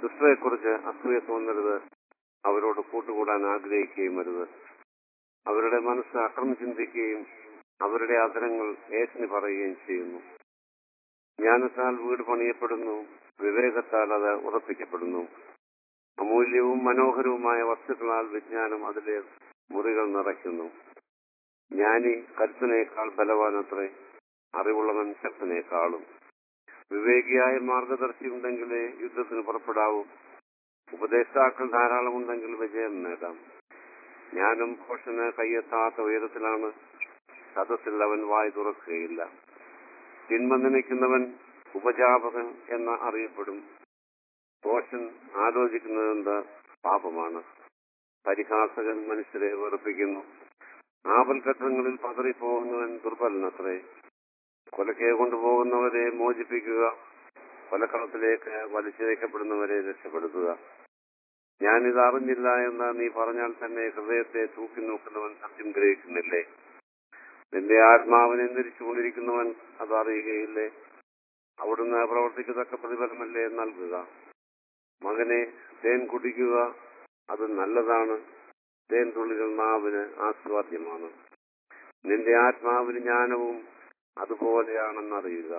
ദുഷ്ടരെക്കുറിച്ച് അസൂയ തോന്നരുത് അവരോട് കൂട്ടുകൂടാൻ ആഗ്രഹിക്കുകയും അരുത് അവരുടെ മനസ്സ് അക്രമം ചിന്തിക്കുകയും അവരുടെ ആദരങ്ങൾ ഏശിന് പറയുകയും ചെയ്യുന്നു ജ്ഞാനത്താൽ വീട് പണിയപ്പെടുന്നു വിവേകത്താൽ അത് ഉറപ്പിക്കപ്പെടുന്നു അമൂല്യവും മനോഹരവുമായ വസ്തുക്കളാൽ വിജ്ഞാനം അതിലെ മുറികൾ നിറയ്ക്കുന്നു ജ്ഞാനി കരുത്തിനേക്കാൾ ബലവാനത്രേ അറിവുള്ളവൻ ശക്തനേക്കാളും വിവേകിയായ മാർഗദർശി ഉണ്ടെങ്കിലേ യുദ്ധത്തിന് പുറപ്പെടാവൂ ഉപദേഷ്ടാക്കൾ ധാരാളമുണ്ടെങ്കിൽ വിജയം നേടാം ജ്ഞാനം പോഷന് കയ്യെത്താത്ത ഉയരത്തിലാണ് സദസ്സിൽ അവൻ വായി തുറക്കുകയില്ല തിന്മ നനയ്ക്കുന്നവൻ ഉപജാപകൻ എന്ന് അറിയപ്പെടും ദോഷൻ ആലോചിക്കുന്നതെന്ത് പാപമാണ് പരിഹാസകൻ മനുഷ്യരെ വെറുപ്പിക്കുന്നു ആപൽഘട്ടങ്ങളിൽ പതറിപ്പോകുന്നവൻ ദുർബലനത്രേ കൊലക്കെ കൊണ്ടുപോകുന്നവരെ മോചിപ്പിക്കുക കൊലക്കളത്തിലേക്ക് വലിച്ചിഴക്കപ്പെടുന്നവരെ രക്ഷപ്പെടുത്തുക ഞാനിത് അറിഞ്ഞില്ല എന്ന് നീ പറഞ്ഞാൽ തന്നെ ഹൃദയത്തെ തൂക്കി നോക്കുന്നവൻ സത്യം ഗ്രഹിക്കുന്നില്ലേ നിന്റെ ആത്മാവിനെ നിരിച്ചുകൊണ്ടിരിക്കുന്നവൻ അത് അറിയുകയില്ലേ അവിടുന്ന് പ്രവർത്തിക്കത്തക്ക പ്രതിഫലമല്ലേ നൽകുക മകനെ തേൻ കുടിക്കുക അത് നല്ലതാണ് തേൻ തുള്ളികൾ നാവിന് ആസ്വാദ്യമാണ് നിന്റെ ആത്മാവിന് ജ്ഞാനവും അതുപോലെയാണെന്നറിയുക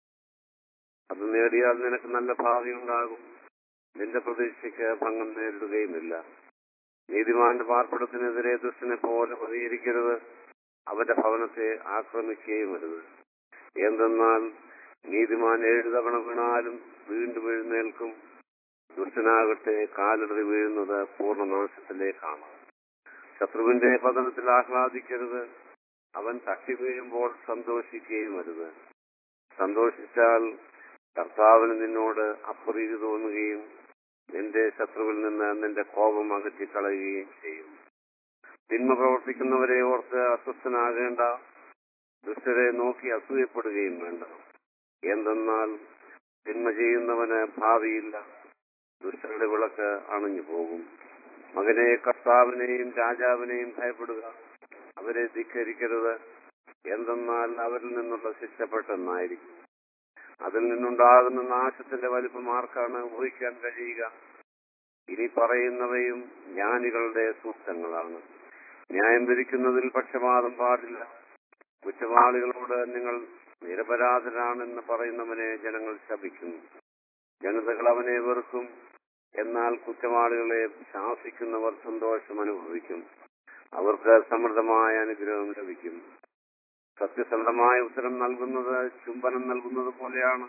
അത് നേടിയാൽ നിനക്ക് നല്ല ഭാവി ഉണ്ടാകും നിന്റെ പ്രതീക്ഷയ്ക്ക് ഭംഗം നേരിടുകയുമില്ല നീതിമാന്റെ പാർപ്പിടത്തിനെതിരെ ദുഷ്ടനെ പോലെ പ്രതികരിക്കരുത് അവന്റെ ഭവനത്തെ ആക്രമിക്കുകയും അരുത് എന്തെന്നാൽ നീതിമാൻ ഏഴു തവണ വീണാലും വീണ്ടും എഴുന്നേൽക്കും ദുഷ്ടനാകട്ടെ കാലിടറി വീഴുന്നത് പൂർണ്ണനാശത്തിലേക്കാണ് ശത്രുവിന്റെ പതനത്തിൽ ആഹ്ലാദിക്കരുത് അവൻ തട്ടി വീഴുമ്പോൾ സന്തോഷിക്കുകയും അരുത് സന്തോഷിച്ചാൽ കർത്താവിന് നിന്നോട് അപ്രീതി തോന്നുകയും നിന്റെ ശത്രുവിൽ നിന്ന് നിന്റെ കോപം അകറ്റിക്കളയുകയും ചെയ്യും തിന്മ പ്രവർത്തിക്കുന്നവരെ ഓർത്ത് അസ്വസ്ഥനാകേണ്ട ദുഷ്ടരെ നോക്കി അസൂയപ്പെടുകയും വേണ്ട എന്തെന്നാൽ തിന്മ ചെയ്യുന്നവന് ഭാവിയില്ല ദുഷ്ടരുടെ വിളക്ക് അണഞ്ഞു പോകും മകനെ കർത്താവിനെയും രാജാവിനെയും ഭയപ്പെടുക അവരെ ധിക്കരിക്കരുത് എന്തെന്നാൽ അവരിൽ നിന്നുള്ള ശിക്ഷ പെട്ടെന്നായിരിക്കും അതിൽ നിന്നുണ്ടാകുന്ന നാശത്തിന്റെ വലിപ്പം ആർക്കാണ് ഊഹിക്കാൻ കഴിയുക ഇനി പറയുന്നവയും ജ്ഞാനികളുടെ സൂക്തങ്ങളാണ് ന്യായം വിധിക്കുന്നതിൽ പക്ഷപാതം പാടില്ല കുറ്റവാളികളോട് നിങ്ങൾ നിരപരാധരാണെന്ന് പറയുന്നവനെ ജനങ്ങൾ ശപിക്കുന്നു ജനതകൾ അവനെ വെറുക്കും എന്നാൽ കുറ്റവാളികളെ ശാസിക്കുന്നവർ സന്തോഷം അനുഭവിക്കും അവർക്ക് സമൃദ്ധമായ അനുഗ്രഹം ലഭിക്കും സത്യസന്ധമായ ഉത്തരം നൽകുന്നത് ചുംബനം നൽകുന്നത് പോലെയാണ്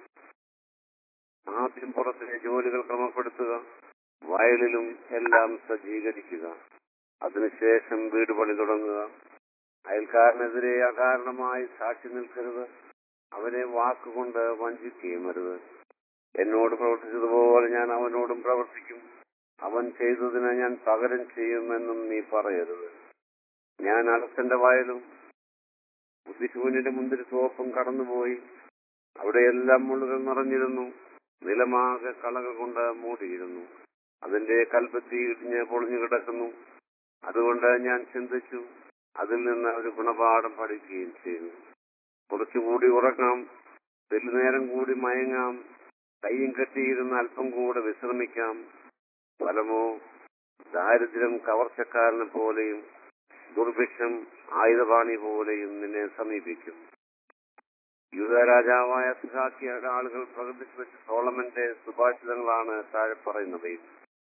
ആദ്യം പുറത്തിലെ ജോലികൾ ക്രമപ്പെടുത്തുക വയലിലും എല്ലാം സജ്ജീകരിക്കുക അതിനുശേഷം വീട് പണി തുടങ്ങുക അയൽക്കാരനെതിരെ അകാരണമായി സാക്ഷി നിൽക്കരുത് അവനെ വാക്കുകൊണ്ട് വഞ്ചിക്കുകയും അരുത് എന്നോട് പ്രവർത്തിച്ചതുപോലെ ഞാൻ അവനോടും പ്രവർത്തിക്കും അവൻ ചെയ്തതിന് ഞാൻ പകരം ചെയ്യുമെന്നും നീ പറയരുത് ഞാൻ അലസന്റെ വയലും ബുദ്ധിശൂന്യന്റെ മുന്തിരി തോപ്പും കടന്നുപോയി അവിടെയെല്ലാം മുള്ളുകൾ നിറഞ്ഞിരുന്നു നിലമാകെ കളകൾ കൊണ്ട് മൂടിയിരുന്നു അതിന്റെ കൽപ്പത്തി ഇടിഞ്ഞ് പൊളിഞ്ഞു കിടക്കുന്നു അതുകൊണ്ട് ഞാൻ ചിന്തിച്ചു അതിൽ നിന്ന് ഒരു ഗുണപാഠം പഠിക്കുകയും ചെയ്തു കുറച്ചുകൂടി ഉറങ്ങാം നേരം കൂടി മയങ്ങാം കയ്യും കെട്ടിയിരുന്ന് അല്പം കൂടെ വിശ്രമിക്കാം ഫലമോ ദാരിദ്ര്യം കവർച്ചക്കാരനെ പോലെയും ദുർഭിക്ഷം ആയുധപാണി പോലെയും നിന്നെ സമീപിക്കും യുവരാജാവായ സുഹാക്കിയുടെ ആളുകൾ പ്രകൃതിച്ചു വെച്ച സോളമന്റെ സുഭാഷിതങ്ങളാണ് താഴെ പറയുന്നവയും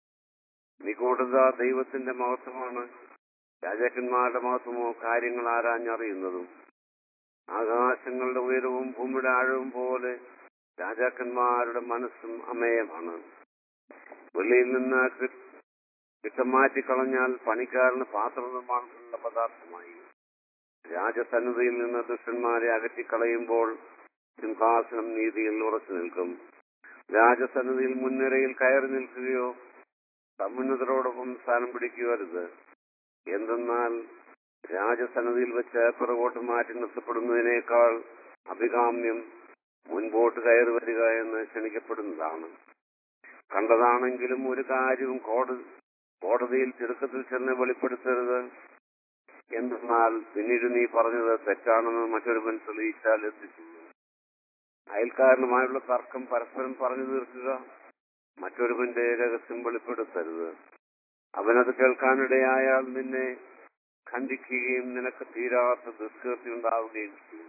നിഗൂഢത ദൈവത്തിന്റെ മഹത്വമാണ് രാജാക്കന്മാരുടെ മഹത്വമോ കാര്യങ്ങൾ ആരാഞ്ഞറിയുന്നതും ആകാശങ്ങളുടെ ഉയരവും ഭൂമിയുടെ ആഴവും പോലെ രാജാക്കന്മാരുടെ മനസ്സും അമേയമാണ് വെളിയിൽ നിന്ന് കിട്ടം മാറ്റിക്കളഞ്ഞാൽ പണിക്കാരന് പാത്ര നിർമ്മാണത്തിനുള്ള പദാർത്ഥമായി രാജസന്നിധിയിൽ നിന്ന് ദുഷ്ടന്മാരെ അകറ്റിക്കളയുമ്പോൾ സിംഹാസനം നീതിയിൽ ഉറച്ചു നിൽക്കും രാജസന്നിധിയിൽ മുൻനിരയിൽ കയറി നിൽക്കുകയോ സമുന്നതരോടൊപ്പം സ്ഥാനം പിടിക്കുകയരുത് എന്തെന്നാൽ രാജസന്നിധിയിൽ വെച്ച് പുറകോട്ട് മാറ്റി നിർത്തപ്പെടുന്നതിനേക്കാൾ അഭികാമ്യം മുൻപോട്ട് കയറി വരിക എന്ന് ക്ഷണിക്കപ്പെടുന്നതാണ് കണ്ടതാണെങ്കിലും ഒരു കാര്യവും കോടതി കോടതിയിൽ തിടുക്കത്തിൽ ചെന്ന് വെളിപ്പെടുത്തരുത് എന്തെന്നാൽ പിന്നീട് നീ പറഞ്ഞത് തെറ്റാണെന്ന് മറ്റൊരുവൻ തെളിയിച്ചാൽ എത്തിച്ചു അയൽക്കാരനുമായുള്ള തർക്കം പരസ്പരം പറഞ്ഞു തീർക്കുക മറ്റൊരുവന്റെ രഹസ്യം വെളിപ്പെടുത്തരുത് അവനത് കേൾക്കാനിടയായാൽ നിന്നെ ഖണ്ഡിക്കുകയും നിനക്ക് തീരാത്ത ദുഷ്കീർത്തി ഉണ്ടാവുകയും ചെയ്യും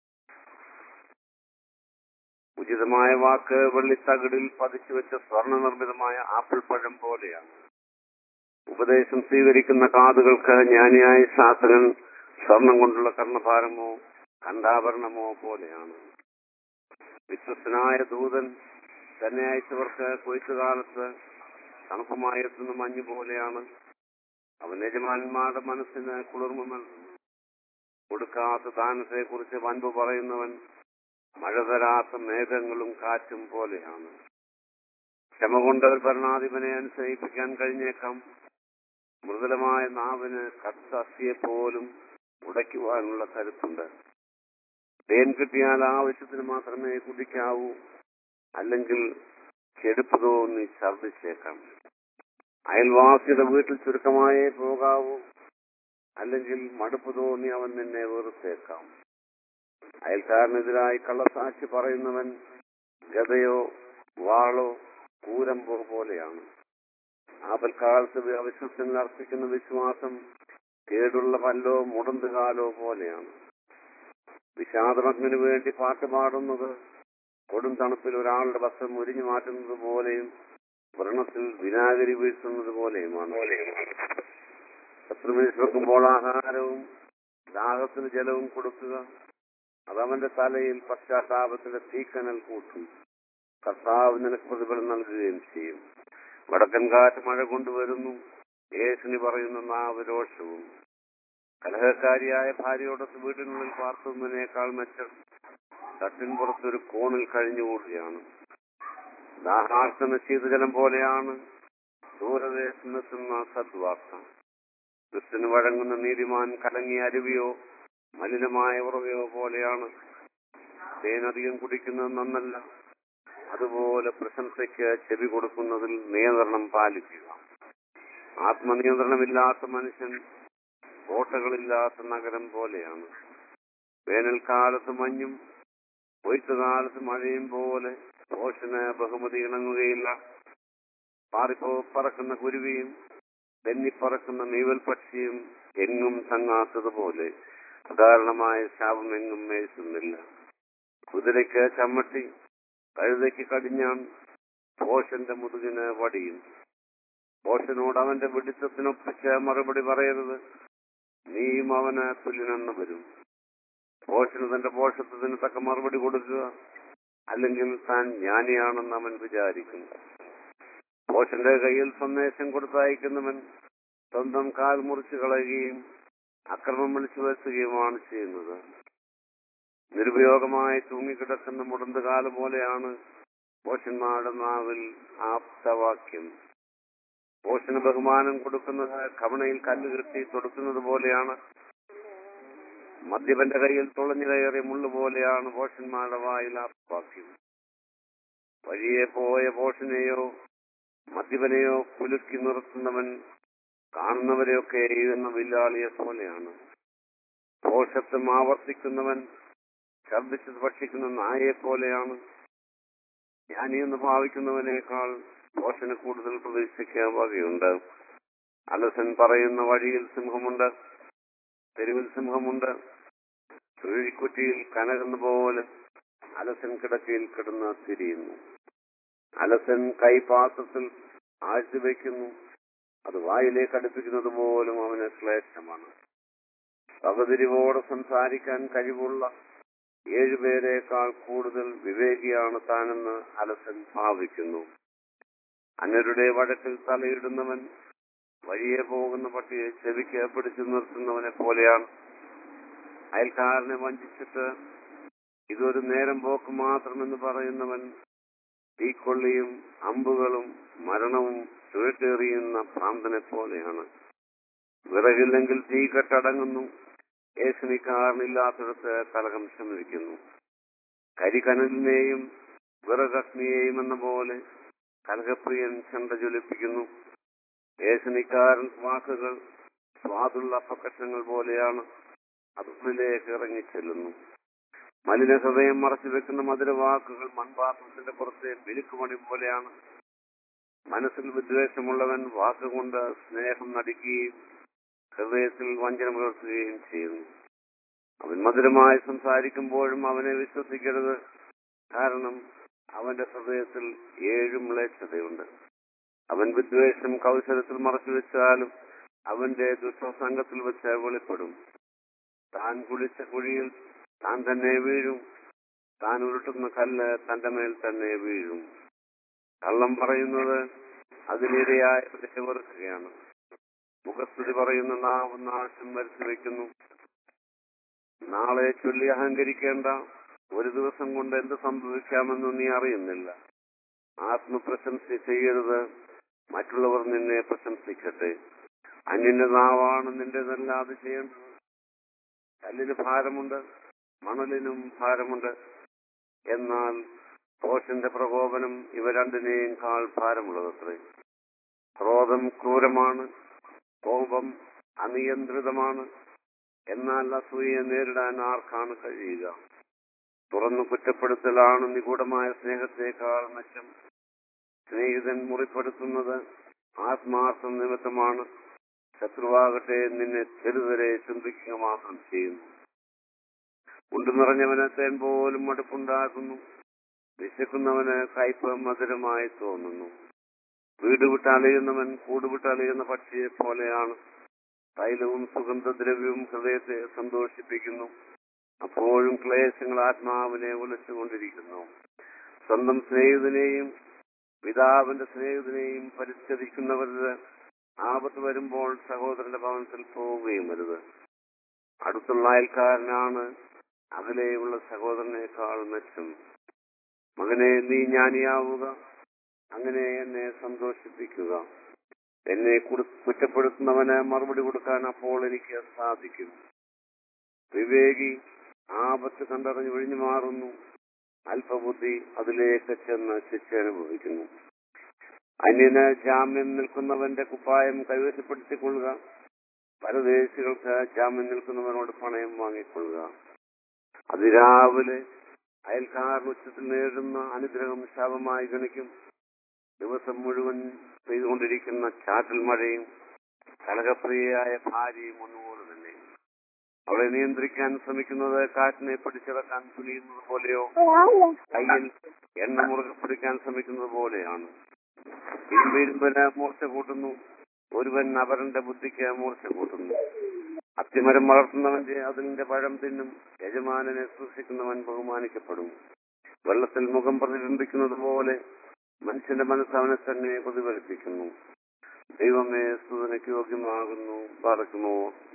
ഉചിതമായ വാക്ക് വെള്ളിത്തകിടിൽ പതിച്ചു വെച്ച സ്വർണ്ണ നിർമ്മിതമായ ആപ്പിൾ പഴം പോലെയാണ് ഉപദേശം സ്വീകരിക്കുന്ന കാതുകൾക്ക് ജ്ഞാനിയായ ശാസ്ത്രൻ സ്വർണം കൊണ്ടുള്ള കർണഭാരമോ കണ്ടാഭരണമോ പോലെയാണ് വിശ്വസ്തനായ ദൂതൻ തന്നെ അയച്ചവർക്ക് കൊയ്ത്തുകാലത്ത് തണുപ്പമായി എത്തുന്ന മഞ്ഞ് പോലെയാണ് അവൻ യജമാന്മാരുടെ മനസ്സിന് കുളിർമ നൽകുന്നു കൊടുക്കാത്ത ദാനത്തെ കുറിച്ച് വൻപ് പറയുന്നവൻ മഴ തരാത്ത മേഘങ്ങളും കാറ്റും പോലെയാണ് ക്ഷമ കൊണ്ട് ഒരു ഭരണാധിപനെ അനുസരിപ്പിക്കാൻ കഴിഞ്ഞേക്കാം മൃദുലമായ നാവിന് കത്തസ്ഥിയെ പോലും ഉടയ്ക്കുവാനുള്ള കരുത്തുണ്ട് തേൻ കിട്ടിയാൽ ആവശ്യത്തിന് മാത്രമേ കുടിക്കാവൂ അല്ലെങ്കിൽ ചെടുപ്പ് തോന്നി ഛർദിച്ചേക്കാം അയൽവാസിയുടെ വീട്ടിൽ ചുരുക്കമായേ പോകാവൂ അല്ലെങ്കിൽ മടുപ്പ് തോന്നി അവൻ നിന്നെ വെറുത്തേക്കാം അയൽക്കാരനെതിരായി കള്ളസാക്ഷി പറയുന്നവൻ ഗതയോ വാളോ കൂരമ്പോ പോലെയാണ് ആപൽക്കാലത്ത് അവിശ്വസനിൽ അർപ്പിക്കുന്ന വിശ്വാസം കേടുള്ള പല്ലോ മുടന്തുകാലോ പോലെയാണ് വിഷാദമഗ്നു വേണ്ടി പാട്ട് പാടുന്നത് കൊടും തണുപ്പിൽ ഒരാളുടെ വസ്ത്രം ഉരിഞ്ഞു മാറ്റുന്നത് പോലെയും വ്രണത്തിൽ വിനാഗിരി വീഴ്ത്തുന്നത് പോലെയുമാണ് ശത്രുവിനെ വെക്കുമ്പോൾ ആഹാരവും ദാഹത്തിന് ജലവും കൊടുക്കുക അതവന്റെ തലയിൽ പശ്ചാത്താപത്തിന്റെ തീക്കനൽ കൂട്ടും കർത്താവ് നിനക്ക് പ്രതിഫലം നൽകുകയും ചെയ്യും വടക്കൻ കാറ്റ് മഴ കൊണ്ടുവരുന്നു യേശുനി പറയുന്ന നാവ് രോഷവും കലഹക്കാരിയായ ഭാര്യയോടൊത്ത് വീട്ടിനുള്ളിൽ പാർത്തുന്നതിനേക്കാൾ മെച്ചം തട്ടിൻ പുറത്തൊരു കോണിൽ കഴിഞ്ഞുകൂടുകയാണ് ദാഹാർത്തന ശീതജലം പോലെയാണ് ദൂരദേശത്തെത്തുന്ന സദ്വാർത്ത ക്രിസ്തുന് വഴങ്ങുന്ന നീതിമാൻ കലങ്ങിയ അരുവിയോ മലിനമായ ഉറവയോ പോലെയാണ് തേനധികം കുടിക്കുന്നത് നന്നല്ല അതുപോലെ പ്രശംസയ്ക്ക് ചെവി കൊടുക്കുന്നതിൽ നിയന്ത്രണം പാലിക്കുക ആത്മനിയന്ത്രണമില്ലാത്ത മനുഷ്യൻ കോട്ടകളില്ലാത്ത നഗരം പോലെയാണ് വേനൽക്കാലത്ത് മഞ്ഞും കൊയ്ത്തുകാലത്ത് മഴയും പോലെ പോഷന് ബഹുമതി ഇണങ്ങുകയില്ല പാറിപ്പോ പറക്കുന്ന കുരുവിയും തെന്നിപ്പറക്കുന്ന നീവൽ പക്ഷിയും എങ്ങും തങ്ങാത്തതുപോലെ അകാരണമായ ശാപം എങ്ങും മേഴ്ത്തുന്നില്ല കുതിരയ്ക്ക് ചമ്മട്ടി കഴുതയ്ക്ക് കടിഞ്ഞാൻ പോഷന്റെ മുതുകിന് വടിയും പോഷനോട് അവന്റെ വെടിത്തത്തിനൊപ്പിച്ച് മറുപടി പറയരുത് നീയും അവന് തുല്യനെന്ന് വരും പോഷന് തന്റെ പോഷത്വത്തിന് തക്ക മറുപടി കൊടുക്കുക അല്ലെങ്കിൽ താൻ ജ്ഞാനിയാണെന്ന് അവൻ വിചാരിക്കും പോഷന്റെ കയ്യിൽ സന്ദേശം കൊടുത്തയക്കുന്നവൻ സ്വന്തം കാൽ മുറിച്ചു കളയുകയും അക്രമം വിളിച്ചു വരുത്തുകയുമാണ് ചെയ്യുന്നത് നിരുപയോഗമായി തൂങ്ങിക്കിടക്കുന്ന മുടന്തുകാല് പോലെയാണ് പോഷന്മാരുടെ നാവിൽ ആപ്തവാക്യം പോഷന് ബഹുമാനം കൊടുക്കുന്നത് കവണയിൽ കല്ല് കെട്ടി തൊടുക്കുന്നത് പോലെയാണ് മദ്യപന്റെ കയ്യിൽ തുളഞ്ഞു കയറിയ മുള്ളു പോലെയാണ് പോഷന്മാരുടെ വായിൽ ആപ്തവാക്യം വഴിയെ പോയ പോഷനെയോ മദ്യപനെയോ കുലുക്കി നിർത്തുന്നവൻ കാണുന്നവരെയൊക്കെ എഴുതുന്ന വില്ലാളിയെ പോലെയാണ് പോഷത്വം ആവർത്തിക്കുന്നവൻ ഛർദ്ദിച്ചത് ഭക്ഷിക്കുന്ന നായയെ പോലെയാണ് ജ്ഞാനിയെന്ന് ഭാവിക്കുന്നവനേക്കാൾ പോഷന് കൂടുതൽ പ്രതീക്ഷിക്കാൻ വകയുണ്ട് അലസൻ പറയുന്ന വഴിയിൽ സിംഹമുണ്ട് തെരുവിൽ സിംഹമുണ്ട് ചുഴലിക്കുറ്റിയിൽ കനകുന്ന പോലെ അലസൻ കിടക്കയിൽ കിടന്ന് തിരിയുന്നു അലസൻ കൈപാത്രത്തിൽ ആഴ്ചവെക്കുന്നു അത് വായിലേക്ക് അടുപ്പിക്കുന്നത് പോലും അവന് ക്ലേശമാണ് സഹതിരിവോടെ സംസാരിക്കാൻ കഴിവുള്ള ഏഴുപേരേക്കാൾ കൂടുതൽ വിവേകിയാണ് താനെന്ന് അലസൻ ഭാവിക്കുന്നു അന്യരുടെ വഴക്കിൽ തലയിടുന്നവൻ വഴിയെ പോകുന്ന പട്ടിയെ ചെവിക്ക് പിടിച്ചു നിർത്തുന്നവനെ പോലെയാണ് അയൽക്കാരനെ വഞ്ചിച്ചിട്ട് ഇതൊരു നേരം പോക്ക് മാത്രമെന്ന് പറയുന്നവൻ തീക്കൊള്ളിയും അമ്പുകളും മരണവും ചുഴറ്റേറിയുന്ന ഭ്രാന്തനെ പോലെയാണ് വിറകില്ലെങ്കിൽ തീ കെട്ടടങ്ങുന്നു ഏശനിക്കാരനില്ലാത്തിടത്ത് കലകം ശമിക്കുന്നു കരികനലിനെയും വിറകഗ്നിയെയും എന്ന പോലെ കലഹപ്രിയൻ ചണ്ട ജ്വലിപ്പിക്കുന്നു ഏശനിക്കാരൻ വാക്കുകൾ സ്വാദുള്ള അപ്പക്കഷങ്ങൾ പോലെയാണ് അതുള്ളിലേക്ക് ഇറങ്ങിച്ചെല്ലുന്നു മലിന ഹൃദയം മറച്ചു വെക്കുന്ന മധുരവാക്കുകൾ മൺപാത്രത്തിന്റെ പുറത്തെ മിനുക്കുമണി പോലെയാണ് മനസ്സിൽ വിദ്വേഷമുള്ളവൻ വാക്കുകൊണ്ട് സ്നേഹം നടിക്കുകയും ഹൃദയത്തിൽ വഞ്ചന പുലർത്തുകയും ചെയ്യുന്നു അവൻ മധുരമായി സംസാരിക്കുമ്പോഴും അവനെ വിശ്വസിക്കരുത് കാരണം അവന്റെ ഹൃദയത്തിൽ ഏഴ് മ്ലേച്ഛതയുണ്ട് അവൻ വിദ്വേഷം കൗശലത്തിൽ മറച്ചു വെച്ചാലും അവന്റെ ദുഷ്ടസംഘത്തിൽ വെച്ച് വെളിപ്പെടും താൻ കുളിച്ച കുഴിയിൽ താൻ തന്നെ വീഴും താൻ ഉരുട്ടുന്ന കല്ല് തന്റെ മേൽ തന്നെ വീഴും കള്ളം പറയുന്നത് അതിനിരയായ വെറുക്കുകയാണ് മുഖസ്തുതി പറയുന്ന നാവ് നാശം വരുത്തി വെക്കുന്നു നാളെ ചൊല്ലി അഹങ്കരിക്കേണ്ട ഒരു ദിവസം കൊണ്ട് എന്ത് സംഭവിക്കാമെന്ന് നീ അറിയുന്നില്ല ആത്മപ്രശംസ ചെയ്യരുത് മറ്റുള്ളവർ നിന്നെ പ്രശംസിക്കട്ടെ അന്യന്റെ നാവാണ് നിന്റേതല്ലാതെ ചെയ്യേണ്ടത് കല്ലിന് ഭാരമുണ്ട് മണലിനും ഭാരമുണ്ട് എന്നാൽ ദോഷന്റെ പ്രകോപനം ഇവ രണ്ടിനെയും കാൾ ഭാരമുള്ളതത്രേ ക്രോധം ക്രൂരമാണ് കോപം അനിയന്ത്രിതമാണ് എന്നാൽ അസൂയെ നേരിടാൻ ആർക്കാണ് കഴിയുക തുറന്നു കുറ്റപ്പെടുത്തലാണ് നിഗൂഢമായ സ്നേഹത്തെക്കാൾ മെച്ചം സ്നേഹിതൻ മുറിപ്പെടുത്തുന്നത് ആത്മാർത്ഥം നിമിത്തമാണ് ശത്രുവാകട്ടെ നിന്നെ ചെറുതരെ ചിന്തിക്കുക മാത്രം ചെയ്യുന്നു ഉണ്ടു നിറഞ്ഞവന് തേൻ പോലും മടുപ്പുണ്ടാക്കുന്നു വിശക്കുന്നവന് കയ്പ് മധുരമായി തോന്നുന്നു വീട് വിട്ട് അലയുന്നവൻ കൂട് വിട്ട് അലയുന്ന പക്ഷിയെ പോലെയാണ് തൈലവും സുഗന്ധദ്രവ്യവും ഹൃദയത്തെ സന്തോഷിപ്പിക്കുന്നു അപ്പോഴും ക്ലേശങ്ങൾ ആത്മാവിനെ ഉലച്ചുകൊണ്ടിരിക്കുന്നു സ്വന്തം സ്നേഹിതനെയും പിതാവിന്റെ സ്നേഹിതനെയും പരിച്ഛേദിക്കുന്നവരുടെ ആപത്ത് വരുമ്പോൾ സഹോദരന്റെ ഭവനത്തിൽ പോവുകയും വരുത് അടുത്തുള്ള അയൽക്കാരനാണ് അകലെയുള്ള സഹോദരനേക്കാൾ മെച്ചം മകനെ നീ ജ്ഞാനിയാവുക അങ്ങനെ എന്നെ സന്തോഷിപ്പിക്കുക എന്നെ കുടു- കുറ്റപ്പെടുത്തുന്നവന് മറുപടി കൊടുക്കാൻ അപ്പോൾ എനിക്ക് സാധിക്കും വിവേകി ആപത്ത് കണ്ടറിഞ്ഞ് ഒഴിഞ്ഞു മാറുന്നു അല്പബുദ്ധി അതിലേക്ക് ചെന്ന് ശിക്ഷ അനുഭവിക്കുന്നു അന്യന് ജാമ്യം നിൽക്കുന്നവന്റെ കുപ്പായം കൈവശപ്പെടുത്തിക്കൊള്ളുക പരദേശികൾക്ക് ജാമ്യം നിൽക്കുന്നവനോട് പണയം വാങ്ങിക്കൊള്ളുക അതിരാവിലെ അയൽക്കാരൻ ഉച്ചത്തിൽ നേടുന്ന അനുഗ്രഹം ശാപമായി ഗണിക്കും ദിവസം മുഴുവൻ പെയ്തുകൊണ്ടിരിക്കുന്ന ചാറ്റൽ മഴയും കലകപ്രിയയായ ഭാര്യയും ഒന്നുപോലെ തന്നെ അവളെ നിയന്ത്രിക്കാൻ ശ്രമിക്കുന്നത് കാറ്റിനെ പിടിച്ചിറക്കാൻ തുനിയുന്നത് പോലെയോ കയ്യിൽ എണ്ണ മുറുകെ പിടിക്കാൻ ശ്രമിക്കുന്നത് പോലെയാണ് ഇരുമ്പിരുമ്പിന് മൂർച്ച കൂട്ടുന്നു ഒരുവൻ അവരന്റെ ബുദ്ധിക്ക് മൂർച്ച കൂട്ടുന്നു അത്തിമരം വളർത്തുന്നവന്റെ അതിന്റെ പഴം തിന്നും യജമാനനെ സൂക്ഷിക്കുന്നവൻ ബഹുമാനിക്കപ്പെടും വെള്ളത്തിൽ മുഖം പ്രതിബിംബിക്കുന്നത് പോലെ മനുഷ്യന്റെ മനസ്സ് അവനെ തന്നെ പ്രതിഫലിപ്പിക്കുന്നു ദൈവമേ സ്തുതനയ്ക്ക് യോഗ്യമാകുന്നു പറക്കുമോ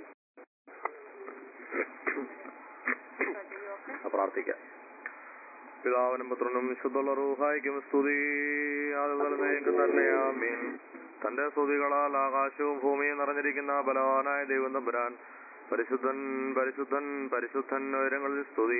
പ്രാർത്ഥിക്കാം പിതാവിനും പുത്രനും വിശുദ്ധുള്ള റൂഹായിക്കും സ്തുതി അതുപോലെക്ക് തന്നെ ആമീൻ തന്റെ സ്തുതികളാൽ ആകാശവും ഭൂമിയും നിറഞ്ഞിരിക്കുന്ന ബലവാനായ ദൈവം തമ്പുരാൻ പരിശുദ്ധൻ പരിശുദ്ധൻ പരിശുദ്ധൻ ഉയരങ്ങളിൽ സ്തുതി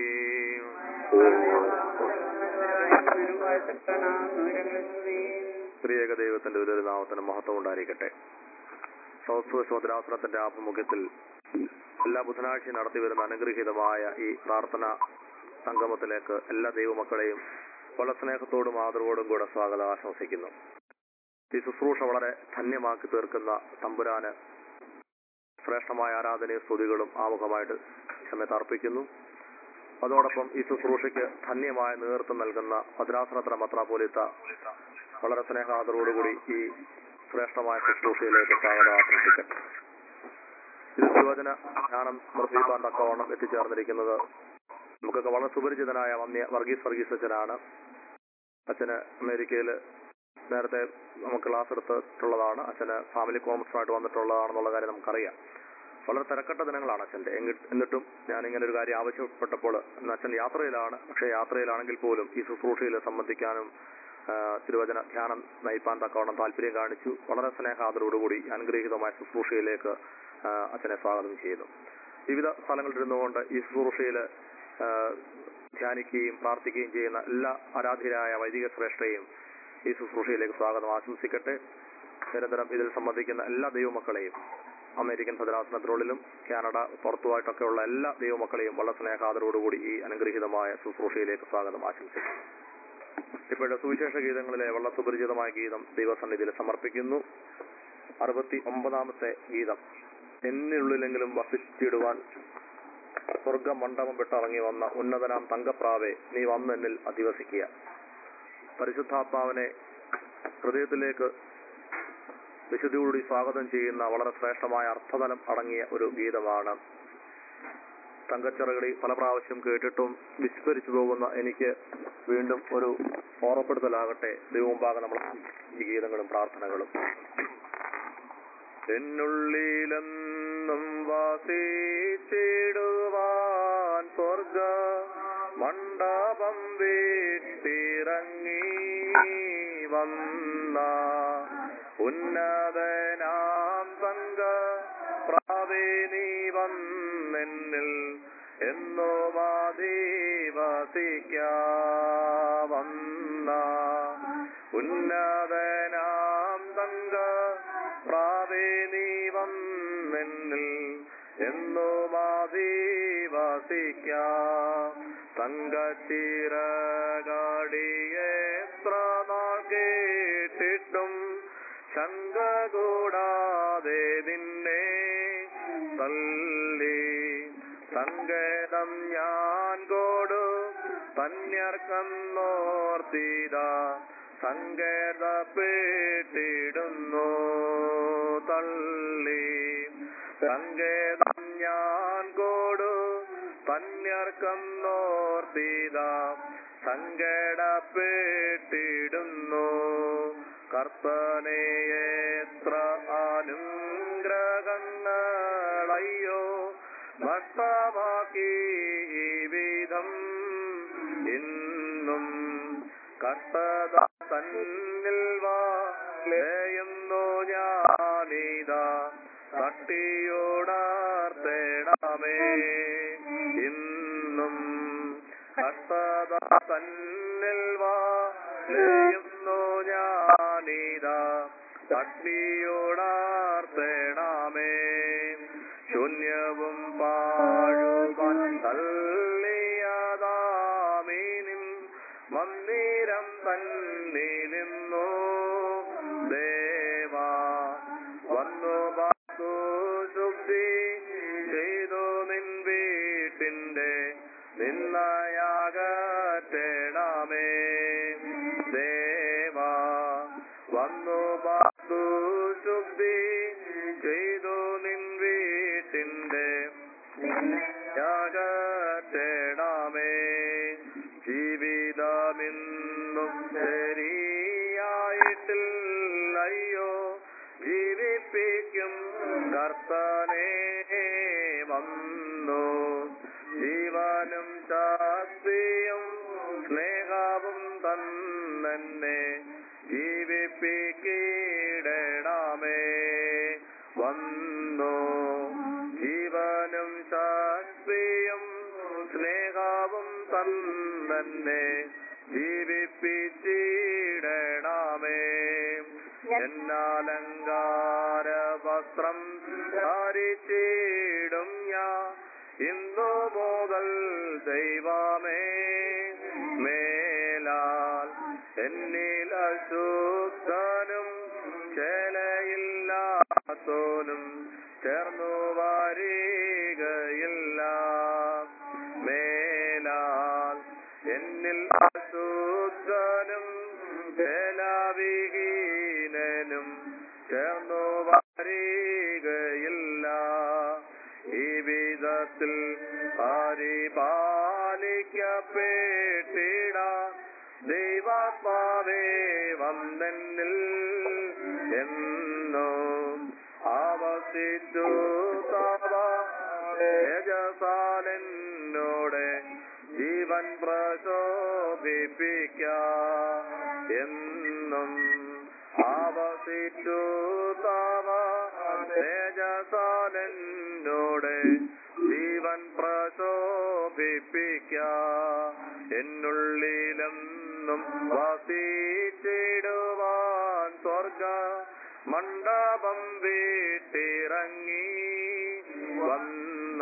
സ്ത്രീയേക ദൈവത്തിന്റെ ഒരു നാമത്തിന് മഹത്വം ഉണ്ടായിരിക്കട്ടെ സൗത്ത് സ്വതരാസനത്തിന്റെ ആഭിമുഖ്യത്തിൽ എല്ലാ ബുധനാഴ്ചയും നടത്തി വരുന്ന അനുഗ്രഹീതമായ ഈ പ്രാർത്ഥന സംഗമത്തിലേക്ക് എല്ലാ ദൈവമക്കളെയും വളരെ സ്നേഹത്തോടും ആദരവോടും കൂടെ സ്വാഗതം ആശംസിക്കുന്നു ഈ ശുശ്രൂഷ വളരെ ധന്യമാക്കി തീർക്കുന്ന തമ്പുരാന് ശ്രേഷ്ഠമായ ആരാധനയും സ്തുതികളും ആമുഖമായിട്ട് ഈ സമയത്ത് അർപ്പിക്കുന്നു അതോടൊപ്പം ഈ ശുശ്രൂഷയ്ക്ക് ധന്യമായ നേതൃത്വം നൽകുന്ന ഭദ്രാസനത്ര മത്രാപോലിത്ത വളരെ സ്നേഹാദരോടുകൂടി ഈ ശ്രേഷ്ഠമായ ശുശ്രൂഷയിലേക്ക് സ്വാഗതം ആശംസിക്കട്ടെ ഇത് സുവചന ജ്ഞാനം സമർപ്പിക്കാൻ തക്കവണ്ണം എത്തിച്ചേർന്നിരിക്കുന്നത് നമുക്കൊക്കെ വളരെ സുപരിചിതനായ വന്യ വർഗീസ് വർഗീസ് അച്ഛനാണ് അച്ഛന് അമേരിക്കയിൽ നേരത്തെ നമുക്ക് ക്ലാസ് എടുത്തിട്ടുള്ളതാണ് അച്ഛന് ഫാമിലി കോൺഫറൻസുമായിട്ട് വന്നിട്ടുള്ളതാണെന്നുള്ള കാര്യം നമുക്കറിയാം വളരെ തിരക്കട്ട ദിനങ്ങളാണ് അച്ഛന്റെ എങ്കി- എന്നിട്ടും ഞാൻ ഇങ്ങനെ ഒരു കാര്യം ആവശ്യപ്പെട്ടപ്പോൾ ഇന്ന് അച്ഛൻ യാത്രയിലാണ് പക്ഷേ യാത്രയിലാണെങ്കിൽ പോലും ഈ ശുശ്രൂഷയിൽ സംബന്ധിക്കാനും ആ, തിരുവചന ധ്യാനം നയിപ്പാൻ തക്കവണ്ണം താല്പര്യം കാണിച്ചു വളരെ സ്നേഹാദരോടുകൂടി അനുഗ്രഹീതമായ ശുശ്രൂഷയിലേക്ക് ആ, അച്ഛനെ സ്വാഗതം ചെയ്യുന്നു വിവിധ സ്ഥലങ്ങളിലിരുന്നുകൊണ്ട് ഈ ശുശ്രൂഷയിൽ ധ്യാനിക്കുകയും പ്രാർത്ഥിക്കുകയും ചെയ്യുന്ന എല്ലാ ആരാധ്യരായ വൈദിക ശ്രേഷ്ഠയും ഈ ശുശ്രൂഷയിലേക്ക് സ്വാഗതം ആശംസിക്കട്ടെ നിരന്തരം ഇതിൽ സംബന്ധിക്കുന്ന എല്ലാ ദൈവമക്കളെയും അമേരിക്കൻ ഭദ്രാസനത്തിനുള്ളിലും കാനഡ പുറത്തുമായിട്ടൊക്കെയുള്ള എല്ലാ ദൈവമക്കളെയും വളരെ സ്നേഹാദരോടുകൂടി ഈ അനുഗ്രഹീതമായ ശുശ്രൂഷയിലേക്ക് സ്വാഗതം ആശംസിക്കുന്നു ഇപ്പോഴത്തെ സുവിശേഷ ഗീതങ്ങളിലെ വള്ളത്തുപരിചിതമായ ഗീതം ദൈവസന്നിധിയിൽ സമർപ്പിക്കുന്നു അറുപത്തി ഒമ്പതാമത്തെ ഗീതം എന്നിനുള്ളിലെങ്കിലും വസിച്ചിടുവാൻ സ്വർഗ മണ്ഡപം വിട്ടിറങ്ങി വന്ന ഉന്നതനാം തങ്കപ്രാവെ നീ വന്ന് എന്നിൽ അധിവസിക്കുക പരിശുദ്ധാത്മാവിനെ ഹൃദയത്തിലേക്ക് വിശുദ്ധിയോടുകൂടി സ്വാഗതം ചെയ്യുന്ന വളരെ ശ്രേഷ്ഠമായ അർത്ഥതലം അടങ്ങിയ ഒരു ഗീതമാണ് തങ്കച്ചിറകളി പല പ്രാവശ്യം കേട്ടിട്ടും വിസ്മരിച്ചു പോകുന്ന എനിക്ക് വീണ്ടും ഒരു ഓർമ്മപ്പെടുത്തലാകട്ടെ ദൈവമുമ്പാകെ നമ്മൾ ഈ ഗീതങ്ങളും പ്രാർത്ഥനകളും എന്നുള്ളിലെന്നും വാസിച്ചിടുവാൻ സ്വർഗ മണ്ഡപം വീട്ടിറങ്ങി വന്ന ഉന്നതനാം തങ്ക പ്രാവേ നീ വന്നെന്നിൽ എന്നോ വന്ന ഉന്നതനാം തങ്ക പ്രാവേ നീ വന്നെന്നിൽ എന്നോ തങ്കച്ചിറകാടിയെത്ര നാൾ കേട്ടിട്ടും ശങ്ക കൂടാതെ നിന്നെ തല്ലി സങ്കേതം ഞാൻ കോടു തന്യർക്കന്നോർത്തിത സങ്കേതപ്പെട്ടിടുന്നു തള്ളി സങ്കേതം ഞാൻ കോടു തന്യർക്കം നോർത്തിത സങ്കടപ്പെട്ടിടുന്നു കർത്തനെ എത്ര അനുഗ്രഹങ്ങളയ്യോ നഷ്ടമാക്കി ഈ വിധം ഇന്നും കഷ്ടത തന്നിൽ വാലയുന്നു ഞാനിതാ തട്ടിയോടാർത്തേണമേ ഇന്നും കഷ്ടത തന്നിൽ വാലയുന്നു ഞാനിതാ തട്ടിയോടാർത്തേണമേ ശൂന്യവും പാഴുവാൻ തള്ളിയതാമീനും മന്ദിരം തന്നിലിന്നു ദേവാ വന്നു വാസു ശുദ്ധി ചെയ്തു നിൻ വീട്ടിന്റെ നിന്നയാകട്ടേണമേ ദേവാ വന്നു വാസു ശുദ്ധി ചെയ്തു നിൻ വീട്ടിന്റെ യാകട്ടേണമേ ജീവിതമെന്നും ശരിയായിട്ടില്ലയ്യോ ജീവിപ്പിക്കും കർത്തനെ വന്നു ജീവനും ശാസ്ത്രിയും സ്നേഹവും തന്നെ ജീവിപ്പിക്കിടണമേ വന്നു ജീവനും ശാസ്ത്രിയും സ്നേഹവും തന്നെ ജീവിപ്പിച്ചിടണമേ എന്നാലങ്കാര വസ്ത്രം ധരിച്ചിടും ഞാൻ ഇന്നു മുതൽ ദൈവമേ മേലാൽ എന്നിൽ അശുദ്ധനും ചേലയില്ലാത്തോനും ചേർന്നു വാരികയില്ല മേലാൽ എന്നിൽ അശുദ്ധനും ചേലാവിഹീനനും ചേർന്നു വാരികയില്ല ഈ വിധത്തിൽ പരിപാലിക്കപ്പെട്ടിട ദൈവാത്മാവേ വന്നെന്നിൽ എന്നോ ആവസിച്ചു തേജസാലെന്നോടെ ജീവൻ പ്രശോഭിപ്പിക്ക എന്നും ആവസിച്ചു തവ തേജസാലെന്നോടെ ജീവൻ പ്രശോഭിപ്പിക്ക എന്നുള്ളിലെന്നും വസിച്ചിടുവാൻ സ്വർഗ മണ്ഡപം വീട്ടിറങ്ങി വന്ന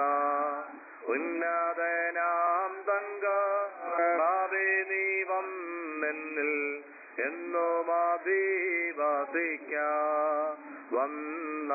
ഉന്നതനാം തങ്ക ഭാവേ നീ വന്നെന്നിൽ അധിവസിക്ക വന്ന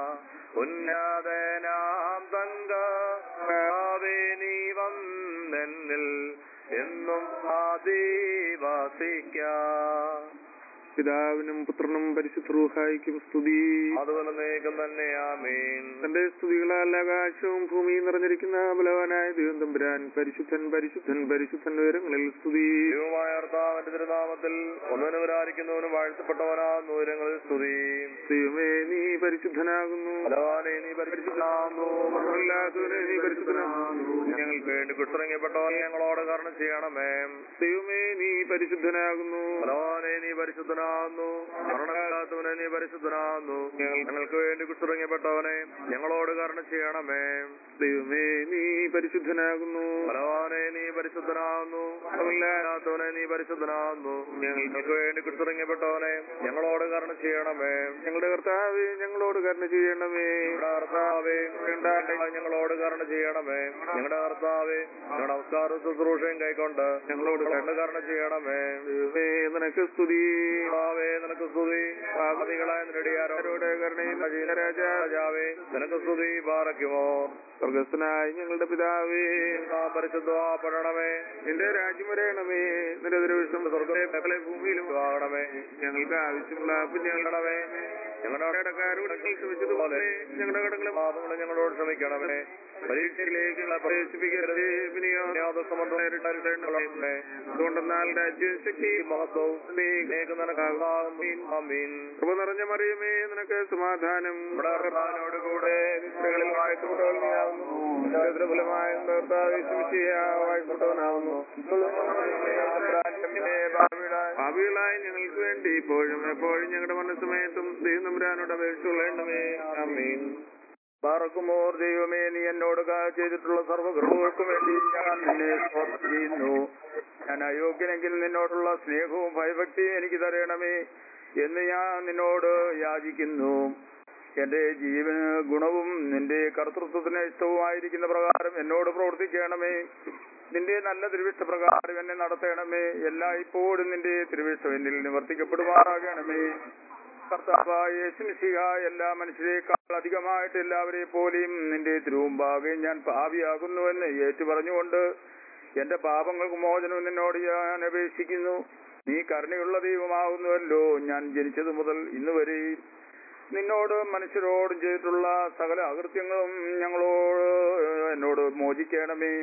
ഉന്നതനാം തങ്ക നീ വന്നെന്നിൽ എന്നും അധിവസിക്ക പിതാവിനും പുത്രനും പരിശുദ്ധ റൂഹായിക്കും സ്തുതി അതുപോലെ നീക്കം തന്നെ ആമീൻ തന്റെ സ്തുതികളാൽ ആകാശവും ഭൂമിയും നിറഞ്ഞിരിക്കുന്ന ബലവാനായ ദൈവം തമ്പുരാൻ പരിശുദ്ധൻ പരിശുദ്ധൻ പരിശുദ്ധൻ ഉയരങ്ങളിൽ സ്തുതി ദൈവമായ കർത്താവിന്റെ തിരുനാമത്തിൽ ഒന്നിനുവരായിരിക്കുന്നവനും വാഴ്ത്തപ്പെട്ടവനാകുന്നു ഉയരങ്ങളിൽ സ്തുതി ദൈവമേ നീ പരിശുദ്ധനാകുന്നു ബലവാനെ നീ പരിശുദ്ധനാകുന്നു മരണമില്ലാത്തവനെ നീ പരിശുദ്ധനാകുന്നു ഞങ്ങൾക്ക് വേണ്ടി കുസ്തറങ്ങപ്പെട്ടവൻ ഞങ്ങളോട് കരുണ ചെയ്യണമേ ദൈവമേ നീ പരിശുദ്ധനാകുന്നു ബലവാനെ നീ പരിശുദ്ധനാകുന്നു മരണമില്ലാത്തവനെ നീ പരിശുദ്ധനാകുന്നു ഞങ്ങൾക്ക് വേണ്ടി കുസ്തറങ്ങപ്പെട്ടവനെ ഞങ്ങളോട് കരുണ ചെയ്യണമേ ദൈവമേ നീ പരിശുദ്ധനാകുന്നു ബലവാനെ നീ പരിശുദ്ധനാകുന്നു മരണമില്ലാത്തവനെ നീ പരിശുദ്ധനാകുന്നു ഞങ്ങൾക്ക് വേണ്ടി കുസ്തറങ്ങപ്പെട്ടവനെ ഞങ്ങളോട് കരുണ ചെയ്യണമേ ഞങ്ങളുടെ കർത്താവേ ഞങ്ങളോട് കരുണ ചെയ്യണമേ ഞങ്ങളുടെ കർത്താവേ വേണ്ടാട്ടെ ഞങ്ങളോട് കരുണ ചെയ്യണമേ ഞങ്ങളുടെ കർത്താവേ ഞങ്ങളുടെ നമസ്കാര ശുശ്രൂഷയും കൈക്കൊണ്ട് ഞങ്ങളോട് കരുണ കരുണ ചെയ്യണമേ ദൈവമേ നിനക്ക് സ്തുതി കർത്താവേ നിനക്ക് സ്തുതി പാപതികളായ നിരടിയാരോട് കരുണയും രാജാവേ നിനക്ക് സ്തുതി പാറയ്ക്കുമോ സ്വർഗസ്ഥനായ ഞങ്ങളുടെ പിതാവേ പരിശുദ്ധപ്പെടണമേ നിന്റെ രാജ്യം വരയണമേ നിന്റെ ദുരവിഷം സ്വർഗത്തെ ഭൂമിയിലും ആകണമേ ഞങ്ങൾക്ക് ആവശ്യമുള്ള കുഞ്ഞുങ്ങളുടെ ഞങ്ങളുടെ കടക്കാരോട് ഞങ്ങൾ ക്ഷമിച്ചതുപോലെ ഞങ്ങളുടെ കടങ്ങളും പാപങ്ങളും ഞങ്ങളോട് ക്ഷമിക്കണമേ പരീക്ഷയിലേക്ക് പ്രവേശിപ്പിക്കരുത് നേരിട്ടേ അതുകൊണ്ടെന്നാൽ രാജ്യം ശക്തി മഹത്വവും നീക്ക് നിനക്കാകുന്നു. ആമീൻ. കൃപ നിറഞ്ഞ മറിയമേ നിനക്ക് സമാധാനം നമ്മുടെ കർത്താവിനോട് കൂടെ സ്ത്രീകളിൽ വാഴ്ത്തപ്പെട്ടവനാകുന്നു ഫലമായ വാഴ്ത്തപ്പെട്ടവനാകുന്നു ഭാവികളായി ഞങ്ങൾക്ക് വേണ്ടി ഇപ്പോഴും എപ്പോഴും ഞങ്ങളുടെ മനസ്സമയത്തും ദൈവം നമ്പുരാനോട് അപേക്ഷ കൊള്ളേണ്ടമേ അമ്മീൻ പാറക്കുമോർ ദൈവമേ നീ എന്നോട് കാ- ചെയ്തിട്ടുള്ള സർവ്വകൃപകൾക്കും വേണ്ടി ഞാൻ നിന്നെ സ്തോത്രം ചെയ്യുന്നു ഞാൻ അയോഗ്യനെങ്കിൽ നിന്നോടുള്ള സ്നേഹവും ഭയഭക്തിയും എനിക്ക് തരണമേ എന്ന് ഞാൻ നിന്നോട് യാചിക്കുന്നു എന്റെ ജീവന് ഗുണവും നിന്റെ കർത്തൃത്വത്തിന് ഇഷ്ടവുമായിരിക്കുന്ന പ്രകാരം എന്നോട് പ്രവർത്തിക്കണമേ നിന്റെ നല്ല തിരുവിഷ്ട പ്രകാരം എന്നെ നടത്തണമേ എല്ലായ്പ്പോഴും നിന്റെ തിരുവിഷ്ടം എന്നിൽ നിവർത്തിക്കപ്പെടുമാറാകണമേ കർത്താവായ യേശുമിശിഹ എല്ലാ മനുഷ്യരെക്കാൾ അധികമായിട്ട് എല്ലാവരെ പോലെയും നിന്റെ തിരുവുമ്പാകെ ഞാൻ പാപിയാകുന്നുവെന്ന് ഏറ്റു പറഞ്ഞുകൊണ്ട് എന്റെ പാപങ്ങൾക്ക് മോചനം നിന്നോട് ഞാൻ അപേക്ഷിക്കുന്നു നീ കരുണയുള്ള ദൈവമാകുന്നുവല്ലോ ഞാൻ ജനിച്ചതു മുതൽ ഇന്ന് വരെയും നിന്നോട് മനുഷ്യരോടും ചെയ്തിട്ടുള്ള സകല അകൃത്യങ്ങളും ഞങ്ങളോട് എന്നോട് മോചിക്കണമേ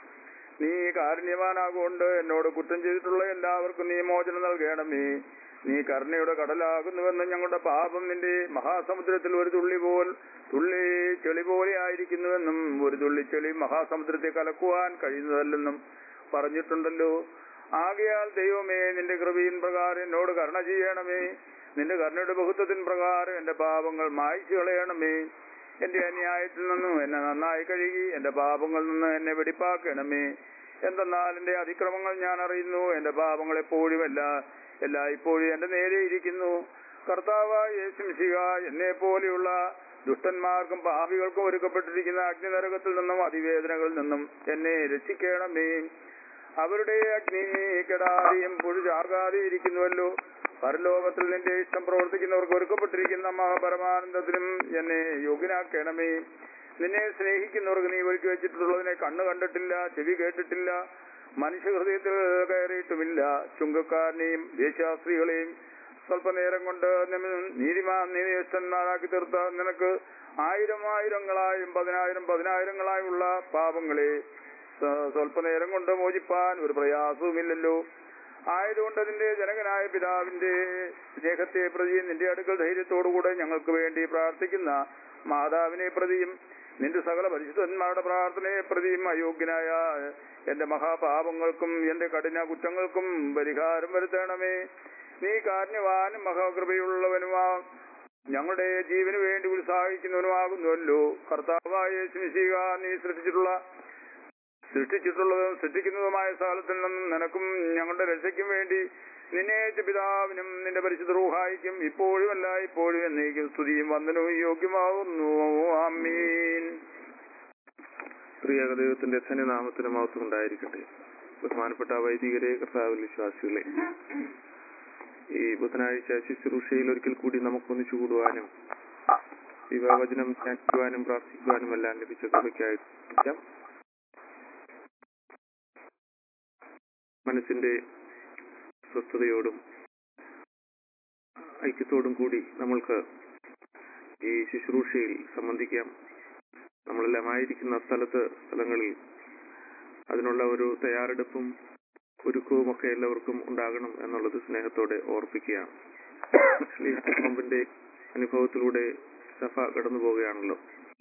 നീ കാരുണ്യവാനാകൊണ്ട് എന്നോട് കുറ്റം ചെയ്തിട്ടുള്ള എല്ലാവർക്കും നീ മോചനം നൽകണമേ നീ കരുണയുടെ കടലാകുന്നുവെന്ന് ഞങ്ങളുടെ പാപം നിന്റെ മഹാസമുദ്രത്തിൽ ഒരു തുള്ളി പോൽ തുള്ളി ചെളി പോലെ ആയിരിക്കുന്നുവെന്നും ഒരു തുള്ളി ചെളി മഹാസമുദ്രത്തെ കലക്കുവാൻ കഴിയുന്നതല്ലെന്നും പറഞ്ഞിട്ടുണ്ടല്ലോ ആകയാൽ ദൈവമേ നിന്റെ കൃപയിൻ പ്രകാരം എന്നോട് കരുണ ചെയ്യണമേ നിന്റെ കരുണയുടെ ബഹുത്വത്തിൻ പ്രകാരം എന്റെ പാപങ്ങൾ മായ്ച്ചു കളയണമേ എന്റെ അന്യായത്തിൽ നിന്നും എന്നെ നന്നായി കഴുകി എന്റെ പാപങ്ങളിൽ നിന്ന് എന്നെ വെടിപ്പാക്കണമേ എന്തെന്നാൽ എന്റെ അതിക്രമങ്ങൾ ഞാൻ അറിയുന്നു എന്റെ പാപങ്ങൾ എപ്പോഴും എല്ലാ എല്ലാ ഇപ്പോഴും എന്റെ നേരെ ഇരിക്കുന്നു കർത്താവായ യേശുമിശിക എന്നെ പോലെയുള്ള ദുഷ്ടന്മാർക്കും പാപികൾക്കും ഒരുക്കപ്പെട്ടിരിക്കുന്ന അഗ്നിനരകത്തിൽ നിന്നും അതിവേദനകളിൽ നിന്നും എന്നെ രക്ഷിക്കണമേ അവരുടെ അഗ്നി കെടാതെയും പുഴുചാകാതെ ഇരിക്കുന്നുവല്ലോ പരലോകത്തിൽ നിന്റെ ഇഷ്ടം പ്രവർത്തിക്കുന്നവർക്ക് ഒരുക്കപ്പെട്ടിരിക്കുന്ന മഹാപരമാനന്ദത്തിനും എന്നെ യോഗ്യനാക്കണമേ നിന്നെ സ്നേഹിക്കുന്നവർക്ക് നീ ഒഴുക്കി വെച്ചിട്ടുള്ളതിനെ കണ്ണു കണ്ടിട്ടില്ല ചെവി കേട്ടിട്ടില്ല മനുഷ്യഹൃദയത്തിൽ കയറിയിട്ടുമില്ല ചുങ്കക്കാരനെയും ദേശാസ്ത്രീകളെയും സ്വല്പനേരം കൊണ്ട് നീതിമാ നീതിയഷ്ടന്മാരാക്കി തീർത്ത നിനക്ക് ആയിരം ആയിരങ്ങളായും പതിനായിരം പതിനായിരങ്ങളായുള്ള പാപങ്ങളെ സ്വ- സ്വല്പനേരം കൊണ്ട് മോചിപ്പാൻ ഒരു പ്രയാസവുമില്ലല്ലോ ആയതുകൊണ്ട് നിന്റെ ജനകനായ പിതാവിന്റെ സ്നേഹത്തെ പ്രതിയും നിന്റെ അടുക്കൽ ധൈര്യത്തോടുകൂടെ ഞങ്ങൾക്ക് വേണ്ടി പ്രാർത്ഥിക്കുന്ന മാതാവിനെ പ്രതിയും നിന്റെ സകല പരിശുദ്ധന്മാരുടെ പ്രാർത്ഥനയെ പ്രതിയും അയോഗ്യനായ എന്റെ മഹാപാപങ്ങൾക്കും എന്റെ കഠിന കുറ്റങ്ങൾക്കും പരിഹാരം വരുത്തണമേ നീ കാരുണ്യവാനും മഹാകൃപയുള്ളവനുമാ ഞങ്ങളുടെ ജീവന് വേണ്ടി ഉത്സാഹിക്കുന്നവനുമാകുന്നുവല്ലോ കർത്താവായ യേശുമിശിഹ നീ സൃഷ്ടിച്ചിട്ടുള്ള സൃഷ്ടിച്ചിട്ടുള്ളതും സൃഷ്ടിക്കുന്നതുമായ സ്ഥലത്തിൽ നിന്നും നിനക്കും ഞങ്ങളുടെ രക്ഷയ്ക്കും വേണ്ടി നിന്നെ അയച്ച പിതാവിനും നിന്റെ പരിശുദ്ധ റൂഹായിക്കും ഇപ്പോഴും അല്ല ഇപ്പോഴും എന്നേക്കും സ്തുതിയും വന്ദനവും യോഗ്യമാകുന്നു ആമീൻ പ്രിയ ദൈവത്തിന്റെ ധന്യനാമത്തിന് മഹത്വം ഉണ്ടായിരിക്കട്ടെ ബഹുമാനപ്പെട്ട വൈദികരെ കർത്താവിൽ വിശ്വാസികളെ ഈ ബുധനാഴ്ച ശുശ്രൂഷയിൽ ഒരിക്കൽ കൂടി നമുക്കൊന്നിച്ചു കൂടുവാനും ദൈവവചനം ധ്യാനിക്കുവാനും പ്രാർത്ഥിക്കുവാനും എല്ലാം ലഭിച്ച കൃപയ്ക്കായിട്ട് പ്രാർത്ഥിക്കാം. മനസ്സിന്റെ സ്വസ്ഥതയോടും ഐക്യത്തോടും കൂടി നമ്മൾക്ക് ഈ ശുശ്രൂഷയിൽ സംബന്ധിക്കാം നമ്മളെല്ലാം ആയിരിക്കുന്ന സ്ഥലത്ത് സ്ഥലങ്ങളിൽ അതിനുള്ള ഒരു തയ്യാറെടുപ്പും ഒരുക്കവും ഒക്കെ എല്ലാവർക്കും ഉണ്ടാകണം എന്നുള്ളത് സ്നേഹത്തോടെ ഓർപ്പിക്കുകയാണ് നോമ്പിന്റെ അനുഭവത്തിലൂടെ സഭ കടന്നു പോവുകയാണല്ലോ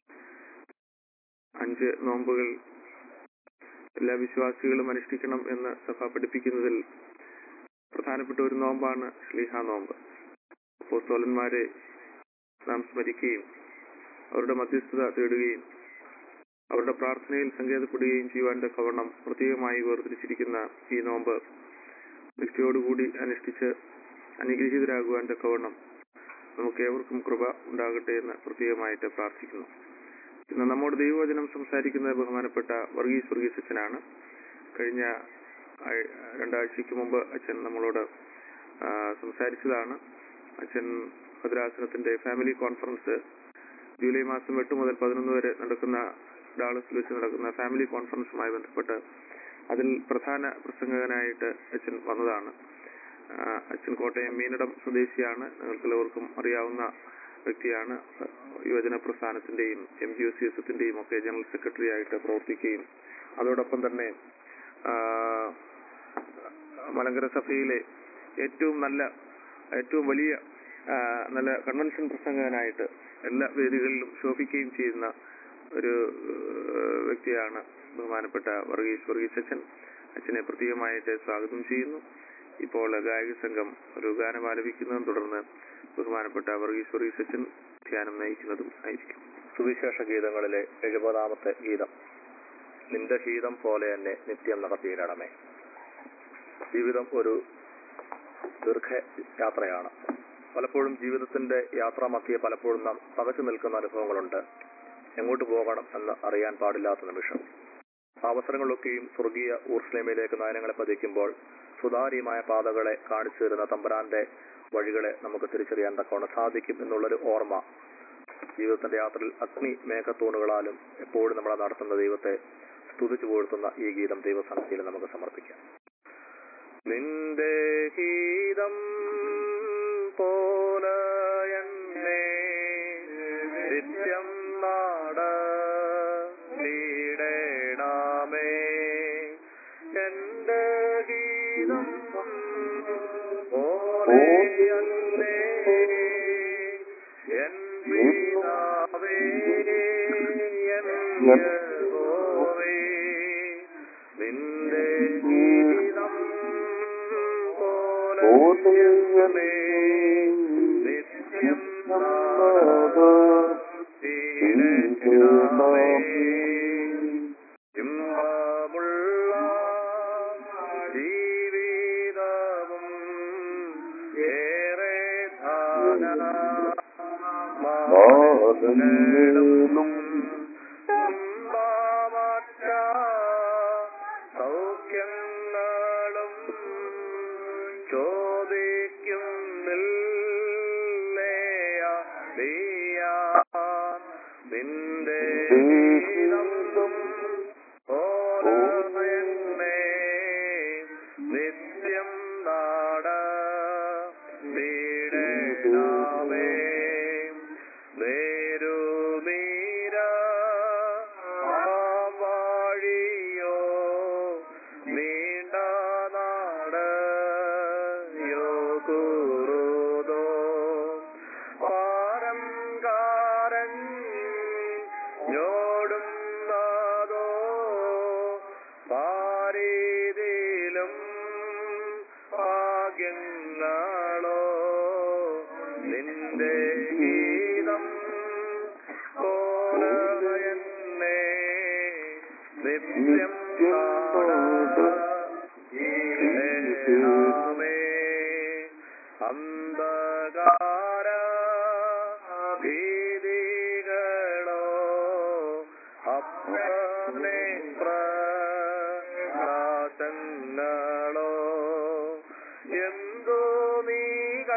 അഞ്ച് നോമ്പുകൾ എല്ലാ വിശ്വാസികളും അനുഷ്ഠിക്കണം എന്ന് സഭ പഠിപ്പിക്കുന്നതിൽ പ്രധാനപ്പെട്ട ഒരു നോമ്പാണ് ശ്ലീഹ നോമ്പ് അപ്പോസ്തോലന്മാരെ നാം സ്മരിക്കുകയും അവരുടെ മധ്യസ്ഥത തേടുകയും അവരുടെ പ്രാർത്ഥനയിൽ സങ്കേതപ്പെടുകയും ചെയ്യുവാൻ തക്കവണ്ണം പ്രത്യേകമായി വേർതിരിച്ചിരിക്കുന്ന ഈ നോമ്പ് നിഷ്ഠയോടുകൂടി അനുഷ്ഠിച്ച് അനുഗ്രഹീതരാകുവാൻ തക്കവണ്ണം നമുക്ക് ഏവർക്കും കൃപ ഉണ്ടാകട്ടെ എന്ന് പ്രത്യേകമായിട്ട് പ്രാർത്ഥിക്കുന്നു ഇന്ന് നമ്മോട് ദൈവവചനം സംസാരിക്കുന്ന ബഹുമാനപ്പെട്ട വർഗീസ് വർഗീസ് അച്ഛനാണ് കഴിഞ്ഞ ആഴ്- രണ്ടാഴ്ചയ്ക്ക് മുമ്പ് അച്ഛൻ നമ്മളോട് ആ, സംസാരിച്ചതാണ് അച്ഛൻ ഭദ്രാസനത്തിന്റെ ഫാമിലി കോൺഫറൻസ് ജൂലൈ മാസം എട്ട് മുതൽ പതിനൊന്ന് വരെ നടക്കുന്ന ഡാളസിൽ വെച്ച് നടക്കുന്ന ഫാമിലി കോൺഫറൻസുമായി ബന്ധപ്പെട്ട് അതിൽ പ്രധാന പ്രസംഗകനായിട്ട് അച്ഛൻ വന്നതാണ് ആ, അച്ഛൻ കോട്ടയം മീനടം സ്വദേശിയാണ് നിങ്ങൾക്ക് എല്ലാവർക്കും അറിയാവുന്ന വ്യക്തിയാണ് യുവജന പ്രസ്ഥാനത്തിന്റെയും എം ജി ഒ സി എസിന്റെയും ഒക്കെ ജനറൽ സെക്രട്ടറി ആയിട്ട് പ്രവർത്തിക്കുകയും അതോടൊപ്പം തന്നെ ആ, മലങ്കര സഭയിലെ ഏറ്റവും നല്ല ഏറ്റവും വലിയ ആ, നല്ല കൺവെൻഷൻ പ്രസംഗകനായിട്ട് എല്ലാ വേദികളിലും ശോഭിക്കുകയും ചെയ്യുന്ന ഒരു ഏഹ്, വ്യക്തിയാണ് ബഹുമാനപ്പെട്ട വർഗീസ് വർഗീസ് അച്ഛൻ അച്ഛനെ പ്രത്യേകമായിട്ട് സ്വാഗതം ചെയ്യുന്നു ഇപ്പോൾ ഗായക സംഘം ഒരു ഗാനം ആലപിക്കുന്നതും തുടർന്ന് ബഹുമാനപ്പെട്ട വർഗീസ് വർഗീസ് അച്ഛൻ ധ്യാനം നയിക്കുന്നതും ആയിരിക്കും സുവിശേഷ ഗീതങ്ങളിലെ എഴുപതാമത്തെ ഗീതം നിന്റെ ഗീതം പോലെ തന്നെ നിത്യം നടത്തിയിടണമേ ജീവിതം ഒരു ദീർഘ യാത്രയാണ് പലപ്പോഴും ജീവിതത്തിന്റെ യാത്രാ മധ്യേ പലപ്പോഴും നാം പകച്ചു നിൽക്കുന്ന അനുഭവങ്ങളുണ്ട് എങ്ങോട്ട് പോകണം എന്ന് അറിയാൻ പാടില്ലാത്ത നിമിഷം ആ അവസരങ്ങളൊക്കെയും സ്വർഗീയ ഊർസ്ലേമയിലേക്ക് നയനങ്ങളെ പതിക്കുമ്പോൾ സുതാര്യമായ പാതകളെ കാണിച്ചു തരുന്ന തമ്പുരാന്റെ വഴികളെ നമുക്ക് തിരിച്ചറിയാൻ തക്കവണ്ണം സാധിക്കും എന്നുള്ളൊരു ഓർമ്മ ജീവിതത്തിന്റെ യാത്രയിൽ അഗ്നി മേഘത്തൂണുകളാലും എപ്പോഴും നമ്മളെ നടത്തുന്ന ദൈവത്തെ സ്തുതിച്ചു പുകഴ്ത്തുന്ന ഈ ഗീതം ദൈവസന്നിധിയിൽ നമുക്ക് സമർപ്പിക്കാം നിന്റെ ഗീതം പോലെ എന്നെ നിത്യം നാടീടേണമേ എന്റെ ഗീതം പോലെ എന്നെ എൻ പിതാവേ എൻ യഹോവേ നിന്റെ ഗീതം പോലെ എന്നെ നിത്യം നാടീടേണമേ ഇമ്പമുള്ള ജീവിതവും ഏറെ ധാനമാനങ്ങളും ഇമ്പമറ്റ സൗഖ്യങ്ങളും ചോദിക്കുന്നില്ലേയ നീയാ നിന്റെ ഗീതം പോലെ എന്നെ നിത്യം നാട വീടേണമേ നേരുനീര വാഴിയോ നീണ്ട നാടയോ കുറുതോ പാരം കാരൻ ഞോടും നാദോ പാരീതിലും ഭാഗ്യങ്ങളോ നിന്റെ ഗീതം പോലെ എന്നെ നിത്യം നാടേ അന്ധകാര ഭീതികളോ അപ്രനെ പ്രകാശങ്ങളോ എന്തോ നീക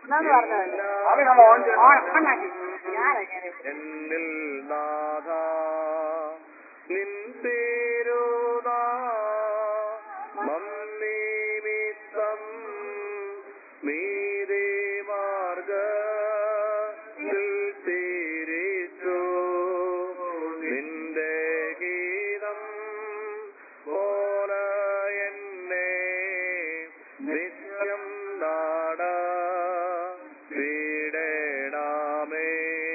എന്നാന്ന് പറഞ്ഞത് ഞാനെങ്ങനെ എന്നിൽ നാഥ നിൻ പേരുതാ മന്നിമിത്തം മീതേ മാർഗ തിരിച്ചു നിന്റെ ഗീതം പോല എന്നെ നിത്യം നാട പീഡനാമേ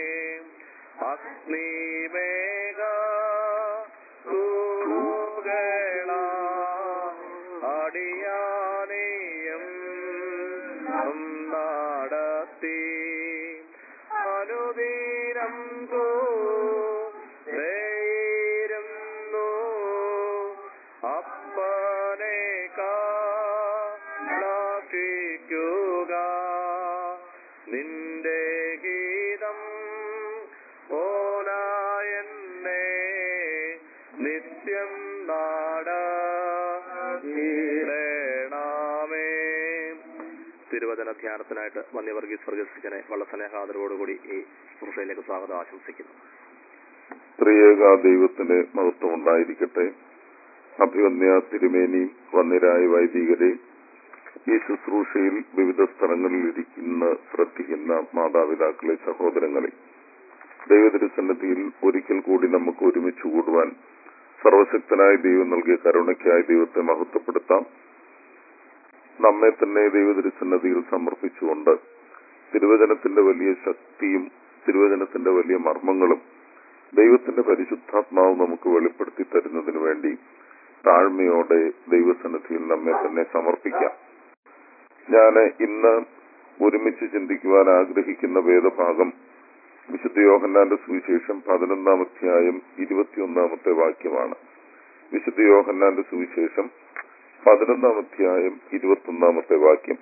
അഗ്നിമേഘ തൂകള അടിയാനെയും നടത്തി അനുദീനം തേരുന്നു അപ്പനെ കാക്ഷിക്കുക നിന്റെ ഗീതം ഓല എന്നെ നിത്യം നാട ണമേ തിരുവചന ധ്യാനത്തിനായിട്ട് വന്യവർഗീസ് വർഗീസിനെ വളരെ സ്നേഹാദരവോടുകൂടി ഈ ശുശ്രൂഷയിലേക്ക് സ്വാഗതം ആശംസിക്കുന്നു ത്രിയേക ദൈവത്തിന് മഹത്വം ഉണ്ടായിരിക്കട്ടെ അഭിവന്യ തിരുമേനി വന്നിരായ വൈദികരെ ഈ ശുശ്രൂഷയിൽ വിവിധ സ്ഥലങ്ങളിൽ ഇരിക്കുന്ന ശ്രദ്ധിക്കുന്ന മാതാപിതാക്കളെ സഹോദരങ്ങളെ ദൈവതിരുസന്നിധിയിൽ ഒരിക്കൽ കൂടി നമുക്ക് ഒരുമിച്ച് കൂടുവാൻ സർവശക്തനായ ദൈവം നൽകിയ കരുണയ്ക്കായി ദൈവത്തെ മഹത്വപ്പെടുത്താം നമ്മെ തന്നെ ദൈവതിരുസന്നിധിയിൽ സമർപ്പിച്ചുകൊണ്ട് തിരുവചനത്തിന്റെ വലിയ ശക്തിയും തിരുവചനത്തിന്റെ വലിയ മർമ്മങ്ങളും ദൈവത്തിന്റെ പരിശുദ്ധാത്മാവ് നമുക്ക് വെളിപ്പെടുത്തി തരുന്നതിന് വേണ്ടി താഴ്മയോടെ ദൈവസന്നിധിയിൽ നമ്മെ തന്നെ സമർപ്പിക്കാം ഞാൻ ഇന്ന് ഒരുമിച്ച് ചിന്തിക്കുവാൻ ആഗ്രഹിക്കുന്ന വേദഭാഗം വിശുദ്ധ യോഹന്നാന്റെ സുവിശേഷം പതിനൊന്നാം അധ്യായം ഇരുപത്തിയൊന്നാമത്തെ വാക്യമാണ് വിശുദ്ധ യോഹന്നാന്റെ സുവിശേഷം പതിനൊന്നാം അധ്യായം ഇരുപത്തൊന്നാമത്തെ വാക്യം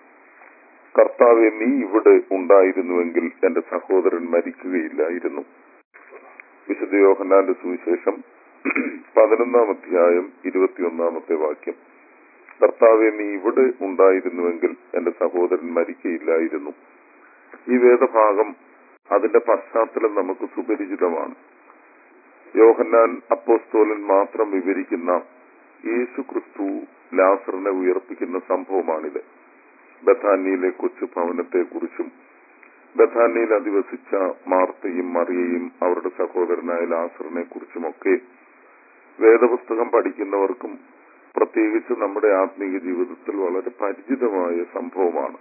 കർത്താവെ നീ ഇവിടെ ഉണ്ടായിരുന്നുവെങ്കിൽ എന്റെ സഹോദരൻ മരിക്കുകയില്ലായിരുന്നു വിശുദ്ധ യോഹന്നാന്റെ സുവിശേഷം പതിനൊന്നാം അധ്യായം ഇരുപത്തിയൊന്നാമത്തെ വാക്യം കർത്താവെ നീ ഇവിടെ ഉണ്ടായിരുന്നുവെങ്കിൽ എന്റെ സഹോദരൻ മരിക്കയില്ലായിരുന്നു ഈ വേദഭാഗം അതിന്റെ പശ്ചാത്തലം നമുക്ക് സുപരിചിതമാണ് യോഹന്നാൻ അപ്പോസ്തോലൻ മാത്രം വിവരിക്കുന്ന യേശു ക്രിസ്തു ലാസറിനെ ഉയർപ്പിക്കുന്ന സംഭവമാണിത് ബഥാനിയിലെ കൊച്ചു ഭവനത്തെക്കുറിച്ചും ബഥാനിയിൽ അധിവസിച്ച മാർത്തയും മറിയയും അവരുടെ സഹോദരനായ ലാസറിനെ കുറിച്ചുമൊക്കെ വേദപുസ്തകം പഠിക്കുന്നവർക്കും പ്രത്യേകിച്ച് നമ്മുടെ ആത്മീയ ജീവിതത്തിൽ വളരെ പരിചിതമായ സംഭവമാണ്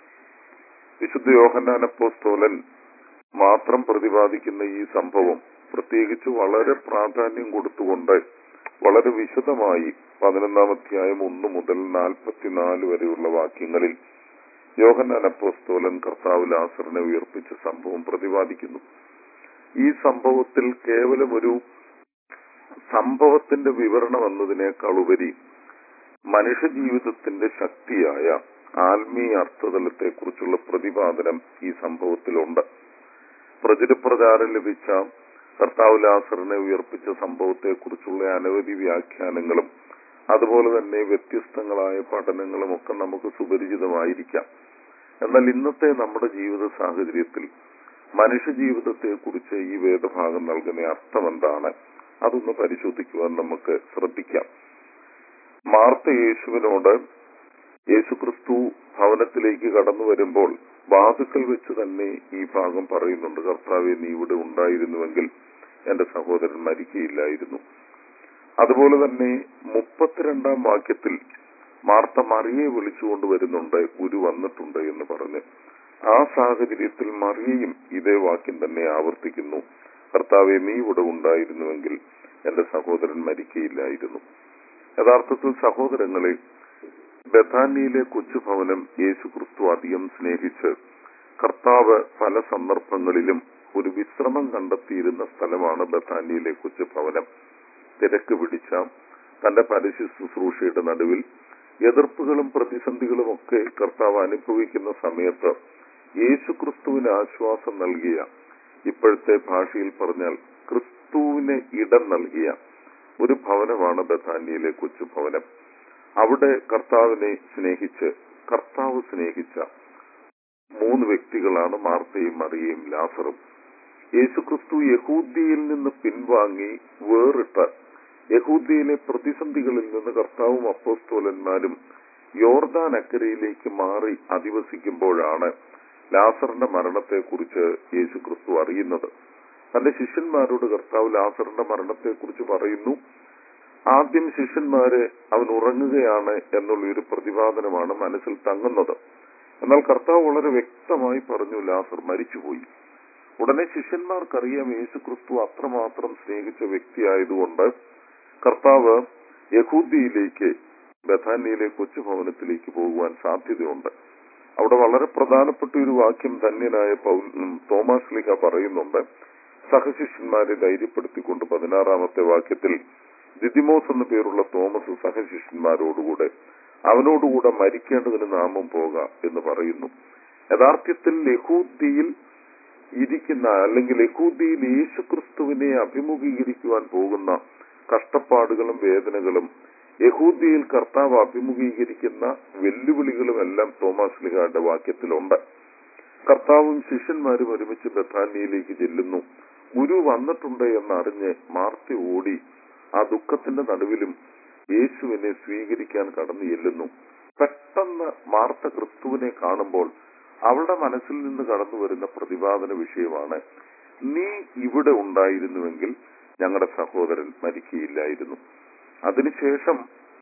വിശുദ്ധ യോഹന്നാൻ അപ്പോസ്തോലൻ മാത്രം പ്രതിപാദിക്കുന്ന ഈ സംഭവം പ്രത്യേകിച്ച് വളരെ പ്രാധാന്യം കൊടുത്തുകൊണ്ട് വളരെ വിശദമായി പതിനൊന്നാം അധ്യായം ഒന്ന് മുതൽ നാൽപ്പത്തിനാല് വരെയുള്ള വാക്യങ്ങളിൽ യോഹന്നാൻ അപ്പോസ്തോലൻ കർത്താവ് ലാസറിനെ ഉയർപ്പിച്ച സംഭവം പ്രതിപാദിക്കുന്നു ഈ സംഭവത്തിൽ കേവലം ഒരു സംഭവത്തിന്റെ വിവരണം എന്നതിനേക്കാൾ ഉപരി മനുഷ്യജീവിതത്തിന്റെ ശക്തിയായ ആത്മീയ അർത്ഥതലത്തെക്കുറിച്ചുള്ള പ്രതിപാദനം ഈ സംഭവത്തിലുണ്ട് പ്രചുരപ്രചാരം ലഭിച്ച കർത്താവ് ലാസറിനെ ഉയർപ്പിച്ച സംഭവത്തെക്കുറിച്ചുള്ള അനവധി വ്യാഖ്യാനങ്ങളും അതുപോലെ തന്നെ വ്യത്യസ്തങ്ങളായ പഠനങ്ങളും ഒക്കെ നമുക്ക് സുപരിചിതമായിരിക്കാം എന്നാൽ ഇന്നത്തെ നമ്മുടെ ജീവിത സാഹചര്യത്തിൽ മനുഷ്യ ജീവിതത്തെക്കുറിച്ച് ഈ വേദഭാഗം നൽകുന്ന അർത്ഥം എന്താണ് അതൊന്ന് പരിശോധിക്കുവാൻ നമുക്ക് ശ്രദ്ധിക്കാം മാർത്ത യേശുവിനോട് യേശുക്രിസ്തു ഭവനത്തിലേക്ക് കടന്നു വരുമ്പോൾ വാതുക്കൽ വെച്ച് തന്നെ ഈ ഭാഗം പറയുന്നുണ്ട് കർത്താവെ നീ ഇവിടെ ഉണ്ടായിരുന്നുവെങ്കിൽ എന്റെ സഹോദരൻ മരിക്കയില്ലായിരുന്നു അതുപോലെ തന്നെ മുപ്പത്തിരണ്ടാം വാക്യത്തിൽ മാർത്ത മറിയെ വിളിച്ചുകൊണ്ട് വരുന്നുണ്ട് ഗുരു വന്നിട്ടുണ്ട് എന്ന് പറഞ്ഞ് ആ സാഹചര്യത്തിൽ മറിയയും ഇതേ വാക്യം തന്നെ ആവർത്തിക്കുന്നു കർത്താവെ നീ ഇവിടെ ഉണ്ടായിരുന്നുവെങ്കിൽ എന്റെ സഹോദരൻ മരിക്കയില്ലായിരുന്നു യഥാർത്ഥത്തിൽ സഹോദരങ്ങളെ ബഥാനിയിലെ കൊച്ചുഭവനം യേശു ക്രിസ്തു അധികം സ്നേഹിച്ച് കർത്താവ് പല സന്ദർഭങ്ങളിലും ഒരു വിശ്രമം കണ്ടെത്തിയിരുന്ന സ്ഥലമാണ് ബഥാനിയിലെ കൊച്ചുഭവനം തിരക്ക് പിടിച്ച തന്റെ പരസ്യ ശുശ്രൂഷയുടെ നടുവിൽ എതിർപ്പുകളും പ്രതിസന്ധികളും ഒക്കെ കർത്താവ് അനുഭവിക്കുന്ന സമയത്ത് യേശു ക്രിസ്തുവിന് ആശ്വാസം നൽകിയ ഇപ്പോഴത്തെ ഭാഷയിൽ പറഞ്ഞാൽ ക്രിസ്തുവിന് ഇടം നൽകിയ ഒരു ഭവനമാണ് ബഥാനിയിലെ കൊച്ചുഭവനം അവിടെ കർത്താവിനെ സ്നേഹിച്ച് കർത്താവ് സ്നേഹിച്ച മൂന്ന് വ്യക്തികളാണ് മാർത്തയും മറിയയും ലാസറും യേശുക്രിസ്തു യഹൂദ്യയിൽ നിന്ന് പിൻവാങ്ങി വേറിട്ട് യഹൂദ്യയിലെ പ്രതിസന്ധികളിൽ നിന്ന് കർത്താവും അപ്പോസ്തോലന്മാരും യോർദാൻ അക്കരയിലേക്ക് മാറി അധിവസിക്കുമ്പോഴാണ് ലാസറിന്റെ മരണത്തെക്കുറിച്ച് യേശുക്രിസ്തു അറിയുന്നത് തന്റെ ശിഷ്യന്മാരോട് കർത്താവ് ലാസറിന്റെ മരണത്തെക്കുറിച്ച് പറയുന്നു ആദ്യം ശിഷ്യന്മാര് അവൻ ഉറങ്ങുകയാണ് എന്നുള്ള ഒരു പ്രതിപാദനമാണ് മനസ്സിൽ തങ്ങുന്നത് എന്നാൽ കർത്താവ് വളരെ വ്യക്തമായി പറഞ്ഞു ലാസർ മരിച്ചുപോയി ഉടനെ ശിഷ്യന്മാർക്കറിയാം യേശുക്രിസ്തു അത്രമാത്രം സ്നേഹിച്ച വ്യക്തിയായതുകൊണ്ട് കർത്താവ് യഹൂദിയിലേക്ക് ബഥാനിയിലെ കൊച്ചുഭവനത്തിലേക്ക് പോകുവാൻ സാധ്യതയുണ്ട് അവിടെ വളരെ പ്രധാനപ്പെട്ട ഒരു വാക്യം ധന്യനായ പൗൽ ഉം, തോമാസ് ലിഹ പറയുന്നുണ്ട് സഹശിഷ്യന്മാരെ ധൈര്യപ്പെടുത്തിക്കൊണ്ട് പതിനാറാമത്തെ വാക്യത്തിൽ ദിദിമോസ് എന്ന പേരുള്ള തോമസ് സഹശിഷ്യന്മാരോടുകൂടെ അവനോടുകൂടെ മരിക്കേണ്ടതിന് നാമം പോക എന്ന് പറയുന്നു യഥാർത്ഥത്തിൽ യഹൂദിയിൽ ഇരിക്കുന്ന അല്ലെങ്കിൽ യഹൂദിയിൽ യേശുക്രിസ്തുവിനെ അഭിമുഖീകരിക്കുവാൻ പോകുന്ന കഷ്ടപ്പാടുകളും വേദനകളും യഹൂദിയിൽ കർത്താവ് അഭിമുഖീകരിക്കുന്ന വെല്ലുവിളികളും എല്ലാം തോമാസ് ലിഹായുടെ വാക്യത്തിലുണ്ട് കർത്താവും ശിഷ്യന്മാരും ഒരുമിച്ച് ബഥാനിയയിലേക്ക് ചെല്ലുന്നു ഗുരു വന്നിട്ടുണ്ട് എന്നറിഞ്ഞ് മാർത്തി ഓടി ആ ദുഃഖത്തിന്റെ നടുവിലും യേശുവിനെ സ്വീകരിക്കാൻ കടന്നു ചെല്ലുന്നു പെട്ടെന്ന് മാർത്ത ക്രിസ്തുവിനെ കാണുമ്പോൾ അവളുടെ മനസ്സിൽ നിന്ന് കടന്നു വരുന്ന പ്രതിപാദന വിഷയമാണ് നീ ഇവിടെ ഉണ്ടായിരുന്നുവെങ്കിൽ ഞങ്ങളുടെ സഹോദരൻ മരിക്കുകയില്ലായിരുന്നു അതിനുശേഷം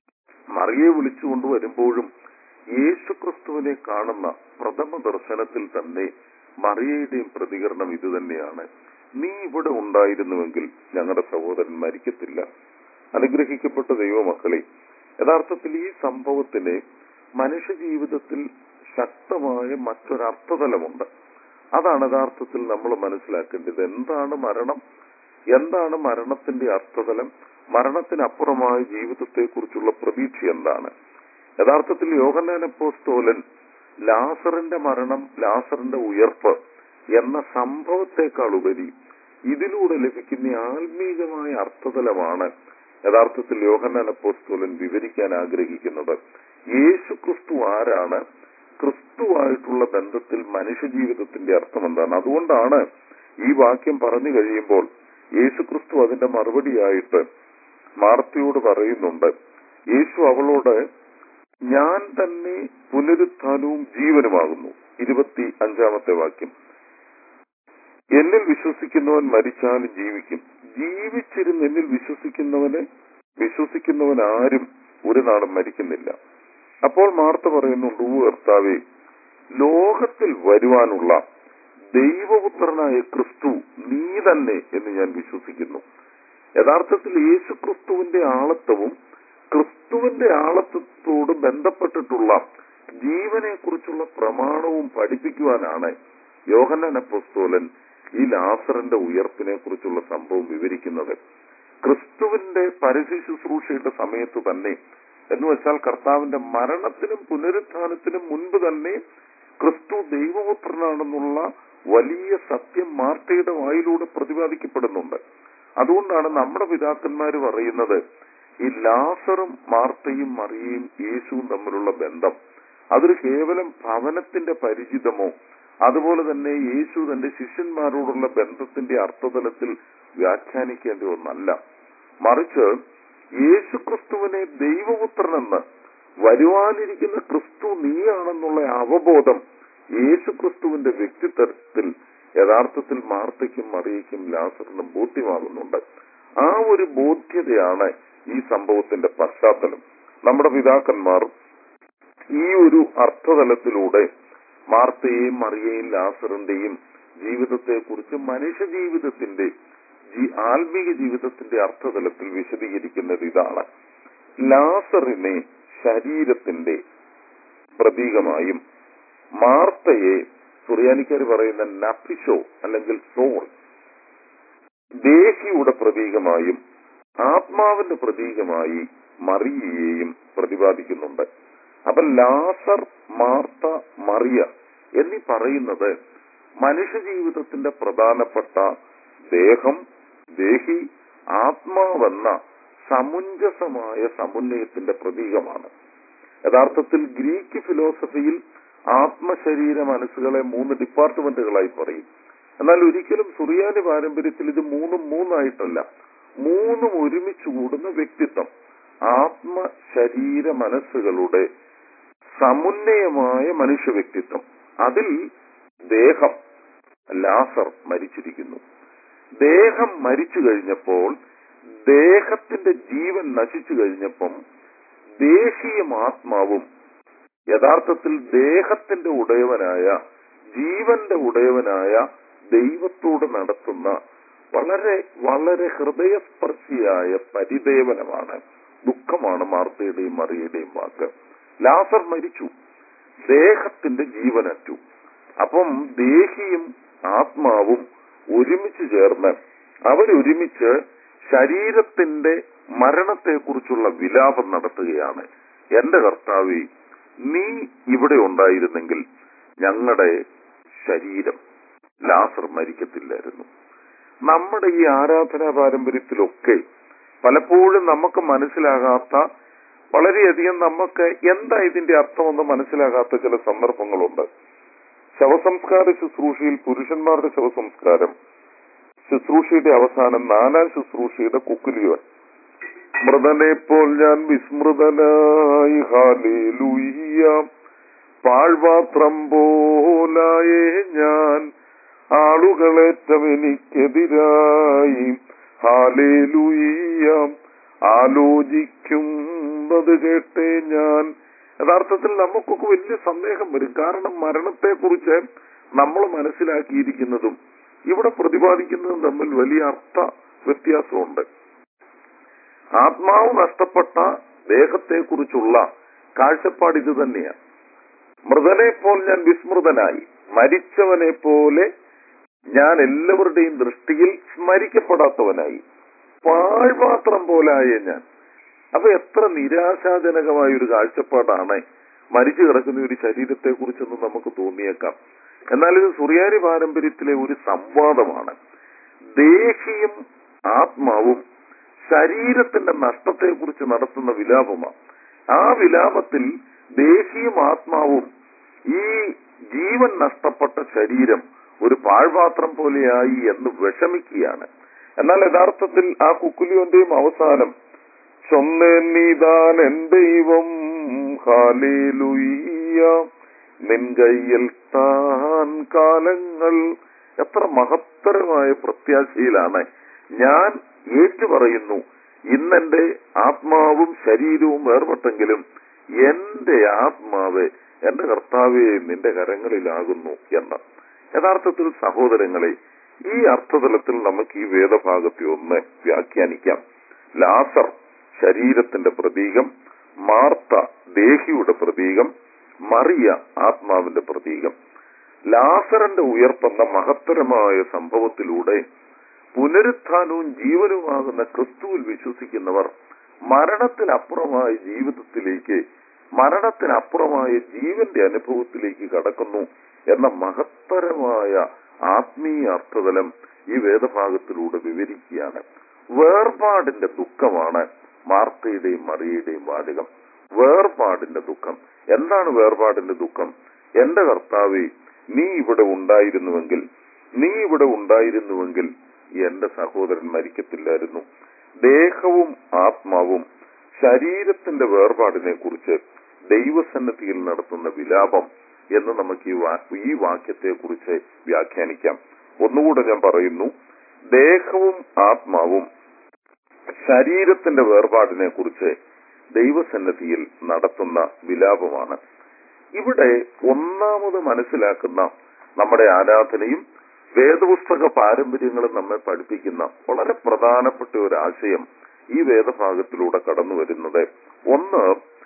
മറിയെ വിളിച്ചുകൊണ്ട് വരുമ്പോഴും യേശുക്രിസ്തുവിനെ കാണുന്ന പ്രഥമ ദർശനത്തിൽ തന്നെ മറിയയുടെയും പ്രതികരണം ഇതുതന്നെയാണ് നീ ഇവിടെ ഉണ്ടായിരുന്നുവെങ്കിൽ ഞങ്ങളുടെ സഹോദരൻ മരിക്കത്തില്ല അനുഗ്രഹിക്കപ്പെട്ട ദൈവമക്കളെ യഥാർത്ഥത്തിൽ ഈ സംഭവത്തിന് മനുഷ്യ ജീവിതത്തിൽ ശക്തമായ മറ്റൊരർത്ഥതലമുണ്ട് അതാണ് യഥാർത്ഥത്തിൽ നമ്മൾ മനസ്സിലാക്കേണ്ടത് എന്താണ് മരണം എന്താണ് മരണത്തിന്റെ അർത്ഥതലം മരണത്തിനപ്പുറമായ ജീവിതത്തെക്കുറിച്ചുള്ള പ്രതീക്ഷ എന്താണ് യഥാർത്ഥത്തിൽ യോഹന്നാൻ അപ്പോസ്തോലൻ ലാസറിന്റെ മരണം ലാസറിന്റെ ഉയർപ്പ് എന്ന സംഭവത്തെക്കാൾ ഉപരി ഇതിലൂടെ ലഭിക്കുന്ന ആത്മീകമായ അർത്ഥതലമാണ് യഥാർത്ഥത്തിൽ യോഹന്നാൻ അപ്പോസ്തോലൻ വിവരിക്കാൻ ആഗ്രഹിക്കുന്നത് യേശു ക്രിസ്തു ആരാണ് ക്രിസ്തുവായിട്ടുള്ള ബന്ധത്തിൽ മനുഷ്യജീവിതത്തിന്റെ അർത്ഥം എന്താണ് അതുകൊണ്ടാണ് ഈ വാക്യം പറഞ്ഞു കഴിയുമ്പോൾ യേശു ക്രിസ്തു അതിന്റെ മറുപടിയായിട്ട് മാർത്തിയോട് പറയുന്നുണ്ട് യേശു അവളോട് ഞാൻ തന്നെ പുനരുത്ഥാനവും ജീവനുമാകുന്നു ഇരുപത്തി അഞ്ചാമത്തെ വാക്യം എന്നിൽ വിശ്വസിക്കുന്നവൻ മരിച്ചാലും ജീവിക്കും ജീവിച്ചിരുന്ന് എന്നിൽ വിശ്വസിക്കുന്നവന് വിശ്വസിക്കുന്നവൻ ആരും ഒരു നാളും മരിക്കുന്നില്ല അപ്പോൾ മാർത്ത പറയുന്നുണ്ട് "ഊ കർത്താവേ ലോകത്തിൽ വരുവാനുള്ള ദൈവപുത്രനായ ക്രിസ്തു നീ തന്നെ എന്ന് ഞാൻ വിശ്വസിക്കുന്നു യഥാർത്ഥത്തിൽ യേശു ക്രിസ്തുവിന്റെ ആളത്വവും ക്രിസ്തുവിന്റെ ആളത്വത്തോട് ബന്ധപ്പെട്ടിട്ടുള്ള ജീവനെ കുറിച്ചുള്ള പ്രമാണവും പഠിപ്പിക്കുവാനാണ് യോഹന്നാൻ അപ്പോസ്തോലൻ ഈ ലാസറിന്റെ ഉയർപ്പിനെ കുറിച്ചുള്ള സംഭവം വിവരിക്കുന്നത് ക്രിസ്തുവിന്റെ പരസ്യ ശുശ്രൂഷയുടെ സമയത്ത് തന്നെ എന്ന് വെച്ചാൽ കർത്താവിന്റെ മരണത്തിനും പുനരുത്ഥാനത്തിനും മുൻപ് തന്നെ ക്രിസ്തു ദൈവപുത്രനാണെന്നുള്ള വലിയ സത്യം മാർത്തയുടെ വായിലൂടെ പ്രതിപാദിക്കപ്പെടുന്നുണ്ട് അതുകൊണ്ടാണ് നമ്മുടെ പിതാക്കന്മാർ പറയുന്നത് ഈ ലാസറും മാർത്തയും മറിയയും യേശുവും തമ്മിലുള്ള ബന്ധം അതൊരു കേവലം ഭവനത്തിന്റെ പരിചിതമോ അതുപോലെ തന്നെ യേശു തന്റെ ശിഷ്യന്മാരോടുള്ള ബന്ധത്തിന്റെ അർത്ഥതലത്തിൽ വ്യാഖ്യാനിക്കേണ്ട ഒന്നല്ല മറിച്ച് യേശു ക്രിസ്തുവിനെ ദൈവപുത്രനെന്ന് വരുവാനിരിക്കുന്ന ക്രിസ്തു നീയാണെന്നുള്ള അവബോധം യേശു ക്രിസ്തുവിന്റെ വ്യക്തിത്വത്തിൽ യഥാർത്ഥത്തിൽ മാർത്തയ്ക്കും മറിയയ്ക്കും ലാസറിനും ബോധ്യമാകുന്നുണ്ട് ആ ഒരു ബോധ്യതയാണ് ഈ സംഭവത്തിന്റെ പശ്ചാത്തലം നമ്മുടെ പിതാക്കന്മാർ ഈ ഒരു അർത്ഥതലത്തിലൂടെ മാർത്തയെയും മറിയയും ലാസറിന്റെയും ജീവിതത്തെക്കുറിച്ച് മനുഷ്യ ജീവിതത്തിന്റെ ജീ- ആത്മീക ജീവിതത്തിന്റെ അർത്ഥതലത്തിൽ വിശദീകരിക്കുന്നത് ഇതാണ് ലാസറിനെ ശരീരത്തിന്റെ പ്രതീകമായും മാർത്തയെ സുറിയാനിക്കാർ പറയുന്ന നഫിഷോ അല്ലെങ്കിൽ സോൾ ദേഹിയുടെ പ്രതീകമായും ആത്മാവിന്റെ പ്രതീകമായി മറിയയെയും പ്രതിപാദിക്കുന്നുണ്ട് അപ്പൊ ലാസർ മാർത്ത മറിയ എന്നീ പറയുന്നത് മനുഷ്യ ജീവിതത്തിന്റെ പ്രധാനപ്പെട്ട ദേഹം ദേഹി ആത്മാവെന്ന സമുഞ്ചസമായ സമുന്നയത്തിന്റെ പ്രതീകമാണ് യഥാർത്ഥത്തിൽ ഗ്രീക്ക് ഫിലോസഫിയിൽ ആത്മശരീര മനസ്സുകളെ മൂന്ന് ഡിപ്പാർട്ട്മെന്റുകളായി പറയും എന്നാൽ ഒരിക്കലും സുറിയാനി പാരമ്പര്യത്തിൽ ഇത് മൂന്നും മൂന്നായിട്ടല്ല മൂന്നും ഒരുമിച്ച് കൂടുന്ന വ്യക്തിത്വം ആത്മ ശരീര മനസ്സുകളുടെ സമുന്നയമായ മനുഷ്യ വ്യക്തിത്വം അതിൽ ദേഹം ലാസർ മരിച്ചിരിക്കുന്നു ദേഹം മരിച്ചു കഴിഞ്ഞപ്പോൾ ദേഹത്തിന്റെ ജീവൻ നശിച്ചു കഴിഞ്ഞപ്പം ദേഹീയം ആത്മാവും യഥാർത്ഥത്തിൽ ദേഹത്തിന്റെ ഉടയവനായ ജീവന്റെ ഉടയവനായ ദൈവത്തോട് നടത്തുന്ന വളരെ വളരെ ഹൃദയസ്പർശിയായ പരിദേവനമാണ് ദുഃഖമാണ് മാർത്തയുടെയും മറിയുടെയും വാക്ക് ലാസർ മരിച്ചു ദേഹത്തിന്റെ ജീവനറ്റു അപ്പം ദേഹിയും ആത്മാവും ഒരുമിച്ച് ചേർന്ന് അവരൊരുമിച്ച് ശരീരത്തിന്റെ മരണത്തെക്കുറിച്ചുള്ള വിലാപം നടത്തുകയാണ് എന്റെ കർത്താവെ നീ ഇവിടെ ഉണ്ടായിരുന്നെങ്കിൽ ഞങ്ങളുടെ ശരീരം ലാസർ മരിക്കത്തില്ലായിരുന്നു നമ്മുടെ ഈ ആരാധനാ പാരമ്പര്യത്തിലൊക്കെ പലപ്പോഴും നമുക്ക് മനസ്സിലാകാത്ത വളരെയധികം നമുക്ക് എന്താ ഇതിന്റെ അർത്ഥമെന്ന് മനസ്സിലാകാത്ത ചില സന്ദർഭങ്ങളുണ്ട് ശവസംസ്കാര ശുശ്രൂഷയിൽ പുരുഷന്മാരുടെ ശവസംസ്കാരം ശുശ്രൂഷയുടെ അവസാനം നാലാം ശുശ്രൂഷയുടെ കുക്കുലിയോൻ മൃതനെ പോൽ ഞാൻ വിസ്മൃതനായി ഹാലേലൂയ്യ പാഴ്പാത്രം പോലായേ ഞാൻ ആളുകളേറ്റം എനിക്കെതിരായി ഹാലേലൂയ്യ ആലോചിക്കുന്നത് കേട്ടേ ഞാൻ യഥാർത്ഥത്തിൽ നമുക്കൊക്കെ വലിയ സന്ദേഹം വരും കാരണം മരണത്തെക്കുറിച്ച് നമ്മൾ മനസ്സിലാക്കിയിരിക്കുന്നതും ഇവിടെ പ്രതിപാദിക്കുന്നതും തമ്മിൽ വലിയ അർത്ഥ വ്യത്യാസമുണ്ട് ആത്മാവ് നഷ്ടപ്പെട്ട ദേഹത്തെക്കുറിച്ചുള്ള കാഴ്ചപ്പാട് ഇത് തന്നെയാണ് മൃതനെ പോൽ ഞാൻ വിസ്മൃതനായി മരിച്ചവനെ പോലെ ഞാൻ എല്ലാവരുടെയും ദൃഷ്ടിയിൽ സ്മരിക്കപ്പെടാത്തവനായി പാഴ്പാത്രം പോലായ ഞാൻ അപ്പൊ എത്ര നിരാശാജനകമായ ഒരു കാഴ്ചപ്പാടാണ് മരിച്ചു കിടക്കുന്ന ഒരു ശരീരത്തെ കുറിച്ചെന്ന് നമുക്ക് തോന്നിയേക്കാം എന്നാൽ ഇത് സുറിയാനി പാരമ്പര്യത്തിലെ ഒരു സംവാദമാണ് ദേഹിയും ആത്മാവും ശരീരത്തിന്റെ നഷ്ടത്തെക്കുറിച്ച് നടത്തുന്ന വിലാപമാണ് ആ വിലാപത്തിൽ ദേഹിയും ആത്മാവും ഈ ജീവൻ നഷ്ടപ്പെട്ട ശരീരം ഒരു പാഴ്പാത്രം പോലെയായി എന്ന് വിഷമിക്കുകയാണ് എന്നാൽ യഥാർത്ഥത്തിൽ ആ കുക്കുലിയോന്റെയും അവസാനം ചൊന്നേൻ നീതാൻ എൻ ദൈവം ഹാലേലുയ്യ നിൻ കയ്യിൽ താൻ കാലങ്ങൾ എത്ര മഹത്തരമായ പ്രത്യാശയിലാണ് ഞാൻ ഏറ്റുപറയുന്നു ഇന്നെന്റെ ആത്മാവും ശരീരവും വേർപെട്ടെങ്കിലും എന്റെ ആത്മാവ് എന്റെ കർത്താവെ നിന്റെ കരങ്ങളിലാകുന്നു എന്ന് യഥാർത്ഥത്തിൽ സഹോദരങ്ങളെ ഈ അർത്ഥതലത്തിൽ നമുക്ക് ഈ വേദഭാഗത്തെ ഒന്ന് വ്യാഖ്യാനിക്കാം ലാസർ ശരീരത്തിന്റെ പ്രതീകം മാർത്ത ദേഹിയുടെ പ്രതീകം മറിയ ആത്മാവിന്റെ പ്രതീകം ലാസറിന്റെ ഉയർപ്പെന്ന മഹത്തരമായ സംഭവത്തിലൂടെ പുനരുത്ഥാനവും ജീവനുമാകുന്ന ക്രിസ്തുവിൽ വിശ്വസിക്കുന്നവർ മരണത്തിനപ്പുറമായ ജീവിതത്തിലേക്ക് മരണത്തിനപ്പുറമായ ജീവന്റെ അനുഭവത്തിലേക്ക് കടക്കുന്നു എന്ന മഹത്തരമായ ആത്മീയ അർത്ഥതലം ഈ വേദഭാഗത്തിലൂടെ വിവരിക്കുകയാണ് വേർപാടിന്റെ ദുഃഖമാണ് മാർത്തയുടെയും മറിയയുടെയും വാചകം വേർപാടിന്റെ ദുഃഖം എന്താണ് വേർപാടിന്റെ ദുഃഖം എന്റെ കർത്താവെ നീ ഇവിടെ ഉണ്ടായിരുന്നുവെങ്കിൽ നീ ഇവിടെ ഉണ്ടായിരുന്നുവെങ്കിൽ എന്റെ സഹോദരൻ മരിക്കത്തില്ലായിരുന്നു ദേഹവും ആത്മാവും ശരീരത്തിന്റെ വേർപാടിനെ കുറിച്ച് ദൈവസന്നദ്ധിയിൽ നടത്തുന്ന വിലാപം എന്ന് നമുക്ക് ഈ വാ- ഈ വാക്യത്തെ കുറിച്ച് വ്യാഖ്യാനിക്കാം ഒന്നുകൂടെ ഞാൻ പറയുന്നു ദേഹവും ആത്മാവും ശരീരത്തിന്റെ വേർപാടിനെ കുറിച്ച് ദൈവസന്നദ്ധിയിൽ നടത്തുന്ന വിലാപമാണ് ഇവിടെ ഒന്നാമത് മനസ്സിലാക്കുന്ന നമ്മുടെ ആരാധനയും വേദപുസ്തക പാരമ്പര്യങ്ങളും നമ്മെ പഠിപ്പിക്കുന്ന വളരെ പ്രധാനപ്പെട്ട ഒരു ആശയം ഈ വേദഭാഗത്തിലൂടെ കടന്നു വരുന്നത് ഒന്ന്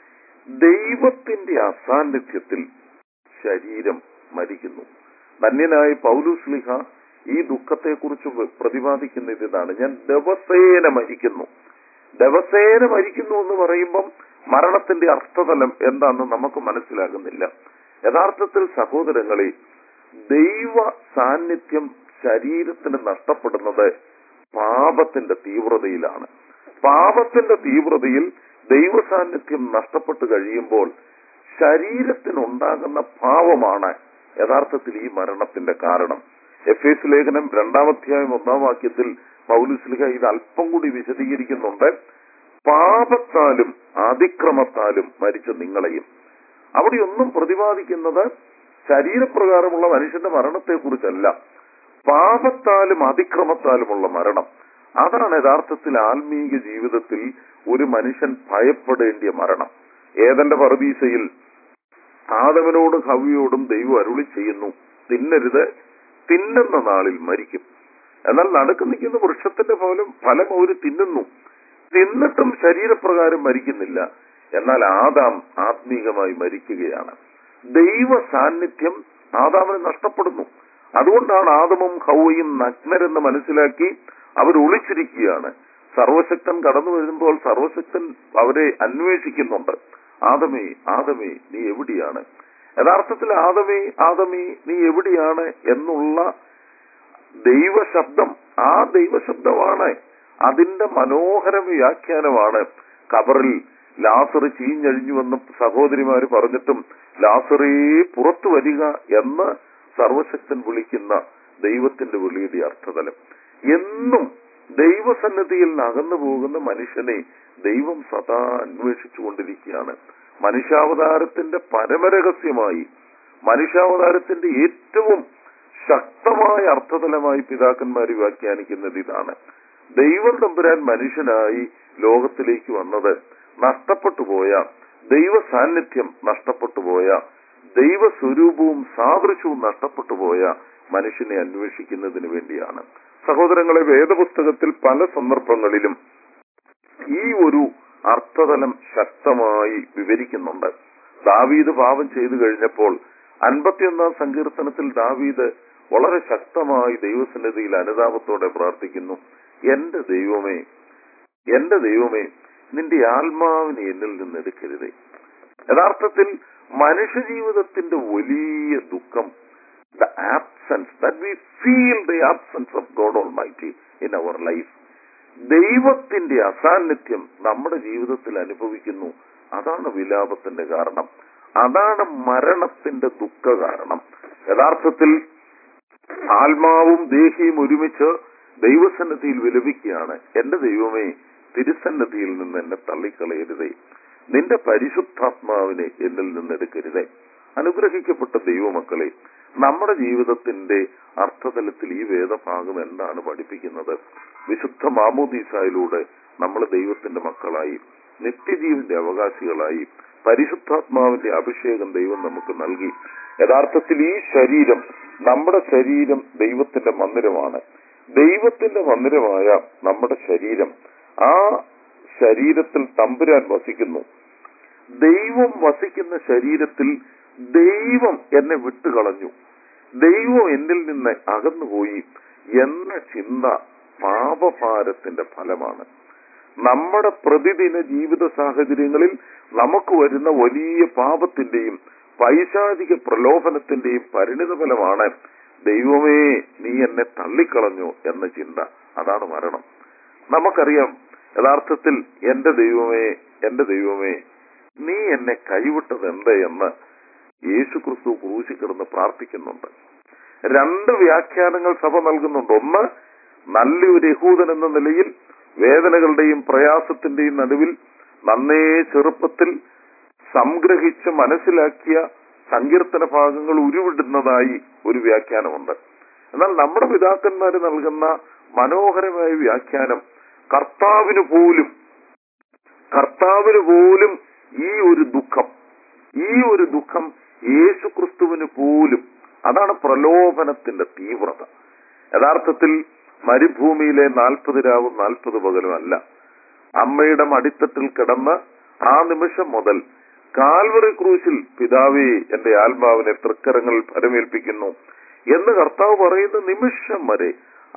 ദൈവത്തിന്റെ അസാന്നിധ്യത്തിൽ ശരീരം മരിക്കുന്നു ധന്യനായ പൗലുസ്ലിഹ ഈ ദുഃഖത്തെക്കുറിച്ച് പ്രതിപാദിക്കുന്നത് ഇതാണ് ഞാൻ ദിവസേന മരിക്കുന്നു ദിവസേന മരിക്കുന്നു എന്ന് പറയുമ്പം മരണത്തിന്റെ അർത്ഥതലം എന്താണെന്ന് നമുക്ക് മനസ്സിലാകുന്നില്ല യഥാർത്ഥത്തിൽ സഹോദരങ്ങളെ ദൈവ സാന്നിധ്യം ശരീരത്തിന് നഷ്ടപ്പെടുന്നത് പാപത്തിന്റെ തീവ്രതയിലാണ് പാപത്തിന്റെ തീവ്രതയിൽ ദൈവ സാന്നിധ്യം നഷ്ടപ്പെട്ടു കഴിയുമ്പോൾ ശരീരത്തിനുണ്ടാകുന്ന ഭാവമാണ് യഥാർത്ഥത്തിൽ ഈ മരണത്തിന്റെ കാരണം എഫ് എസ് ലേഖനം രണ്ടാമധ്യായം ഒന്നാം വാക്യത്തിൽ പൗലുസ്ലിഹ ഇത് അല്പം കൂടി വിശദീകരിക്കുന്നുണ്ട് പാപത്താലും അതിക്രമത്താലും മരിച്ച നിങ്ങളെയും അവിടെയൊന്നും പ്രതിപാദിക്കുന്നത് ശരീരപ്രകാരമുള്ള മനുഷ്യന്റെ മരണത്തെക്കുറിച്ചല്ല പാപത്താലും അതിക്രമത്താലുമുള്ള മരണം അതാണ് യഥാർത്ഥത്തിൽ ആത്മീക ജീവിതത്തിൽ ഒരു മനുഷ്യൻ ഭയപ്പെടേണ്ടിയ മരണം ഏതന്റെ പർദീസയിൽ ആദവനോടും ഹവിയോടും ദൈവം അരുളി ചെയ്യുന്നു തിന്നരുത് തിന്നുന്ന നാളിൽ മരിക്കും എന്നാൽ നടുക്ക് നിൽക്കുന്ന വൃക്ഷത്തിന്റെ ഫലം ഫലം അവർ തിന്നുന്നു തിന്നിട്ടും ശരീരപ്രകാരം മരിക്കുന്നില്ല എന്നാൽ ആദാം ആത്മീകമായി മരിക്കുകയാണ് ദൈവ സാന്നിധ്യം ആദാമിന് നഷ്ടപ്പെടുന്നു അതുകൊണ്ടാണ് ആദമും ഹൗവയും നഗ്നരെന്ന് മനസ്സിലാക്കി അവർ ഒളിച്ചിരിക്കുകയാണ് സർവശക്തൻ കടന്നു വരുമ്പോൾ സർവശക്തൻ അവരെ അന്വേഷിക്കുന്നുണ്ട് ആദമേ ആദമേ നീ എവിടെയാണ് യഥാർത്ഥത്തിൽ ആദമേ ആദമേ നീ എവിടെയാണ് എന്നുള്ള ദൈവശബ്ദം ആ ദൈവശബ്ദമാണ് അതിന്റെ മനോഹര വ്യാഖ്യാനമാണ് കബറിൽ ലാസർ ചീഞ്ഞഴിഞ്ഞുവെന്ന് സഹോദരിമാര് പറഞ്ഞിട്ടും ലാസറേ പുറത്തു വരിക എന്ന് സർവശക്തൻ വിളിക്കുന്ന ദൈവത്തിന്റെ വിളിയുടെ അർത്ഥതലം എന്നും ദൈവസന്നദ്ധിയിൽ നിന്ന് അകന്നു പോകുന്ന മനുഷ്യനെ ദൈവം സദാ അന്വേഷിച്ചുകൊണ്ടിരിക്കുകയാണ് മനുഷ്യാവതാരത്തിന്റെ പരമരഹസ്യമായി മനുഷ്യാവതാരത്തിന്റെ ഏറ്റവും ശക്തമായ അർത്ഥതലമായി പിതാക്കന്മാർ വ്യാഖ്യാനിക്കുന്നത് ഇതാണ് ദൈവം തമ്പുരാൻ മനുഷ്യനായി ലോകത്തിലേക്ക് വന്നത് നഷ്ടപ്പെട്ടു പോയ ദൈവ സാന്നിധ്യം നഷ്ടപ്പെട്ടു പോയ ദൈവസ്വരൂപവും സാദൃശ്യവും നഷ്ടപ്പെട്ടു പോയ മനുഷ്യനെ അന്വേഷിക്കുന്നതിന് വേണ്ടിയാണ് സഹോദരങ്ങളെ വേദപുസ്തകത്തിൽ പല സന്ദർഭങ്ങളിലും ഈ ഒരു അർത്ഥതലം ശക്തമായി വിവരിക്കുന്നുണ്ട് ദാവീദ് പാപം ചെയ്തു കഴിഞ്ഞപ്പോൾ അൻപത്തിയൊന്നാം സങ്കീർത്തനത്തിൽ ദാവീദ് വളരെ ശക്തമായി ദൈവസന്നിധിയിൽ അനുതാപത്തോടെ പ്രാർത്ഥിക്കുന്നു എന്റെ ദൈവമേ എന്റെ ദൈവമേ നിന്റെ ആത്മാവിനെ എന്നിൽ നിന്ന് എടുക്കരുതേ യഥാർത്ഥത്തിൽ മനുഷ്യജീവിതത്തിന്റെ വലിയ ദുഃഖം the absence that we feel the absence of God almighty in our life ദൈവത്തിന്റെ അസാന്നിധ്യം നമ്മുടെ ജീവിതത്തിൽ അനുഭവിക്കുന്നു അതാണ് വിലാപത്തിന്റെ കാരണം അതാണ് മരണത്തിന്റെ ദുഃഖ കാരണം യഥാർത്ഥത്തിൽ ആത്മാവും ദേഹിയും ഒരുമിച്ച് ദൈവസന്നിധിയിൽ വിലപിക്കുകയാണ് എന്റെ ദൈവമേ തിരുസന്നിധിയിൽ നിന്ന് എന്നെ തള്ളിക്കളയരുതേ നിന്റെ പരിശുദ്ധാത്മാവിനെ എന്നിൽ നിന്ന് എടുക്കരുതേ അനുഗ്രഹിക്കപ്പെട്ട ദൈവമക്കളെ നമ്മുടെ ജീവിതത്തിന്റെ അർത്ഥതലത്തിൽ ഈ വേദഭാഗം എന്താണ് പഠിപ്പിക്കുന്നത് വിശുദ്ധ മാമോദീസായിലൂടെ നമ്മൾ ദൈവത്തിന്റെ മക്കളായി നിത്യജീവന്റെ അവകാശികളായി പരിശുദ്ധാത്മാവിന്റെ അഭിഷേകം ദൈവം നമുക്ക് നൽകി യഥാർത്ഥത്തിൽ ഈ ശരീരം നമ്മുടെ ശരീരം ദൈവത്തിന്റെ മന്ദിരമാണ് ദൈവത്തിന്റെ മന്ദിരമായ നമ്മുടെ ശരീരം ആ ശരീരത്തിൽ തമ്പുരാൻ വസിക്കുന്നു ദൈവം വസിക്കുന്ന ശരീരത്തിൽ ദൈവം എന്നെ വിട്ടുകളഞ്ഞു ദൈവം എന്നിൽ നിന്ന് അകന്നുപോയി എന്ന ചിന്ത പാപഭാരത്തിന്റെ ഫലമാണ് നമ്മുടെ പ്രതിദിന ജീവിത സാഹചര്യങ്ങളിൽ നമുക്ക് വരുന്ന വലിയ പാപത്തിന്റെയും പൈശാചിക പ്രലോഭനത്തിന്റെയും പരിണിത ഫലമാണ് ദൈവമേ നീ എന്നെ തള്ളിക്കളഞ്ഞു എന്ന ചിന്ത അതാണ് മരണം നമുക്കറിയാം യഥാർത്ഥത്തിൽ എന്റെ ദൈവമേ എന്റെ ദൈവമേ നീ എന്നെ കൈവിട്ടത് എന്ത് എന്ന് യേശു ക്രിസ്തു ക്രൂശി കിടന്ന് പ്രാർത്ഥിക്കുന്നുണ്ട് രണ്ട് വ്യാഖ്യാനങ്ങൾ സഭ നൽകുന്നുണ്ട് ഒന്ന് നല്ലൊരു യഹൂദൻ എന്ന നിലയിൽ വേദനകളുടെയും പ്രയാസത്തിന്റെയും നടുവിൽ നന്നേ ചെറുപ്പത്തിൽ സംഗ്രഹിച്ച് മനസ്സിലാക്കിയ സങ്കീർത്തന ഭാഗങ്ങൾ ഉരുവിടുന്നതായി ഒരു വ്യാഖ്യാനമുണ്ട് എന്നാൽ നമ്മുടെ പിതാക്കന്മാര് നൽകുന്ന മനോഹരമായ വ്യാഖ്യാനം കർത്താവിന് പോലും കർത്താവിന് പോലും ഈ ഒരു ദുഃഖം ഈ ഒരു ദുഃഖം യേശു ക്രിസ്തുവിന് പോലും അതാണ് പ്രലോഭനത്തിന്റെ തീവ്രത യഥാർത്ഥത്തിൽ മരുഭൂമിയിലെ നാൽപ്പത് രാവും നാൽപ്പത് പകലും അല്ല അമ്മയുടെ മടിത്തട്ടിൽ കിടന്ന് ആ നിമിഷം മുതൽ കാൽവറി ക്രൂശിൽ പിതാവേ എന്റെ ആത്മാവിനെ തൃക്കരങ്ങളിൽ പരമേൽപ്പിക്കുന്നു എന്ന് കർത്താവ് പറയുന്ന നിമിഷം വരെ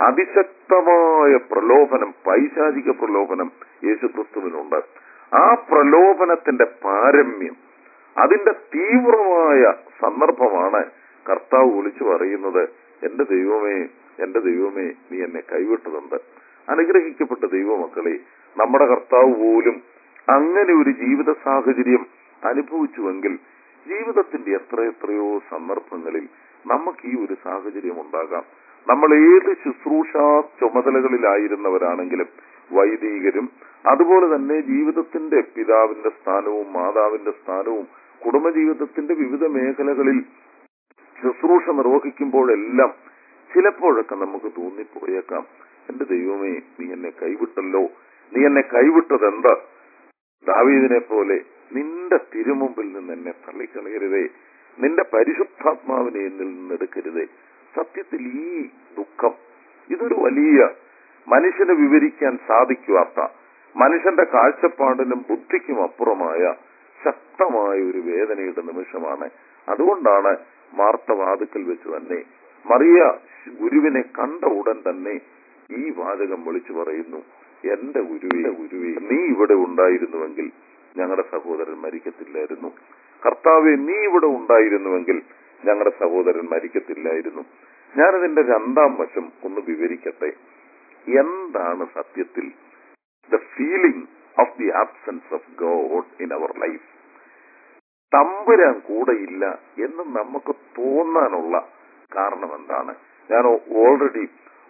അതിശക്തമായ പ്രലോഭനം പൈശാചിക പ്രലോഭനം യേശുക്രിസ്തുവിനുണ്ട് ആ പ്രലോഭനത്തിന്റെ പാരമ്യം അതിന്റെ തീവ്രമായ സന്ദർഭമാണ് കർത്താവ് വിളിച്ചു പറയുന്നത് എന്റെ ദൈവമേ എന്റെ ദൈവമേ നീ എന്നെ കൈവിട്ടതുണ്ട് അനുഗ്രഹിക്കപ്പെട്ട ദൈവമക്കളെ നമ്മുടെ കർത്താവ് പോലും അങ്ങനെ ഒരു ജീവിത സാഹചര്യം അനുഭവിച്ചുവെങ്കിൽ ജീവിതത്തിന്റെ എത്ര എത്രയോ സന്ദർഭങ്ങളിൽ നമുക്ക് ഈ ഒരു സാഹചര്യം ഉണ്ടാകാം നമ്മൾ ഏത് ശുശ്രൂഷ ചുമതലകളിലായിരുന്നവരാണെങ്കിലും വൈദികരും അതുപോലെ തന്നെ ജീവിതത്തിന്റെ പിതാവിന്റെ സ്ഥാനവും മാതാവിന്റെ സ്ഥാനവും കുടുംബജീവിതത്തിന്റെ വിവിധ മേഖലകളിൽ ശുശ്രൂഷ നിർവഹിക്കുമ്പോഴെല്ലാം ചിലപ്പോഴൊക്കെ നമുക്ക് തോന്നിപ്പോയേക്കാം എന്റെ ദൈവമേ നീ എന്നെ കൈവിട്ടല്ലോ നീ എന്നെ കൈവിട്ടത് എന്താ ദാവീദിനെ പോലെ നിന്റെ തിരുമുമ്പിൽ നിന്ന് എന്നെ തള്ളിക്കളയരുതേ നിന്റെ പരിശുദ്ധാത്മാവിനെ എന്നിൽ നിന്ന് എടുക്കരുതേ സത്യത്തിൽ ഈ ദുഃഖം ഇതൊരു വലിയ മനുഷ്യന് വിവരിക്കാൻ സാധിക്കാത്ത മനുഷ്യന്റെ കാഴ്ചപ്പാടിനും ബുദ്ധിക്കും അപ്പുറമായ ശക്തമായ ഒരു വേദനയുടെ നിമിഷമാണ് അതുകൊണ്ടാണ് മാർത്ത വാതുക്കൽ വെച്ച് തന്നെ മറിയ ഗുരുവിനെ കണ്ട ഉടൻ തന്നെ ഈ വാചകം വിളിച്ചു പറയുന്നു എന്റെ ഗുരുവേ ഗുരുവേ നീ ഇവിടെ ഉണ്ടായിരുന്നുവെങ്കിൽ ഞങ്ങളുടെ സഹോദരൻ മരിക്കത്തില്ലായിരുന്നു കർത്താവെ നീ ഇവിടെ ഉണ്ടായിരുന്നുവെങ്കിൽ ഞങ്ങളുടെ സഹോദരൻ മരിക്കത്തില്ലായിരുന്നു ഞാനതിന്റെ രണ്ടാം വശം ഒന്ന് വിവരിക്കട്ടെ എന്താണ് സത്യത്തിൽ the feeling of the absence of God in our life തമ്പുരാൻ കൂടെയില്ല എന്ന് നമുക്ക് തോന്നാനുള്ള കാരണം എന്താണ് ഞാൻ ഓൾറെഡി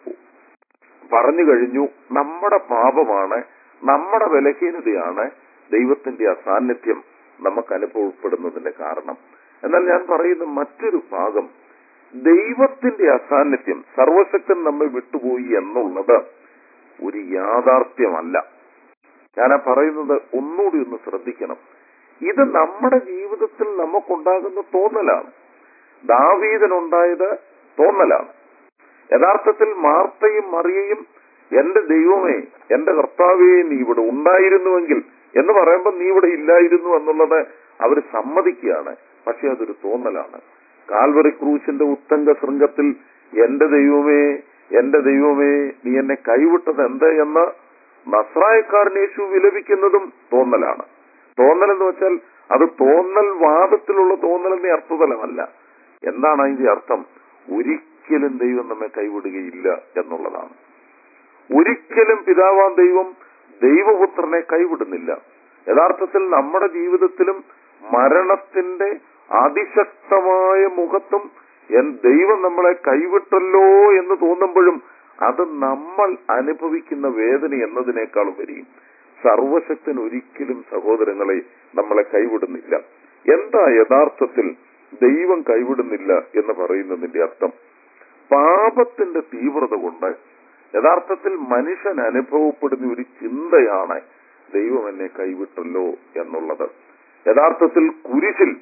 പറഞ്ഞു കഴിഞ്ഞു നമ്മുടെ പാപമാണ് നമ്മുടെ ബലഹീനതയാണ് ദൈവത്തിന്റെ അസാന്നിധ്യം നമുക്ക് അനുഭവപ്പെടുന്നതിന്റെ കാരണം എന്നാൽ ഞാൻ പറയുന്ന മറ്റൊരു ഭാഗം ദൈവത്തിന്റെ അസാന്നിധ്യം സർവശക്തൻ നമ്മെ വിട്ടുപോയി എന്നുള്ളത് ഒരു യാഥാർത്ഥ്യമല്ല ഞാൻ ആ പറയുന്നത് ഒന്നുകൂടി ഒന്ന് ശ്രദ്ധിക്കണം ഇത് നമ്മുടെ ജീവിതത്തിൽ നമുക്കുണ്ടാകുന്ന തോന്നലാണ് ദാവീദനുണ്ടായത് തോന്നലാണ് യഥാർത്ഥത്തിൽ മാർത്തയും മറിയയും എന്റെ ദൈവമേ എന്റെ കർത്താവേ നീ ഇവിടെ ഉണ്ടായിരുന്നുവെങ്കിൽ എന്ന് പറയുമ്പോൾ നീ ഇവിടെ ഇല്ലായിരുന്നു എന്നുള്ളത് അവർ സമ്മതിക്കുകയാണ് പക്ഷെ അതൊരു തോന്നലാണ് കാൽവറി ക്രൂശിന്റെ ഉത്തങ്ക ശൃംഗത്തിൽ എന്റെ ദൈവമേ എന്റെ ദൈവമേ നീ എന്നെ കൈവിട്ടത് എന്ത് എന്ന് നസ്രായക്കാരൻ യേശു വിലപിക്കുന്നതും തോന്നലാണ് തോന്നൽ എന്ന് വെച്ചാൽ അത് തോന്നൽ വാദത്തിലുള്ള തോന്നൽ എന്ന അർത്ഥതലമല്ല എന്താണ് അതിന്റെ അർത്ഥം ഒരിക്കലും ദൈവം നമ്മെ കൈവിടുകയില്ല എന്നുള്ളതാണ് ഒരിക്കലും പിതാവാൻ ദൈവം ദൈവപുത്രനെ കൈവിടുന്നില്ല യഥാർത്ഥത്തിൽ നമ്മുടെ ജീവിതത്തിലും മരണത്തിന്റെ അതിശക്തമായ മുഖത്തും എൻ ദൈവം നമ്മളെ കൈവിട്ടല്ലോ എന്ന് തോന്നുമ്പോഴും അത് നമ്മൾ അനുഭവിക്കുന്ന വേദന എന്നതിനേക്കാളും വരികയും സർവശക്തൻ ഒരിക്കലും സഹോദരങ്ങളെ നമ്മളെ കൈവിടുന്നില്ല എന്താ യഥാർത്ഥത്തിൽ ദൈവം കൈവിടുന്നില്ല എന്ന് പറയുന്നതിന്റെ അർത്ഥം പാപത്തിന്റെ തീവ്രത കൊണ്ട് യഥാർത്ഥത്തിൽ മനുഷ്യൻ അനുഭവപ്പെടുന്ന ഒരു ചിന്തയാണ് ദൈവം എന്നെ കൈവിട്ടല്ലോ എന്നുള്ളത് യഥാർത്ഥത്തിൽ കുരിശിൽ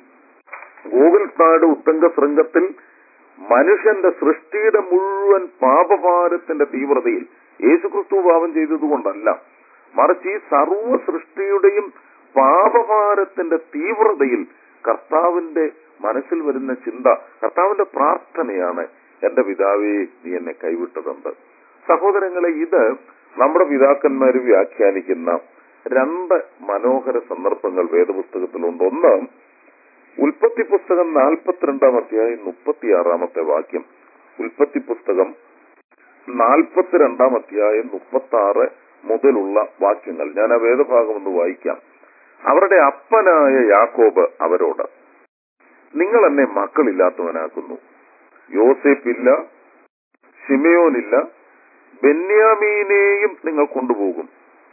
ഗോകുൽത്താട് ഉത്തങ്ക ശൃംഗത്തിൽ മനുഷ്യന്റെ സൃഷ്ടിയുടെ മുഴുവൻ പാപഭാരത്തിന്റെ തീവ്രതയിൽ യേശുക്രിസ്തു പാപം ചെയ്തതുകൊണ്ടല്ല മറിച്ച് ഈ സർവ സൃഷ്ടിയുടെയും പാപഭാരത്തിന്റെ തീവ്രതയിൽ കർത്താവിന്റെ മനസ്സിൽ വരുന്ന ചിന്ത കർത്താവിന്റെ പ്രാർത്ഥനയാണ് എന്റെ പിതാവേ നീ എന്നെ കൈവിട്ടതുണ്ട് സഹോദരങ്ങളെ ഇത് നമ്മുടെ പിതാക്കന്മാർ വ്യാഖ്യാനിക്കുന്ന രണ്ട് മനോഹര സന്ദർഭങ്ങൾ വേദപുസ്തകത്തിലുണ്ട് ഒന്ന് ഉൽപ്പത്തി പുസ്തകം നാൽപ്പത്തിരണ്ടാം അധ്യായം മുപ്പത്തിയാറാമത്തെ വാക്യം ഉൽപ്പത്തി പുസ്തകം നാൽപ്പത്തിരണ്ടാം അധ്യായം മുപ്പത്തി ആറ് മുതലുള്ള വാക്യങ്ങൾ ഞാൻ ആ വേദഭാഗം ഒന്ന് വായിക്കാം അവരുടെ അപ്പനായ യാക്കോബ് അവരോട് നിങ്ങൾ എന്നെ മക്കളില്ലാത്തവനാക്കുന്നു യോസേപ്പില്ല ഷിമയോനില്ല ബെന്യാമീനെയും നിങ്ങൾ കൊണ്ടുപോകും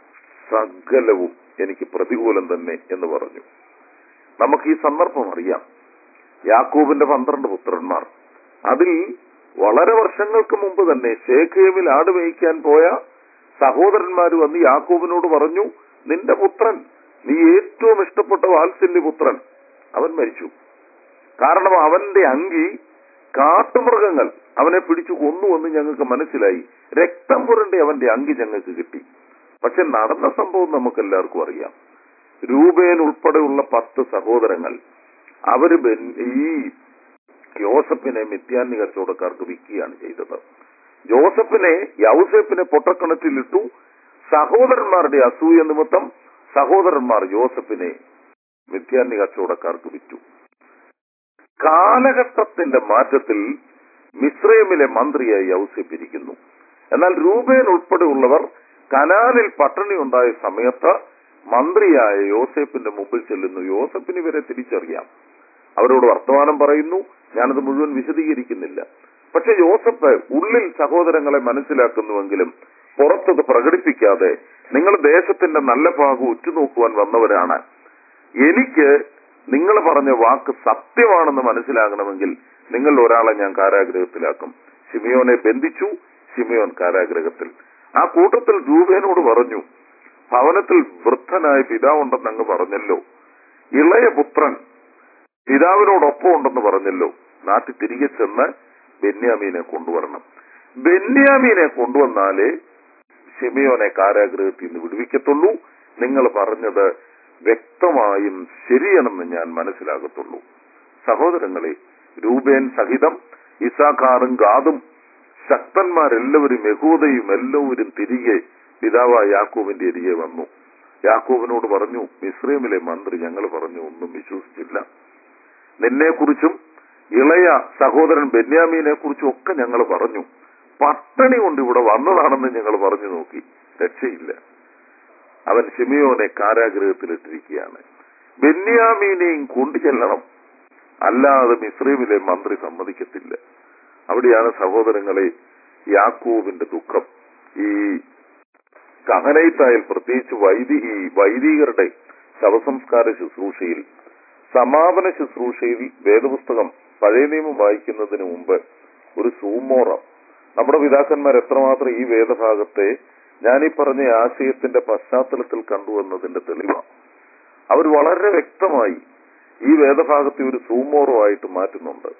സകലവും എനിക്ക് പ്രതികൂലം തന്നെ എന്ന് പറഞ്ഞു നമുക്ക് ഈ സന്ദർഭം അറിയാം യാക്കൂബിന്റെ പന്ത്രണ്ട് പുത്രന്മാർ അതിൽ വളരെ വർഷങ്ങൾക്ക് മുമ്പ് തന്നെ ഷേഖേമിൽ ആട് മേയ്ക്കാൻ പോയ സഹോദരന്മാർ വന്ന് യാക്കൂബിനോട് പറഞ്ഞു നിന്റെ പുത്രൻ നീ ഏറ്റവും ഇഷ്ടപ്പെട്ട വാത്സല്യ പുത്രൻ അവൻ മരിച്ചു കാരണം അവന്റെ അങ്കി കാട്ടുമൃഗങ്ങൾ അവനെ പിടിച്ചു കൊന്നുവെന്ന് ഞങ്ങൾക്ക് മനസ്സിലായി രക്തം പുരണ്ടി അവന്റെ അങ്കി ഞങ്ങൾക്ക് കിട്ടി പക്ഷെ നടന്ന സംഭവം നമുക്ക് എല്ലാവർക്കും അറിയാം രൂപേൻ ഉൾപ്പെടെയുള്ള പത്ത് സഹോദരങ്ങൾ അവര് ബെൻ- ഈ യോസഫിനെ മിഥ്യാന്യ കച്ചവടക്കാർക്ക് വിൽക്കുകയാണ് ചെയ്തത് ജോസഫിനെ യൗസഫിനെ പൊട്ടക്കിണറ്റിലിട്ടു സഹോദരന്മാരുടെ അസൂയ നിമിത്തം സഹോദരന്മാർ ജോസഫിനെ മിഥ്യാന്യ കച്ചവടക്കാർക്ക് വിറ്റു കാലഘട്ടത്തിന്റെ മാറ്റത്തിൽ മിസ്രൈമിലെ മന്ത്രിയായി യൗസഫ് ഇരിക്കുന്നു എന്നാൽ രൂപേൻ ഉൾപ്പെടെയുള്ളവർ കനാലിൽ പട്ടിണി ഉണ്ടായ സമയത്ത് മന്ത്രിയായ യോസേപ്പിന്റെ മുമ്പിൽ ചെല്ലുന്നു യോസഫിന് ഇവരെ തിരിച്ചറിയാം അവരോട് വർത്തമാനം പറയുന്നു ഞാനത് മുഴുവൻ വിശദീകരിക്കുന്നില്ല പക്ഷെ യോസഫ് ഉള്ളിൽ സഹോദരങ്ങളെ മനസ്സിലാക്കുന്നുവെങ്കിലും പുറത്തത് പ്രകടിപ്പിക്കാതെ നിങ്ങൾ ദേശത്തിന്റെ നല്ല ഭാഗം ഉറ്റുനോക്കുവാൻ വന്നവരാണ് എനിക്ക് നിങ്ങൾ പറഞ്ഞ വാക്ക് സത്യമാണെന്ന് മനസ്സിലാകണമെങ്കിൽ നിങ്ങൾ ഒരാളെ ഞാൻ കാരാഗ്രഹത്തിലാക്കും ഷിമിയോനെ ബന്ധിച്ചു ഷിമിയോൻ കാരാഗ്രഹത്തിൽ ആ കൂട്ടത്തിൽ രൂപേനോട് പറഞ്ഞു ഭവനത്തിൽ വൃദ്ധനായ പിതാവുണ്ടെന്ന് അങ്ങ് പറഞ്ഞല്ലോ ഇളയ പുത്രൻ പിതാവിനോടൊപ്പം ഉണ്ടെന്ന് പറഞ്ഞല്ലോ നാട്ടിൽ തിരികെ ചെന്ന് ബെന്യാമീനെ കൊണ്ടുവരണം ബെന്യാമീനെ കൊണ്ടുവന്നാലേ ഷിമിയോനെ കാരാഗ്രഹത്തിൽ നിന്ന് വിടുവിക്കത്തുള്ളൂ നിങ്ങൾ പറഞ്ഞത് വ്യക്തമായും ശരിയാണെന്ന് ഞാൻ മനസ്സിലാകത്തുള്ളൂ സഹോദരങ്ങളെ രൂപേൻ സഹിതം ഇസാഖാറും ഗാദും ശക്തന്മാരെല്ലാവരും യഹൂദയും എല്ലാവരും തിരികെ പിതാവായ യാക്കോബിന്റെ അരികെ വന്നു യാക്കോബിനോട് പറഞ്ഞു മിശ്രമിലെ മന്ത്രി ഞങ്ങൾ പറഞ്ഞു ഒന്നും വിശ്വസിച്ചില്ല നിന്നെക്കുറിച്ചും ഇളയ സഹോദരൻ ബെന്യാമീനെ കുറിച്ചും ഒക്കെ ഞങ്ങൾ പറഞ്ഞു പട്ടണി കൊണ്ട് ഇവിടെ വന്നതാണെന്ന് ഞങ്ങൾ പറഞ്ഞു നോക്കി രക്ഷയില്ല അവൻ ഷിമിയോനെ കാരാഗ്രഹത്തിലിട്ടിരിക്കുകയാണ് ബെന്യാമീനെയും കൊണ്ടു ചെല്ലണം അല്ലാതെ മിശ്രീമിലെ മന്ത്രി സമ്മതിക്കത്തില്ല അവിടെയാണ് സഹോദരങ്ങളെ യാക്കൂബിന്റെ ദുഃഖം ഈ കഹനൈത്തായിൽ പ്രത്യേകിച്ച് വൈദി ഈ വൈദികരുടെ ശവസംസ്കാര ശുശ്രൂഷയിൽ സമാപന ശുശ്രൂഷയിൽ വേദപുസ്തകം പഴയ നിയമം വായിക്കുന്നതിന് മുമ്പ് ഒരു സൂമോറം നമ്മുടെ പിതാക്കന്മാർ എത്രമാത്രം ഈ വേദഭാഗത്തെ ഞാനീ പറഞ്ഞ ആശയത്തിന്റെ പശ്ചാത്തലത്തിൽ കണ്ടുവന്നതിന്റെ തെളിവാണ് അവർ വളരെ വ്യക്തമായി ഈ വേദഭാഗത്തെ ഒരു സൂമോറോ ആയിട്ട് മാറ്റുന്നുണ്ട്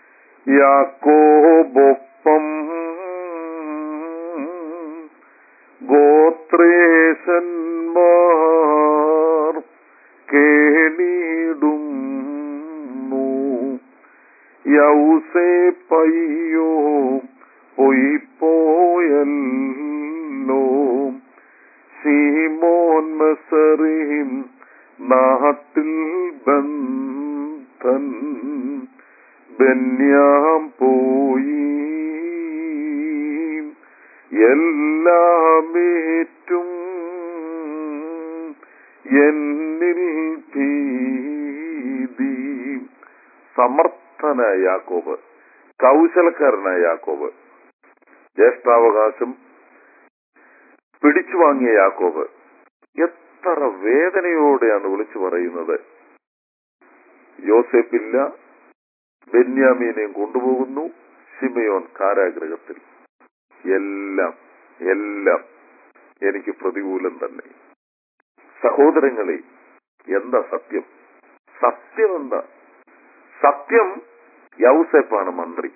യാക്കോബൊപ്പം ഗോത്രേശന്മാർ കേണിടുന്നു യൗസേ പയ്യോ പൊയ്പോയല്ലോ സീമോൻ മെസറിയും നാട്ടിൽ ബന്ധൻ ബന്യാം പോയി എല്ലാമേറ്റും എന്നിൽ ഭീതി സമർത്ഥനായ യാക്കോബ് കൗശലക്കാരനായ യാക്കോബ് ജ്യേഷ്ഠാവകാശം പിടിച്ചു വാങ്ങിയ യാക്കോബ് എത്ര വേദനയോടെയാണ് വിളിച്ചു പറയുന്നത് യോസെഫില്ല ബെന്യാമീനെയും കൊണ്ടുപോകുന്നു ഷിമയോൻ കാരാഗ്രഹത്തിൽ എല്ലാം എല്ലാം എനിക്ക് പ്രതികൂലം തന്നെ സഹോദരങ്ങളെ എന്താ സത്യം സത്യം എന്താ സത്യം യൗസെഫാണ് മന്ത്രി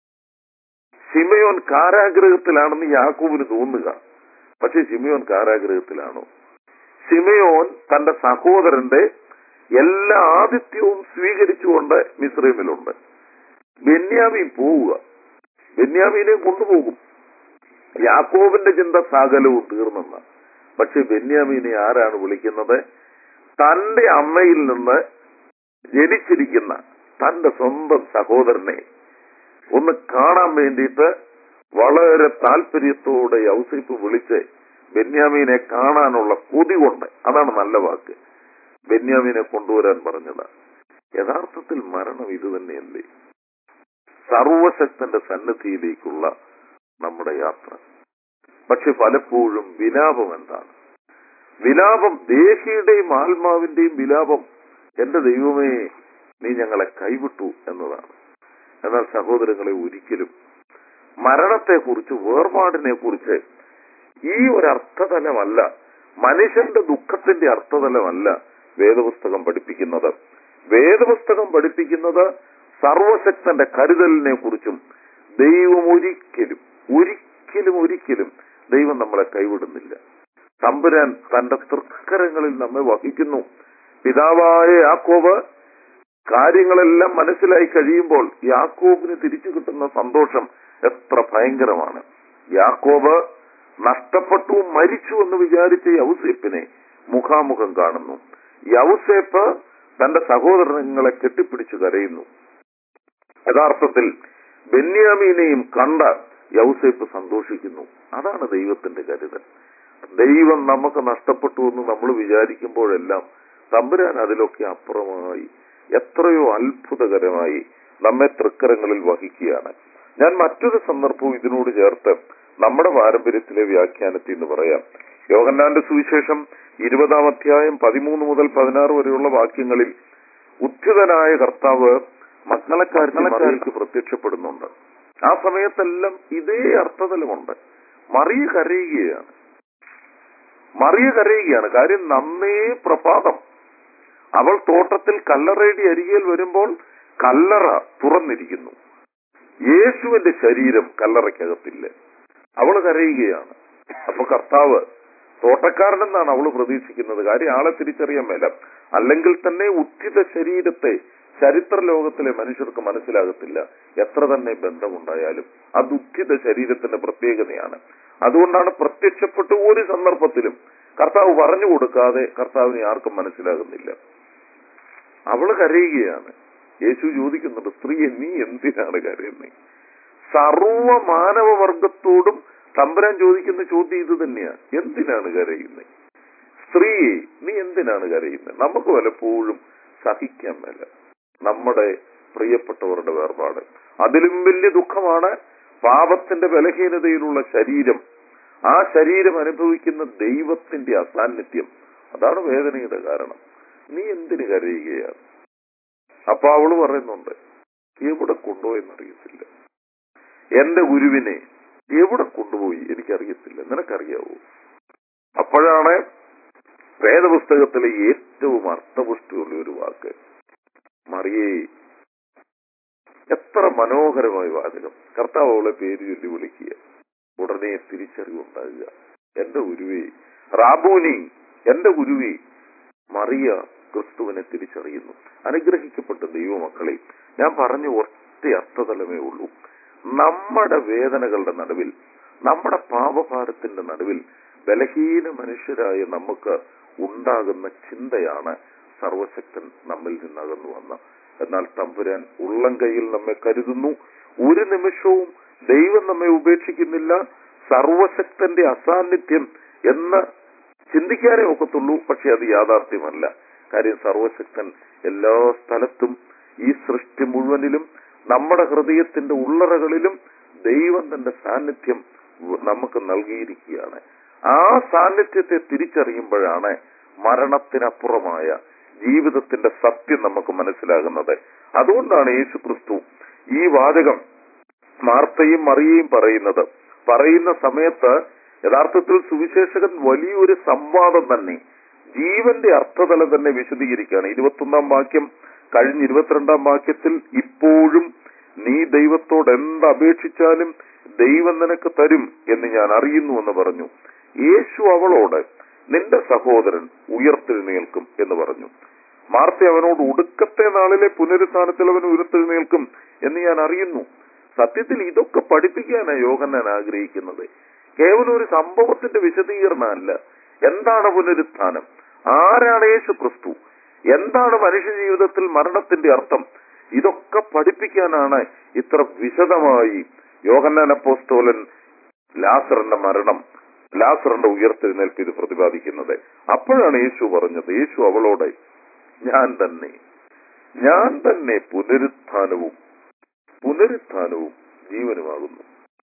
ഷിമയോൻ കാരാഗ്രഹത്തിലാണെന്ന് യാക്കൂബിന് തോന്നുക പക്ഷെ ഷിമയോൻ കാരാഗ്രഹത്തിലാണോ ഷിമയോൻ തന്റെ സഹോദരന്റെ എല്ലാ ആതിഥ്യവും സ്വീകരിച്ചുകൊണ്ട് മിശ്രീമിലുണ്ട് ബെന്യാമീൻ പോവുക ബെന്യാമീനെ കൊണ്ടുപോകും യാക്കോബിന്റെ ചിന്ത സകലവും തീർന്നെന്ന പക്ഷെ ബെന്യാമീനെ ആരാണ് വിളിക്കുന്നത് തന്റെ അമ്മയിൽ നിന്ന് ജനിച്ചിരിക്കുന്ന തന്റെ സ്വന്തം സഹോദരനെ ഒന്ന് കാണാൻ വേണ്ടിയിട്ട് വളരെ താല്പര്യത്തോടെ ഔസൈപ്പ് വിളിച്ച് ബെന്യാമീനെ കാണാനുള്ള കൊതി കൊണ്ട് അതാണ് നല്ല വാക്ക് ബെന്യാമീനെ കൊണ്ടുവരാൻ പറഞ്ഞത് യഥാർത്ഥത്തിൽ മരണം ഇത് തന്നെയല്ലേ സർവശക്തന്റെ സന്നിധിയിലേക്കുള്ള നമ്മുടെ യാത്ര പക്ഷെ പലപ്പോഴും വിലാപം എന്താണ് വിലാപം ദേഹിയുടെയും ആത്മാവിന്റെയും വിലാപം എന്റെ ദൈവമേ നീ ഞങ്ങളെ കൈവിട്ടു എന്നതാണ് എന്നാൽ സഹോദരങ്ങളെ ഒരിക്കലും മരണത്തെക്കുറിച്ച് വേർപാടിനെ കുറിച്ച് ഈ ഒരു അർത്ഥതലമല്ല മനുഷ്യന്റെ ദുഃഖത്തിന്റെ അർത്ഥതലമല്ല വേദപുസ്തകം പഠിപ്പിക്കുന്നത് വേദപുസ്തകം പഠിപ്പിക്കുന്നത് സർവശക്തന്റെ കരുതലിനെ കുറിച്ചും ദൈവം ഒരിക്കലും ഒരിക്കലും ഒരിക്കലും ദൈവം നമ്മളെ കൈവിടുന്നില്ല തമ്പുരാൻ തന്റെ തൃക്കരങ്ങളിൽ നമ്മെ വഹിക്കുന്നു പിതാവായ യാക്കോബ് കാര്യങ്ങളെല്ലാം മനസ്സിലായി കഴിയുമ്പോൾ യാക്കോബിന് തിരിച്ചു കിട്ടുന്ന സന്തോഷം എത്ര ഭയങ്കരമാണ് യാക്കോബ് നഷ്ടപ്പെട്ടു മരിച്ചു എന്ന് വിചാരിച്ച യൗസേപ്പിനെ മുഖാമുഖം കാണുന്നു യൗസേപ്പ് തന്റെ സഹോദരങ്ങളെ കെട്ടിപ്പിടിച്ചു കരയുന്നു യഥാർത്ഥത്തിൽ ബെന്യാമീനെയും കണ്ട യൗസേപ്പ് സന്തോഷിക്കുന്നു അതാണ് ദൈവത്തിന്റെ കരുതൽ ദൈവം നമുക്ക് നഷ്ടപ്പെട്ടു എന്ന് നമ്മൾ വിചാരിക്കുമ്പോഴെല്ലാം തമ്പുരാൻ അതിലൊക്കെ അപ്പുറമായി എത്രയോ അത്ഭുതകരമായി നമ്മെ തൃക്കരങ്ങളിൽ വഹിക്കുകയാണ് ഞാൻ മറ്റൊരു സന്ദർഭവും ഇതിനോട് ചേർത്ത് നമ്മുടെ പാരമ്പര്യത്തിലെ വ്യാഖ്യാനത്തിൽ എന്ന് പറയാം യോഹന്നാന്റെ സുവിശേഷം ഇരുപതാം അധ്യായം പതിമൂന്ന് മുതൽ പതിനാറ് വരെയുള്ള വാക്യങ്ങളിൽ ഉദ്ധിതനായ കർത്താവ് മക്കളക്കാർക്ക് പ്രത്യക്ഷപ്പെടുന്നുണ്ട് ആ സമയത്തെല്ലാം ഇതേ അർത്ഥതലമുണ്ട് മറിയ കരയുകയാണ് മറിയ കരയുകയാണ് കാര്യം നന്നേ പ്രഭാതം അവൾ തോട്ടത്തിൽ കല്ലറയുടെ അരികിൽ വരുമ്പോൾ കല്ലറ തുറന്നിരിക്കുന്നു യേശുവിന്റെ ശരീരം കല്ലറയ്ക്കകത്തില്ല അവൾ കരയുകയാണ് അപ്പൊ കർത്താവ് തോട്ടക്കാരനെന്നാണ് അവൾ പ്രതീക്ഷിക്കുന്നത് കാര്യം ആളെ തിരിച്ചറിയാൻ മേല അല്ലെങ്കിൽ തന്നെ ഉദ്ധിത ശരീരത്തെ ചരിത്ര ലോകത്തിലെ മനുഷ്യർക്ക് മനസ്സിലാകത്തില്ല എത്ര തന്നെ ബന്ധമുണ്ടായാലും അത് ഉദ്ധിത ശരീരത്തിന്റെ പ്രത്യേകതയാണ് അതുകൊണ്ടാണ് പ്രത്യക്ഷപ്പെട്ട് ഒരു സന്ദർഭത്തിലും കർത്താവ് പറഞ്ഞു കൊടുക്കാതെ കർത്താവിനെ ആർക്കും മനസ്സിലാകുന്നില്ല അവള് കരയുകയാണ് യേശു ചോദിക്കുന്നുണ്ട് സ്ത്രീയെ നീ എന്തിനാണ് കരയുന്നത് സർവ മാനവവർഗത്തോടും തമ്പുരാൻ ചോദിക്കുന്ന ചോദ്യം ഇത് തന്നെയാണ് എന്തിനാണ് കരയുന്നത് സ്ത്രീയെ നീ എന്തിനാണ് കരയുന്നത് നമുക്ക് പലപ്പോഴും സഹിക്കാൻ മേല നമ്മുടെ പ്രിയപ്പെട്ടവരുടെ വേർപാട് അതിലും വലിയ ദുഃഖമാണ് പാപത്തിന്റെ ബലഹീനതയിലുള്ള ശരീരം ആ ശരീരം അനുഭവിക്കുന്ന ദൈവത്തിന്റെ അസാന്നിധ്യം അതാണ് വേദനയുടെ കാരണം നീ എന്തിന് കരയുകയാണ് അപ്പൊ അവള് പറയുന്നുണ്ട് എവിടെ കൊണ്ടുപോയെന്നറിയത്തില്ല എന്റെ ഗുരുവിനെ എവിടെ കൊണ്ടുപോയി എനിക്കറിയത്തില്ല നിനക്കറിയാവോ അപ്പോഴാണ് വേദപുസ്തകത്തിലെ ഏറ്റവും അർത്ഥപുഷ്ടിയുള്ള ഒരു വാക്ക് മറിയേ എത്ര മനോഹരമായ വാചകം കർത്താവ് അവളെ പേര് ചൊല്ലി വിളിക്കുക ഉടനെ തിരിച്ചറിവുണ്ടാകുക എന്റെ ഗുരുവേ റാബൂനി എന്റെ ഗുരുവേ മറിയ ക്രിസ്തുവിനെ തിരിച്ചറിയുന്നു അനുഗ്രഹിക്കപ്പെട്ട ദൈവമക്കളെ ഞാൻ പറഞ്ഞ ഒറ്റ അർത്ഥതലമേ ഉള്ളൂ നമ്മുടെ വേദനകളുടെ നടുവിൽ നമ്മുടെ പാപഭാരത്തിന്റെ നടുവിൽ ബലഹീന മനുഷ്യരായ നമുക്ക് ഉണ്ടാകുന്ന ചിന്തയാണ് സർവശക്തൻ നമ്മിൽ നിന്നകന്നു വന്ന എന്നാൽ തമ്പുരാൻ ഉള്ളം കൈയിൽ നമ്മെ കരുതുന്നു ഒരു നിമിഷവും ദൈവം നമ്മെ ഉപേക്ഷിക്കുന്നില്ല സർവശക്തന്റെ അസാന്നിധ്യം എന്ന് ചിന്തിക്കാനേ ഒക്കത്തുള്ളൂ പക്ഷെ അത് യാഥാർത്ഥ്യമല്ല കാര്യം സർവശക്തൻ എല്ലാ സ്ഥലത്തും ഈ സൃഷ്ടി മുഴുവനിലും നമ്മുടെ ഹൃദയത്തിന്റെ ഉള്ളറകളിലും ദൈവം തന്റെ സാന്നിധ്യം നമുക്ക് നൽകിയിരിക്കുകയാണ് ആ സാന്നിധ്യത്തെ തിരിച്ചറിയുമ്പോഴാണ് മരണത്തിനപ്പുറമായ ജീവിതത്തിന്റെ സത്യം നമുക്ക് മനസ്സിലാകുന്നത് അതുകൊണ്ടാണ് യേശു ക്രിസ്തു ഈ വാചകം മാർത്തയും മറിയയും പറയുന്നത് പറയുന്ന സമയത്ത് യഥാർത്ഥത്തിൽ സുവിശേഷകൻ വലിയൊരു സംവാദം തന്നെ ജീവന്റെ അർത്ഥതലം തന്നെ വിശദീകരിക്കുകയാണ് ഇരുപത്തൊന്നാം വാക്യം കഴിഞ്ഞ ഇരുപത്തിരണ്ടാം വാക്യത്തിൽ ഇപ്പോഴും നീ ദൈവത്തോട് എന്ത് അപേക്ഷിച്ചാലും ദൈവം നിനക്ക് തരും എന്ന് ഞാൻ അറിയുന്നു എന്ന് പറഞ്ഞു യേശു അവളോട് നിന്റെ സഹോദരൻ ഉയർത്തെഴുന്നേൽക്കും എന്ന് പറഞ്ഞു മാർത്ത അവനോട് ഒടുക്കത്തെ നാളിലെ പുനരുത്ഥാനത്തിൽ അവൻ ഉയർത്തെഴുന്നേൽക്കും എന്ന് ഞാൻ അറിയുന്നു സത്യത്തിൽ ഇതൊക്കെ പഠിപ്പിക്കാനാണ് യോഹന്നാൻ ആഗ്രഹിക്കുന്നത് കേവലം ഒരു സംഭവത്തിന്റെ വിശദീകരണമല്ല എന്താണ് പുനരുത്ഥാനം ആരാണ് യേശു ക്രിസ്തു എന്താണ് മനുഷ്യ ജീവിതത്തിൽ മരണത്തിന്റെ അർത്ഥം ഇതൊക്കെ പഠിപ്പിക്കാനാണ് ഇത്ര വിശദമായി യോഹന്നാൻ അപ്പോസ്തോലൻ ലാസറിന്റെ മരണം ലാസറിന്റെ ഉയർത്തെഴുന്നേൽപ്പ് ഇത് പ്രതിപാദിക്കുന്നത് അപ്പോഴാണ് യേശു പറഞ്ഞത് യേശു അവളോട് ഞാൻ തന്നെ ഞാൻ തന്നെ പുനരുത്ഥാനവും പുനരുത്ഥാനവും ജീവനുമാകുന്നു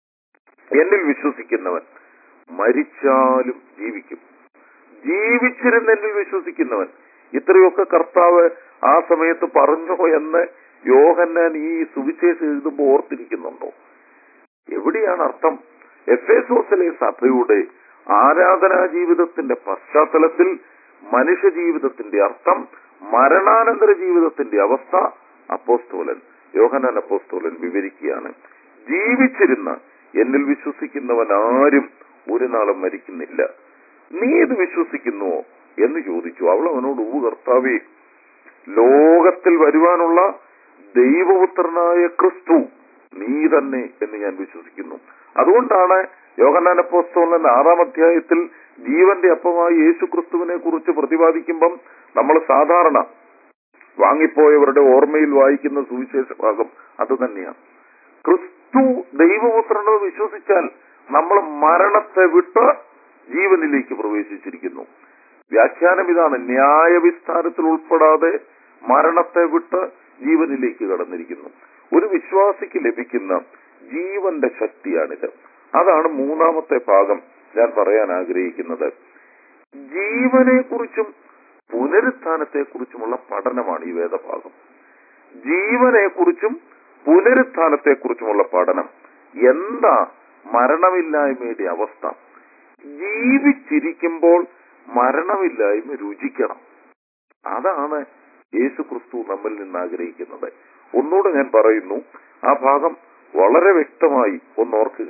എന്നിൽ വിശ്വസിക്കുന്നവൻ മരിച്ചാലും ജീവിക്കും ജീവിച്ചിരുന്ന് എന്നിൽ വിശ്വസിക്കുന്നവൻ ഇത്രയൊക്കെ കർത്താവ് ആ സമയത്ത് പറഞ്ഞോ എന്ന് യോഹന്നാൻ ഈ സുവിശേഷം എഴുതുമ്പോൾ ഓർത്തിരിക്കുന്നുണ്ടോ എവിടെയാണ് അർത്ഥം എഫേസോസിലെ സഭയുടെ ആരാധനാ ജീവിതത്തിന്റെ പശ്ചാത്തലത്തിൽ മനുഷ്യ ജീവിതത്തിന്റെ അർത്ഥം മരണാനന്തര ജീവിതത്തിന്റെ അവസ്ഥ അപ്പോസ്തോലൻ യോഹനാൻ അപ്പോസ്തോലൻ വിവരിക്കുകയാണ് ജീവിച്ചിരുന്ന എന്നിൽ വിശ്വസിക്കുന്നവൻ ആരും ഒരു നാളും മരിക്കുന്നില്ല നീ ഇത് വിശ്വസിക്കുന്നുവോ എന്ന് ചോദിച്ചു അവൾ അവനോട് ഊ കർത്താവേ ലോകത്തിൽ വരുവാനുള്ള ദൈവപുത്രനായ ക്രിസ്തു നീ തന്നെ എന്ന് ഞാൻ വിശ്വസിക്കുന്നു അതുകൊണ്ടാണ് യോഹന്നാൻ അപ്പോസ്തോലൻ ആറാം അധ്യായത്തിൽ ജീവന്റെ അപ്പമായ യേശു ക്രിസ്തുവിനെ കുറിച്ച് പ്രതിപാദിക്കുമ്പം നമ്മൾ സാധാരണ വാങ്ങിപ്പോയവരുടെ ഓർമ്മയിൽ വായിക്കുന്ന സുവിശേഷ ഭാഗം അത് തന്നെയാണ് ക്രിസ്തു ദൈവപുത്രനെന്ന് വിശ്വസിച്ചാൽ നമ്മൾ മരണത്തെ വിട്ട് ജീവനിലേക്ക് പ്രവേശിച്ചിരിക്കുന്നു വ്യാഖ്യാനം ഇതാണ് ന്യായവിസ്താരത്തിൽ ഉൾപ്പെടാതെ മരണത്തെ വിട്ട് ജീവനിലേക്ക് കടന്നിരിക്കുന്നു ഒരു വിശ്വാസിക്ക് ലഭിക്കുന്ന ജീവന്റെ ശക്തിയാണിത് അതാണ് മൂന്നാമത്തെ ഭാഗം ഞാൻ പറയാൻ ആഗ്രഹിക്കുന്നത് ജീവനെ കുറിച്ചും പുനരുത്ഥാനത്തെ കുറിച്ചുമുള്ള പഠനമാണ് ഈ വേദഭാഗം ജീവനെ കുറിച്ചും പുനരുത്ഥാനത്തെ കുറിച്ചുമുള്ള പഠനം എന്താ മരണമില്ലായ്മയുടെ അവസ്ഥ ജീവിച്ചിരിക്കുമ്പോൾ മരണമില്ലായ്മ രുചിക്കണം അതാണ് യേശു ക്രിസ്തു നമ്മിൽ നിന്ന് ആഗ്രഹിക്കുന്നത് ഒന്നുകൂടെ ഞാൻ പറയുന്നു ആ ഭാഗം വളരെ വ്യക്തമായി ഒന്നോർക്കുക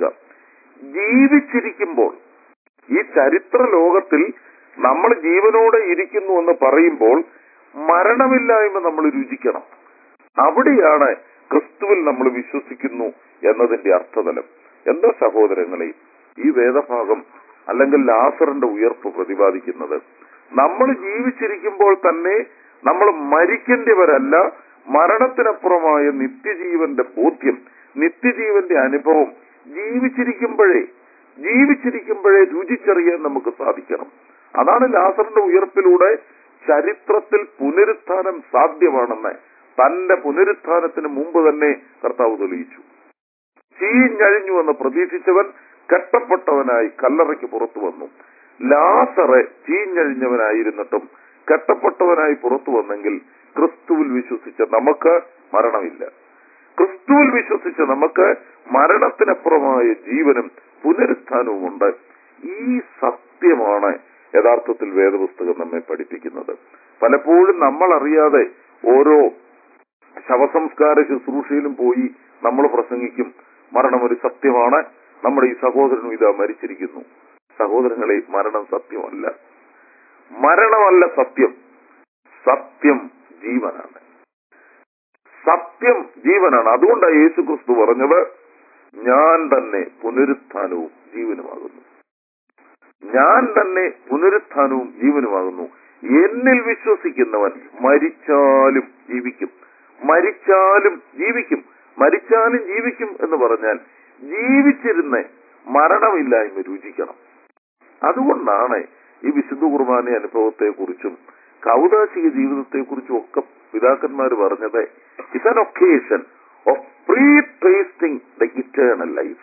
ജീവിച്ചിരിക്കുമ്പോൾ ഈ ചരിത്ര ലോകത്തിൽ നമ്മൾ ജീവനോടെ ഇരിക്കുന്നു എന്ന് പറയുമ്പോൾ മരണമില്ലായ്മ നമ്മൾ രുചിക്കണം അവിടെയാണ് ക്രിസ്തുവിൽ നമ്മൾ വിശ്വസിക്കുന്നു എന്നതിന്റെ അർത്ഥതലം എന്താ സഹോദരങ്ങളെ ഈ വേദഭാഗം അല്ലെങ്കിൽ ലാസറിന്റെ ഉയർപ്പ് പ്രതിപാദിക്കുന്നത് നമ്മൾ ജീവിച്ചിരിക്കുമ്പോൾ തന്നെ നമ്മൾ മരിക്കേണ്ടവരല്ല മരണത്തിനപ്പുറമായ നിത്യജീവന്റെ ബോധ്യം നിത്യജീവന്റെ അനുഭവം ജീവിച്ചിരിക്കുമ്പോഴേ ജീവിച്ചിരിക്കുമ്പോഴേ രുചിച്ചറിയാൻ നമുക്ക് സാധിക്കണം അതാണ് ലാസറിന്റെ ഉയർപ്പിലൂടെ ചരിത്രത്തിൽ പുനരുത്ഥാനം സാധ്യമാണെന്ന് തന്റെ പുനരുത്ഥാനത്തിന് മുമ്പ് തന്നെ കർത്താവ് തെളിയിച്ചു ചീഞ്ഞഴിഞ്ഞു എന്ന് പ്രതീക്ഷിച്ചവൻ കെട്ടപ്പെട്ടവനായി കല്ലറയ്ക്ക് പുറത്തു വന്നു ലാസറെ ചീഞ്ഞഴിഞ്ഞവനായിരുന്നിട്ടും കെട്ടപ്പെട്ടവനായി പുറത്തു വന്നെങ്കിൽ ക്രിസ്തുവിൽ വിശ്വസിച്ച നമുക്ക് മരണമില്ല ക്രിസ്തുവിൽ വിശ്വസിച്ച നമുക്ക് മരണത്തിനപ്പുറമായ ജീവനും പുനരുത്ഥാനവുമുണ്ട് ഈ സത്യമാണ് യഥാർത്ഥത്തിൽ വേദപുസ്തകം നമ്മെ പഠിപ്പിക്കുന്നത് പലപ്പോഴും നമ്മൾ അറിയാതെ ഓരോ ശവസംസ്കാര ശുശ്രൂഷയിലും പോയി നമ്മൾ പ്രസംഗിക്കും മരണം ഒരു സത്യമാണ് നമ്മുടെ ഈ സഹോദരനും ഇതാ മരിച്ചിരിക്കുന്നു സഹോദരങ്ങളെ മരണം സത്യമല്ല മരണമല്ല സത്യം സത്യം ജീവനാണ് സത്യം ജീവനാണ് അതുകൊണ്ടാണ് യേശു ക്രിസ്തു പറഞ്ഞത് ഞാൻ തന്നെ പുനരുത്ഥാനവും ജീവനുമാകുന്നു ഞാൻ തന്നെ പുനരുത്ഥാനവും ജീവനുമാകുന്നു എന്നിൽ വിശ്വസിക്കുന്നവൻ മരിച്ചാലും ജീവിക്കും മരിച്ചാലും ജീവിക്കും മരിച്ചാലും ജീവിക്കും എന്ന് പറഞ്ഞാൽ ജീവിച്ചിരുന്ന മരണമില്ലായ്മ രുചിക്കണം അതുകൊണ്ടാണ് ഈ വിശുദ്ധ കുർബാന അനുഭവത്തെ കുറിച്ചും കൗതാശിക ജീവിതത്തെ കുറിച്ചും ഒക്കെ പിതാക്കന്മാർ പറഞ്ഞത് it's an occasion of pre tasting the eternal life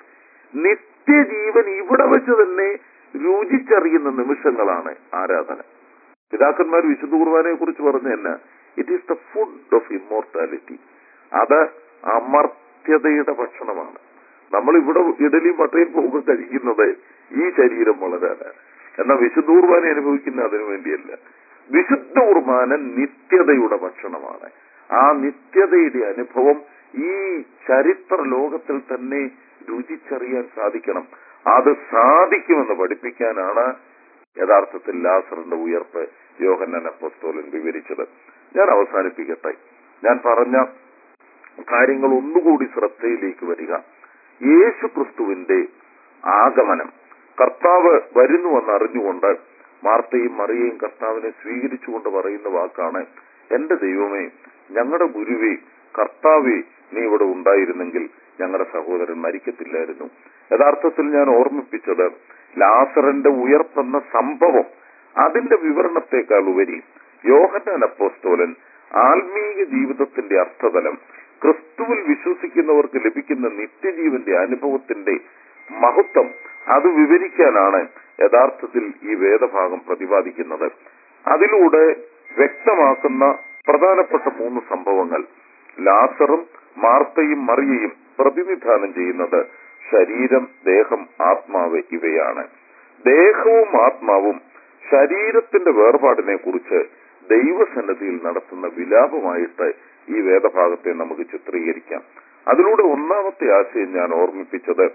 നിത്യജീവൻ ഇവിടെ വെച്ച് തന്നെ രുചിച്ചറിയുന്ന നിമിഷങ്ങളാണ് ആരാധന പിതാക്കന്മാർ വിശുദ്ധ കുർബാനയെ കുറിച്ച് പറഞ്ഞ തന്നെ it is the food of immortality അത് അമർത്യതയുടെ ഭക്ഷണമാണ് നമ്മൾ ഇവിടെ ഇഡലി മട്ടയും പോകുമ്പോൾ കഴിക്കുന്നത് ഈ ശരീരം വളരാനാണ് എന്നാൽ വിശുദ്ധ കുർബാന അനുഭവിക്കുന്ന അതിനു വേണ്ടിയല്ല വിശുദ്ധ കുർബാന നിത്യതയുടെ ഭക്ഷണമാണ് ആ നിത്യതയുടെ അനുഭവം ഈ ചരിത്ര ലോകത്തിൽ തന്നെ രുചിച്ചറിയാൻ സാധിക്കണം അത് സാധിക്കുമെന്ന് പഠിപ്പിക്കാനാണ് യഥാർത്ഥത്തിൽ ലാസറിന്റെ ഉയർപ്പ് യോഹന്നൻ അപ്പസ്തോലൻ വിവരിച്ചത് ഞാൻ അവസാനിപ്പിക്കട്ടെ ഞാൻ പറഞ്ഞ കാര്യങ്ങൾ ഒന്നുകൂടി ശ്രദ്ധയിലേക്ക് വരിക യേശു ക്രിസ്തുവിന്റെ ആഗമനം കർത്താവ് വരുന്നുവെന്ന് അറിഞ്ഞുകൊണ്ട് മാർത്തയും മറിയയും കർത്താവിനെ സ്വീകരിച്ചുകൊണ്ട് പറയുന്ന വാക്കാണ് എന്റെ ദൈവമേ ഞങ്ങളുടെ ഗുരുവേ കർത്താവേ നീ ഇവിടെ ഉണ്ടായിരുന്നെങ്കിൽ ഞങ്ങളുടെ സഹോദരൻ മരിക്കത്തില്ലായിരുന്നു യഥാർത്ഥത്തിൽ ഞാൻ ഓർമ്മിപ്പിച്ചത് ലാസറിന്റെ ഉയർപ്പെന്ന സംഭവം അതിന്റെ വിവരണത്തെക്കാൾ ഉപരി യോഹന്നാൻ അപ്പോസ്തോലൻ ആത്മീയ ജീവിതത്തിന്റെ അർത്ഥതലം ക്രിസ്തുവിൽ വിശ്വസിക്കുന്നവർക്ക് ലഭിക്കുന്ന നിത്യജീവന്റെ അനുഭവത്തിന്റെ മഹത്വം അത് വിവരിക്കാനാണ് യഥാർത്ഥത്തിൽ ഈ വേദഭാഗം പ്രതിപാദിക്കുന്നത് അതിലൂടെ വ്യക്തമാക്കുന്ന പ്രധാനപ്പെട്ട മൂന്ന് സംഭവങ്ങൾ ലാസറും മാർത്തയും മറിയയും പ്രതിനിധാനം ചെയ്യുന്നത് ശരീരം ദേഹം ആത്മാവ് ഇവയാണ് ദേഹവും ആത്മാവും ശരീരത്തിന്റെ വേർപാടിനെ കുറിച്ച് ദൈവസന്നദ്ധിയിൽ നടത്തുന്ന വിലാപമായിട്ട് ഈ വേദഭാഗത്തെ നമുക്ക് ചിത്രീകരിക്കാം അതിലൂടെ ഒന്നാമത്തെ ആശയം ഞാൻ ഓർമ്മിപ്പിച്ചത്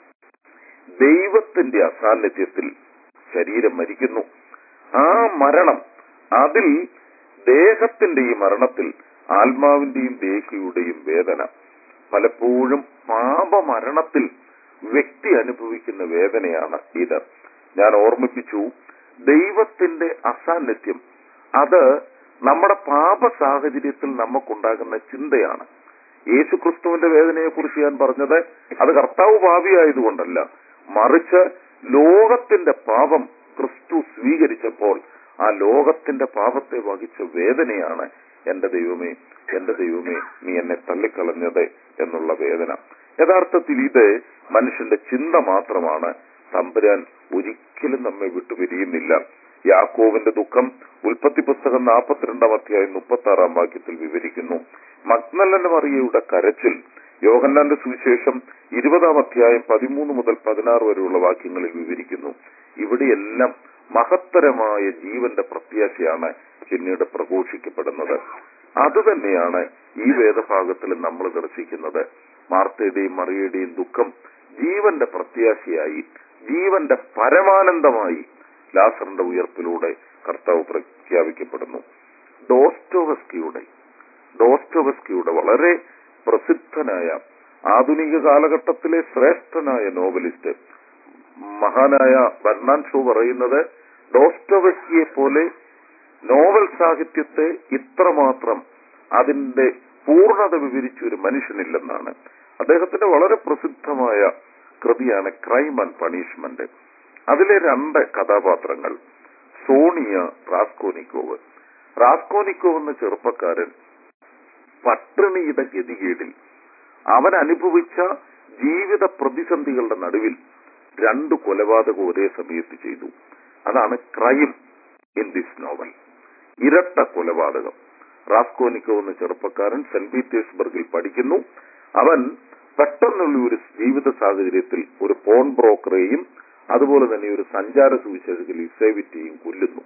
ദൈവത്തിന്റെ അസാന്നിധ്യത്തിൽ ശരീരം മരിക്കുന്നു ആ മരണം അതിൽ ദേഹത്തിന്റെ ഈ മരണത്തിൽ ആത്മാവിന്റെയും ദേഹിയുടെയും വേദന പലപ്പോഴും പാപമരണത്തിൽ വ്യക്തി അനുഭവിക്കുന്ന വേദനയാണ് ഇത് ഞാൻ ഓർമ്മിപ്പിച്ചു ദൈവത്തിന്റെ അസാന്നിധ്യം അത് നമ്മുടെ പാപ സാഹചര്യത്തിൽ നമുക്കുണ്ടാകുന്ന ചിന്തയാണ് യേശു ക്രിസ്തുവിന്റെ വേദനയെ കുറിച്ച് ഞാൻ പറഞ്ഞത് അത് കർത്താവ് ഭാവിയായതുകൊണ്ടല്ല മറിച്ച് ലോകത്തിന്റെ പാപം ക്രിസ്തു സ്വീകരിച്ചപ്പോൾ ആ ലോകത്തിന്റെ പാപത്തെ വഹിച്ച വേദനയാണ് എന്റെ ദൈവമേ എന്റെ ദൈവമേ നീ എന്നെ തള്ളിക്കളഞ്ഞത് എന്നുള്ള വേദന യഥാർത്ഥത്തിൽ ഇത് മനുഷ്യന്റെ ചിന്ത മാത്രമാണ് തമ്പുരാൻ ഒരിക്കലും നമ്മെ വിട്ടുപിരിയുന്നില്ല യാക്കോവിന്റെ ദുഃഖം ഉൽപ്പത്തി പുസ്തകം നാൽപ്പത്തിരണ്ടാം അധ്യായം മുപ്പത്തി ആറാം വാക്യത്തിൽ വിവരിക്കുന്നു മഗ്നല്ലന്റെ മറിയയുടെ കരച്ചിൽ യോഹന്നാന്റെ സുവിശേഷം ഇരുപതാം അധ്യായം പതിമൂന്ന് മുതൽ പതിനാറ് വരെയുള്ള വാക്യങ്ങളിൽ വിവരിക്കുന്നു ഇവിടെയെല്ലാം മഹത്തരമായ ജീവന്റെ പ്രത്യാശയാണ് പിന്നീട് പ്രഘോഷിക്കപ്പെടുന്നത് അതുതന്നെയാണ് ഈ വേദഭാഗത്തിൽ നമ്മൾ ദർശിക്കുന്നത് മാർത്തയുടെയും മറിയയുടെയും ദുഃഖം ജീവന്റെ പ്രത്യാശയായി ജീവന്റെ പരമാനന്ദമായി ലാസറിന്റെ ഉയർപ്പിലൂടെ കർത്താവ് പ്രഖ്യാപിക്കപ്പെടുന്നു ഡോസ്റ്റോവസ്കിയുടെ ഡോസ്റ്റോവസ്കിയുടെ വളരെ പ്രസിദ്ധനായ ആധുനിക കാലഘട്ടത്തിലെ ശ്രേഷ്ഠനായ നോവലിസ്റ്റ് മഹാനായ ബർണാൻ ഷോ പറയുന്നത് ഡോസ്റ്റോവസ്കിയെ പോലെ നോവൽ സാഹിത്യത്തെ ഇത്രമാത്രം അതിന്റെ പൂർണ്ണത വിവരിച്ച ഒരു മനുഷ്യനില്ലെന്നാണ് അദ്ദേഹത്തിന്റെ വളരെ പ്രസിദ്ധമായ കൃതിയാണ് ക്രൈം ആൻഡ് പണിഷ്മെന്റ് അതിലെ രണ്ട് കഥാപാത്രങ്ങൾ സോണിയ റാസ്കോനിക്കോവ് റാസ്കോനിക്കോവ് എന്ന ചെറുപ്പക്കാരൻ പട്ടിണിയുടെ ഗതികേടിൽ അവൻ അനുഭവിച്ച ജീവിത പ്രതിസന്ധികളുടെ നടുവിൽ രണ്ട് കൊലപാതകം ഒരേ സമയത്ത് ചെയ്തു അതാണ് ക്രൈം ഇൻ ദിസ് നോവൽ ഇരട്ട കൊലപാതകം റാസ്കോനിക്കോ എന്ന ചെറുപ്പക്കാരൻ സെന്റ് പീറ്റേഴ്സ്ബർഗിൽ പഠിക്കുന്നു അവൻ പെട്ടെന്നുള്ള ഒരു ജീവിത സാഹചര്യത്തിൽ ഒരു പോൺ ബ്രോക്കറെയും അതുപോലെ തന്നെ ഒരു സഞ്ചാര സുവിശേഷകൽ ഇസേവിറ്റിയും കൊല്ലുന്നു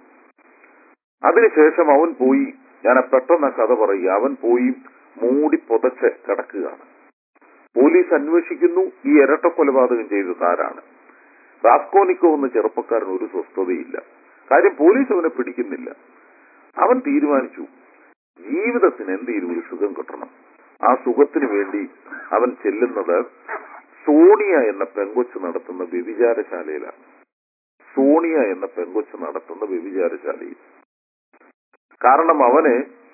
അതിനുശേഷം അവൻ പോയി ഞാൻ ആ പെട്ടെന്ന് ആ കഥ പറയുക അവൻ പോയി മൂടി പുതച്ച് കിടക്കുകയാണ് പോലീസ് അന്വേഷിക്കുന്നു ഈ ഇരട്ട കൊലപാതകം ചെയ്തത് ആരാണ് റാസ്കോനിക്കോ എന്ന ചെറുപ്പക്കാരൻ ഒരു സ്വസ്ഥതയില്ല കാര്യം പോലീസ് അവനെ പിടിക്കുന്നില്ല അവൻ തീരുമാനിച്ചു ജീവിതത്തിന് എന്തെങ്കിലും ഒരു സുഖം കിട്ടണം ആ സുഖത്തിന് വേണ്ടി അവൻ ചെല്ലുന്നത് സോണിയ എന്ന പെങ്കൊച്ച് നടത്തുന്ന വ്യഭിചാരശാലയിലാണ് സോണിയ എന്ന പെങ്കൊച്ച് നടത്തുന്ന വ്യഭിചാരശാലയിൽ കാരണം അവന്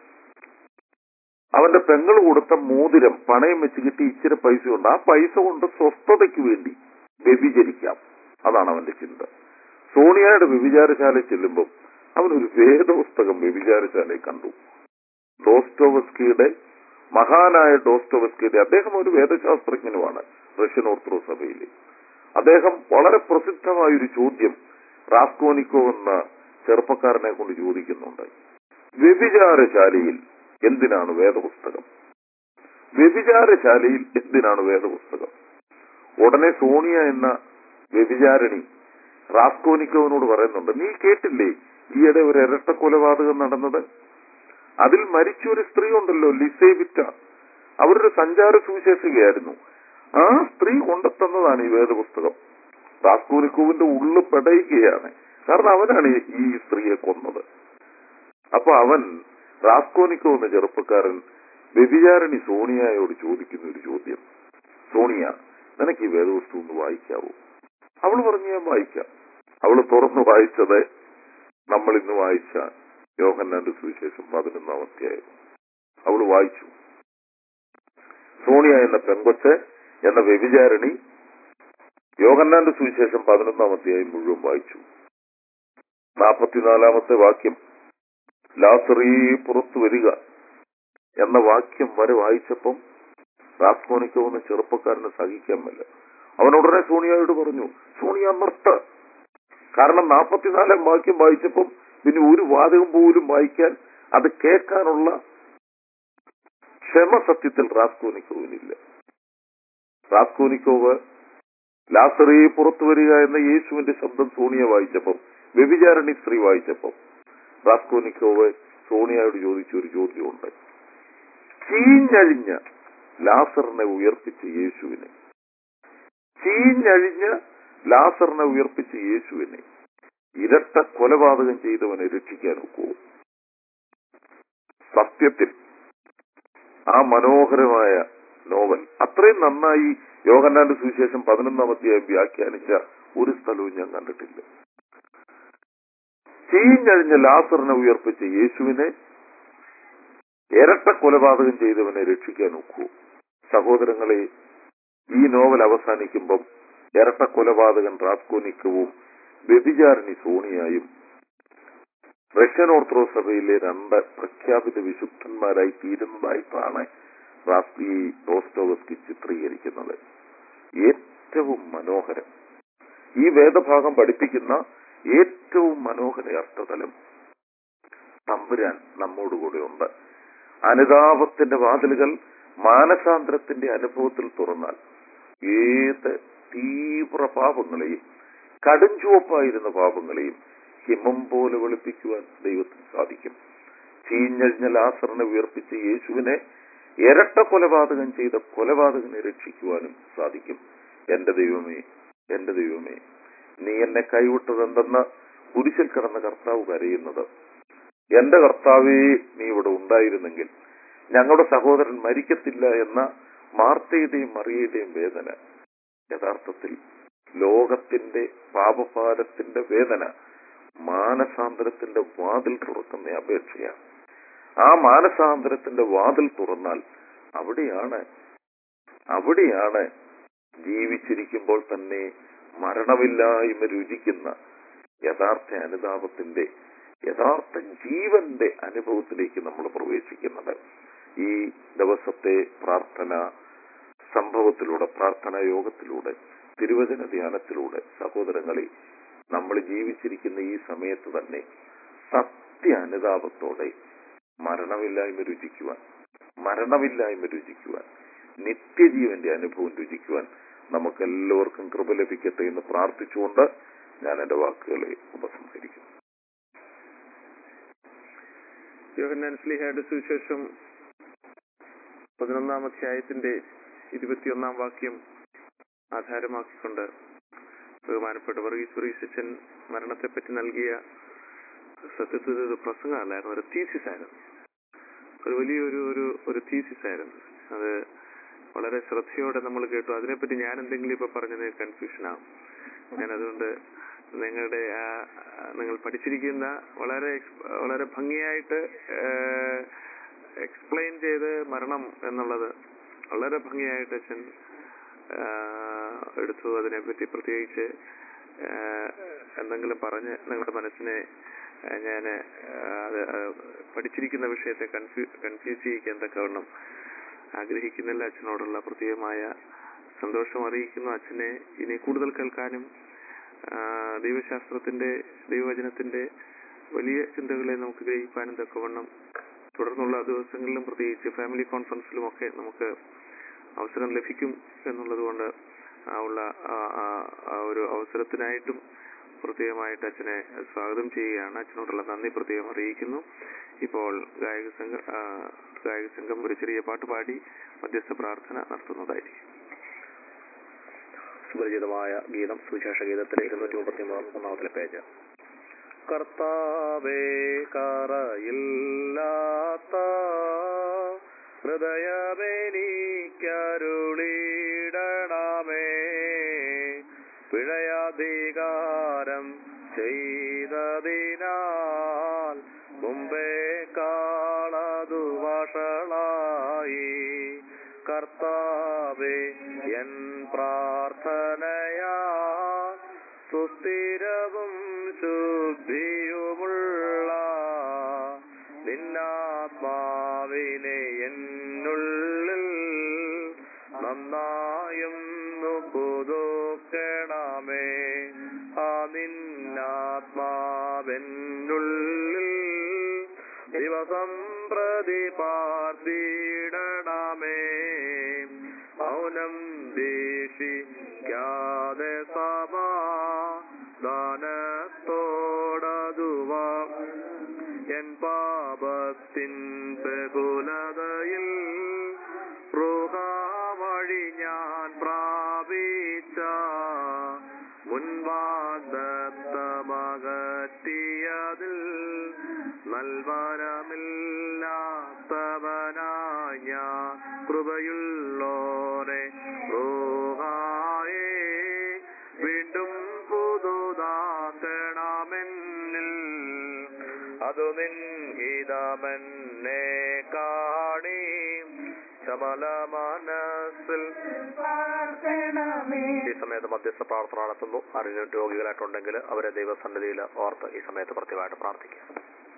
അവന്റെ പെങ്ങൾ കൊടുത്ത മോതിരം പണയം വെച്ച് കിട്ടി ഇച്ചിരി പൈസ ഉണ്ട് ആ പൈസ കൊണ്ട് സ്വസ്ഥതയ്ക്ക് വേണ്ടി വ്യഭിചരിക്കാം അതാണ് അവന്റെ ചിന്ത സോണിയയുടെ വ്യഭിചാരശാലയിൽ ചെല്ലുമ്പോൾ അവനൊരു വേദപുസ്തകം വ്യഭിചാരശാലയിൽ കണ്ടു ഡോസ്റ്റോവസ്കിയുടെ മഹാനായ ഡോസ്റ്റോവസ്കിയുടെ അദ്ദേഹം ഒരു വേദശാസ്ത്രജ്ഞനുമാണ് റഷ്യൻ ഓർത്തഡോക്സ് സഭയിൽ അദ്ദേഹം വളരെ പ്രസിദ്ധമായ ഒരു ചോദ്യം റാസ്കോനിക്കോ എന്ന ചെറുപ്പക്കാരനെ കൊണ്ട് ചോദിക്കുന്നുണ്ട് വ്യഭിചാരശാലയിൽ എന്തിനാണ് വേദപുസ്തകം വ്യഭിചാരശാലയിൽ എന്തിനാണ് വേദപുസ്തകം ഉടനെ സോണിയ എന്ന വ്യഭിചാരിണി റാസ്കോനിക്കോവിനോട് പറയുന്നുണ്ട് നീ കേട്ടില്ലേ ഈയിടെ ഒരു ഇരട്ട കൊലപാതകം നടന്നത് അതിൽ മരിച്ച ഒരു സ്ത്രീ ഉണ്ടല്ലോ ലിസേവിറ്റ അവരൊരു സഞ്ചാര സുവിശേഷികയായിരുന്നു ആ സ്ത്രീ കൊണ്ടെത്തുന്നതാണ് ഈ വേദപുസ്തകം റാസ്കോനിക്കോവിന്റെ ഉള്ളു പെടയുകയാണ് കാരണം അവനാണ് ഈ- ഈ സ്ത്രീയെ കൊന്നത് അപ്പൊ അവൻ റാസ്കോനിക്കോ എന്ന ചെറുപ്പക്കാരൻ വ്യഭിചാരണി സോണിയയോട് ചോദിക്കുന്ന ഒരു ചോദ്യം സോണിയ നിനക്ക് ഈ വേദപുസ്തകം ഒന്ന് വായിക്കാവോ അവൾ പറഞ്ഞു ഞാൻ വായിക്കാം അവൾ തുറന്നു വായിച്ചത് നമ്മൾ ഇന്ന് വായിച്ച യോഹന്നാന്റെ സുവിശേഷം പതിനൊന്നാം അധ്യായം അവൾ വായിച്ചു സോണിയ എന്ന പെങ്കൊച്ച് എന്ന വ്യഭിചാരണി യോഹന്നാന്റെ സുവിശേഷം പതിനൊന്നാം അധ്യായം മുഴുവൻ വായിച്ചു നാൽപ്പത്തിനാലാമത്തെ വാക്യം ലാസറീ പുറത്തു വരിക എന്ന വാക്യം വരെ വായിച്ചപ്പം റാസ്കോനിക്കോ എന്ന ചെറുപ്പക്കാരന് സഹിക്കാൻ പറ്റില്ല അവൻ ഉടനെ സോണിയയോട് പറഞ്ഞു സോണിയ നിർത്ത കാരണം നാൽപ്പത്തിനാലാം വാക്യം വായിച്ചപ്പം പിന്നെ ഒരു വാചകം പോലും വായിക്കാൻ അത് കേൾക്കാനുള്ള ക്ഷമ സത്യത്തിൽ റാസ്കോനിക്കോവിനില്ല റാസ്കോനിക്കോവ് ലാസറേ പുറത്തു വരിക എന്ന യേശുവിന്റെ ശബ്ദം സോണിയ വായിച്ചപ്പം വ്യഭിചാരണി സ്ത്രീ വായിച്ചപ്പം റാസ്കോനിക്കോവ് സോണിയയോട് ചോദിച്ച ഒരു ചോദ്യമുണ്ട് ചീഞ്ഞഴിഞ്ഞ ലാസറിനെ ഉയർപ്പിച്ച യേശുവിനെ ചീഞ്ഞഴിഞ്ഞ ലാസറിനെ ഉയർപ്പിച്ച യേശുവിനെ ഇരട്ട കൊലപാതകം ചെയ്തവനെ രക്ഷിക്കാൻ ഒക്കുമോ സത്യത്തിൽ ആ മനോഹരമായ നോവൽ അത്രയും നന്നായി യോഹന്നാന്റെ സുവിശേഷം പതിനൊന്നാം അധ്യായം വ്യാഖ്യാനിച്ച ഒരു സ്ഥലവും ഞാൻ കണ്ടിട്ടില്ല ചീഞ്ഞഴിഞ്ഞ ലാസറിനെ ഉയർപ്പിച്ച യേശുവിനെ ഇരട്ട കൊലപാതകം ചെയ്തവനെ രക്ഷിക്കാൻ ഒക്കൂ സഹോദരങ്ങളെ ഈ നോവൽ അവസാനിക്കുമ്പം ഇരട്ട കൊലപാതകൻ റാസ്കോനിക്കവും വ്യഭിചാരണി സോണിയായും റഷ്യൻ ഓർത്തഡോക്സ് സഭയിലെ രണ്ട് പ്രഖ്യാപിത വിശുദ്ധന്മാരായി തീരുന്നതായിട്ടാണ് റാസ്ബി റോസ്റ്റോവസ്കി ചിത്രീകരിക്കുന്നത് ഏറ്റവും മനോഹരം ഈ വേദഭാഗം പഠിപ്പിക്കുന്ന ഏറ്റവും മനോഹര അർത്ഥതലം തമ്പുരാൻ നമ്മോടുകൂടെ ഉണ്ട് അനുതാപത്തിന്റെ വാതിലുകൾ മാനസാന്തരത്തിന്റെ അനുഭവത്തിൽ തുറന്നാൽ ഏത് തീവ്ര പാപങ്ങളെയും കടുംചുവപ്പായിരുന്ന പാപങ്ങളെയും ഹിമം പോലെ വെളുപ്പിക്കുവാൻ ദൈവത്തിന് സാധിക്കും ചീഞ്ഞഴിഞ്ഞ ലാസറിനെ ഉയർപ്പിച്ച യേശുവിനെ ഇരട്ട കൊലപാതകം ചെയ്ത കൊലപാതകനെ രക്ഷിക്കുവാനും സാധിക്കും എന്റെ ദൈവമേ എന്റെ ദൈവമേ നീ എന്നെ കൈവിട്ടതെന്തെന്ന് കുരിശിൽ കിടന്ന കർത്താവ് കരയുന്നത് എന്റെ കർത്താവേ നീ ഇവിടെ ഉണ്ടായിരുന്നെങ്കിൽ ഞങ്ങളുടെ സഹോദരൻ മരിക്കത്തില്ല എന്ന മാർത്തയുടെയും മറിയയുടെയും വേദന യഥാർത്ഥത്തിൽ ലോകത്തിന്റെ പാപഭാരത്തിന്റെ വേദന മാനസാന്തരത്തിന്റെ വാതിൽ തുറക്കുന്ന അപേക്ഷയാണ് ആ മാനസാന്തരത്തിന്റെ വാതിൽ തുറന്നാൽ അവിടെയാണ് അവിടെയാണ് ജീവിച്ചിരിക്കുമ്പോൾ തന്നെ മരണമില്ലായ്മ രുചിക്കുന്ന യഥാർത്ഥ അനുതാപത്തിന്റെ യഥാർത്ഥ ജീവന്റെ അനുഭവത്തിലേക്ക് നമ്മൾ പ്രവേശിക്കുന്നത് ഈ ദിവസത്തെ പ്രാർത്ഥന സംഭവത്തിലൂടെ പ്രാർത്ഥനാ യോഗത്തിലൂടെ തിരുവചന ധ്യാനത്തിലൂടെ സഹോദരങ്ങളെ നമ്മൾ ജീവിച്ചിരിക്കുന്ന ഈ സമയത്ത് തന്നെ സത്യ അനുതാപത്തോടെ മരണമില്ലായ്മ രുചിക്കുവാൻ മരണമില്ലായ്മ രുചിക്കുവാൻ നിത്യജീവന്റെ അനുഭവം രുചിക്കുവാൻ നമുക്കെല്ലാവർക്കും കൃപ ലഭിക്കട്ടെ എന്ന് പ്രാർത്ഥിച്ചുകൊണ്ട് ഞാൻ എന്റെ വാക്കുകളെ ഉപസംഹരിക്കുന്നു യോഹന്നാൻ സ്ലിഹയുടെ സുവിശേഷം പതിനൊന്നാം അധ്യായത്തിന്റെ ഇരുപത്തിയൊന്നാം വാക്യം ആധാരമാക്കിക്കൊണ്ട് ബഹുമാനപ്പെട്ട വർഗീസ് വർഗീസച്ചൻ മരണത്തെപ്പറ്റി നൽകിയ സത്യത്തിൽ ഒരു പ്രസംഗമല്ലായിരുന്നു ഒരു തീസിസ് ആയിരുന്നു ഒരു വലിയൊരു ഒരു ഒരു തീസിസ് ആയിരുന്നു അത് വളരെ ശ്രദ്ധയോടെ നമ്മൾ കേട്ടു അതിനെപ്പറ്റി ഞാൻ എന്തെങ്കിലും ഇപ്പൊ പറഞ്ഞത് കൺഫ്യൂഷൻ ആവും ഞാൻ അതുകൊണ്ട് നിങ്ങളുടെ ആ ആ, നിങ്ങൾ പഠിച്ചിരിക്കുന്ന വളരെ ex- വളരെ ഭംഗിയായിട്ട് എക്സ്പ്ലെയിൻ ചെയ്ത് മരണം എന്നുള്ളത് വളരെ ഭംഗിയായിട്ട് അച്ഛൻ ആ, എടുത്തു അതിനെപ്പറ്റി പ്രത്യേകിച്ച് ആ, എന്തെങ്കിലും പറഞ്ഞ് നിങ്ങളുടെ മനസ്സിനെ ഞാൻ അത് ആ, പഠിച്ചിരിക്കുന്ന വിഷയത്തെ കൺഫ്യൂ കൺഫ്യൂസ് ചെയ്യിക്കാൻ തക്കവണ്ണം ആഗ്രഹിക്കുന്നില്ല അച്ഛനോടുള്ള പ്രത്യേകമായ സന്തോഷം അറിയിക്കുന്നു അച്ഛനെ ഇനി കൂടുതൽ കേൾക്കാനും ആ, ദൈവശാസ്ത്രത്തിന്റെ ദൈവവചനത്തിന്റെ വലിയ ചിന്തകളെ നമുക്ക് ഗ്രഹിക്കാനും തക്കവണ്ണം തുടർന്നുള്ള ദിവസങ്ങളിലും പ്രത്യേകിച്ച് ഫാമിലി കോൺഫറൻസിലും ഒക്കെ നമുക്ക് അവസരം ലഭിക്കും എന്നുള്ളത് കൊണ്ട് ആ ഉള്ള ആ- ആ- ആ ഒരു അവസരത്തിനായിട്ടും പ്രത്യേകമായിട്ട് അച്ഛനെ സ്വാഗതം ചെയ്യുകയാണ് അച്ഛനോടുള്ള നന്ദി പ്രത്യേകം അറിയിക്കുന്നു ഇപ്പോൾ ഗായക സംഘം ആ, ഗായക സംഘം ഒരു ചെറിയ പാട്ട് പാടി മധ്യസ്ഥ പ്രാർത്ഥന നടത്തുന്നതായിരിക്കും സുപരിചിതമായ ഗീതം സുവിശേഷ ഗീതത്തിലെ ഇരുന്നൂറ്റി മുപ്പത്തി ഒന്നാമത്തിലെ പേജ് കർത്താവേ കറയില്ലാത്ത ഹൃദയമെനിക്കരുളിടണമേ പിഴയധികാരം ചെയ്തതിനാൽ മുമ്പേ കാളതു വഷളായി കർത്താവേ എൻ പ്രാർത്ഥനയാ സുസ്ഥിരവും ശുദ്ധിയുമുള്ള നിന്നാത്മാവിനെ എന്നുള്ളിൽ നന്നായും പുതുക്കണമേ ആ നിന്നാത്മാവെന്നുള്ളിൽ ദിവസം പ്രതി പാർത്തിടണമേ മൗനം ദേഷിക്കാതെ സമാധാനത്തോടതുവാ എൻ പാപത്തിൻ ബഹുലതയിൽ വഴി ഞാൻ പ്രാപിച്ച മുൻവാദത്തമകറ്റിയതിൽ നൽവരമില്ലാത്തവനായി ഞാൻ കൃപയുള്ളോരെ റോഹായേ വീണ്ടും പുതുതാക്കണമെന്നിൽ അതു നിൻഹിതമെന്നെ കാണി ശമല മനസ്സിൽ ഈ സമയത്ത് മധ്യസ്ഥ പ്രാർത്ഥന നടത്തുന്നു അറിഞ്ഞ രോഗികളായിട്ടുണ്ടെങ്കിൽ അവരെ ദൈവസന്നിധിയിൽ ഓർത്ത് ഈ സമയത്ത് പ്രത്യേകമായിട്ട് പ്രാർത്ഥിക്കുക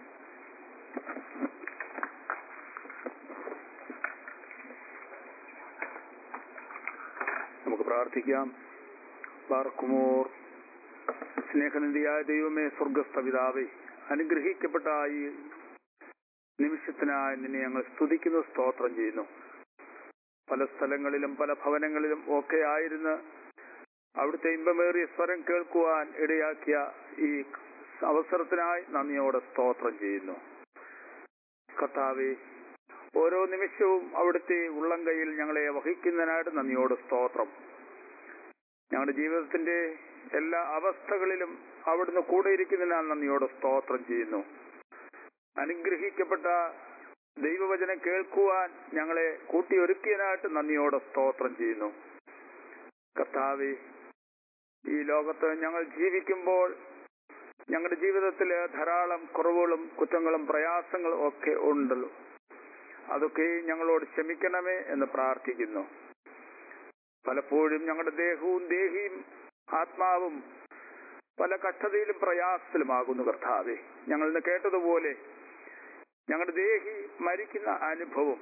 നമുക്ക് പ്രാർത്ഥിക്കാം പാർക്കുമോർ സ്നേഹനിധിയായ ദൈവമേ സ്വർഗസ്ഥ പിതാവേ അനുഗ്രഹിക്കപ്പെട്ട ഈ നിമിഷത്തിനായി നിന്നെ ഞങ്ങൾ സ്തുതിക്കുന്നു സ്തോത്രം ചെയ്യുന്നു പല സ്ഥലങ്ങളിലും പല ഭവനങ്ങളിലും ഒക്കെ ആയിരുന്ന് അവിടുത്തെ ഇമ്പമേറിയ സ്വരം കേൾക്കുവാൻ ഇടയാക്കിയ ഈ അവസരത്തിനായി നന്ദിയോടെ സ്തോത്രം ചെയ്യുന്നു കർത്താവെ ഓരോ നിമിഷവും അവിടുത്തെ ഉള്ളം കൈയിൽ ഞങ്ങളെ വഹിക്കുന്നതിനായിട്ട് നന്ദിയോട് സ്തോത്രം ഞങ്ങളുടെ ജീവിതത്തിന്റെ എല്ലാ അവസ്ഥകളിലും അവിടുന്ന് കൂടെ ഇരിക്കുന്നതിനാൽ നന്ദിയോട് സ്തോത്രം ചെയ്യുന്നു അനുഗ്രഹിക്കപ്പെട്ട ദൈവവചനം കേൾക്കുവാൻ ഞങ്ങളെ കൂട്ടിയൊരുക്കിയതിനായിട്ട് നന്ദിയോടെ സ്തോത്രം ചെയ്യുന്നു കർത്താവെ ഈ ലോകത്ത് ഞങ്ങൾ ജീവിക്കുമ്പോൾ ഞങ്ങളുടെ ജീവിതത്തിൽ ധാരാളം കുറവുകളും കുറ്റങ്ങളും പ്രയാസങ്ങളും ഒക്കെ ഉണ്ടല്ലോ അതൊക്കെ ഞങ്ങളോട് ക്ഷമിക്കണമേ എന്ന് പ്രാർത്ഥിക്കുന്നു പലപ്പോഴും ഞങ്ങളുടെ ദേഹവും ദേഹിയും ആത്മാവും പല കഷ്ടതയിലും പ്രയാസത്തിലുമാകുന്നു കർത്താവെ ഞങ്ങൾ ഇന്ന് കേട്ടതുപോലെ ഞങ്ങളുടെ ദേഹി മരിക്കുന്ന അനുഭവം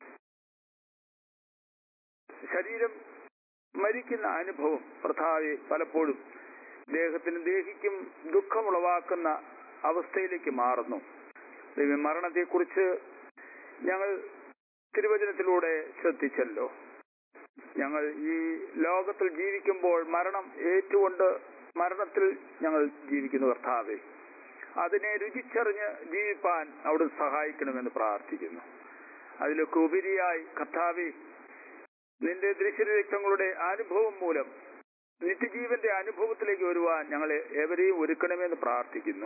ശരീരം മരിക്കുന്ന അനുഭവം കർത്താവെ പലപ്പോഴും ദേഹത്തിനും ദേഹിക്കും ദുഃഖമുളവാക്കുന്ന അവസ്ഥയിലേക്ക് മാറുന്നു ദൈവം മരണത്തെക്കുറിച്ച് ഞങ്ങൾ തിരുവചനത്തിലൂടെ ശ്രദ്ധിച്ചല്ലോ ഞങ്ങൾ ഈ ലോകത്തിൽ ജീവിക്കുമ്പോൾ മരണം ഏറ്റുകൊണ്ട് മരണത്തിൽ ഞങ്ങൾ ജീവിക്കുന്നു കർത്താവെ അതിനെ രുചിച്ചറിഞ്ഞ് ജീവിപ്പാൻ അവിടെ സഹായിക്കണമെന്ന് പ്രാർത്ഥിക്കുന്നു അതിലൊക്കെ ഉപരിയായി കർത്താവെ നിന്റെ ദൃശ്യരക്തങ്ങളുടെ അനുഭവം മൂലം നിത്യജീവന്റെ അനുഭവത്തിലേക്ക് വരുവാൻ ഞങ്ങളെ എവരെയും ഒരുക്കണമെന്ന് പ്രാർത്ഥിക്കുന്നു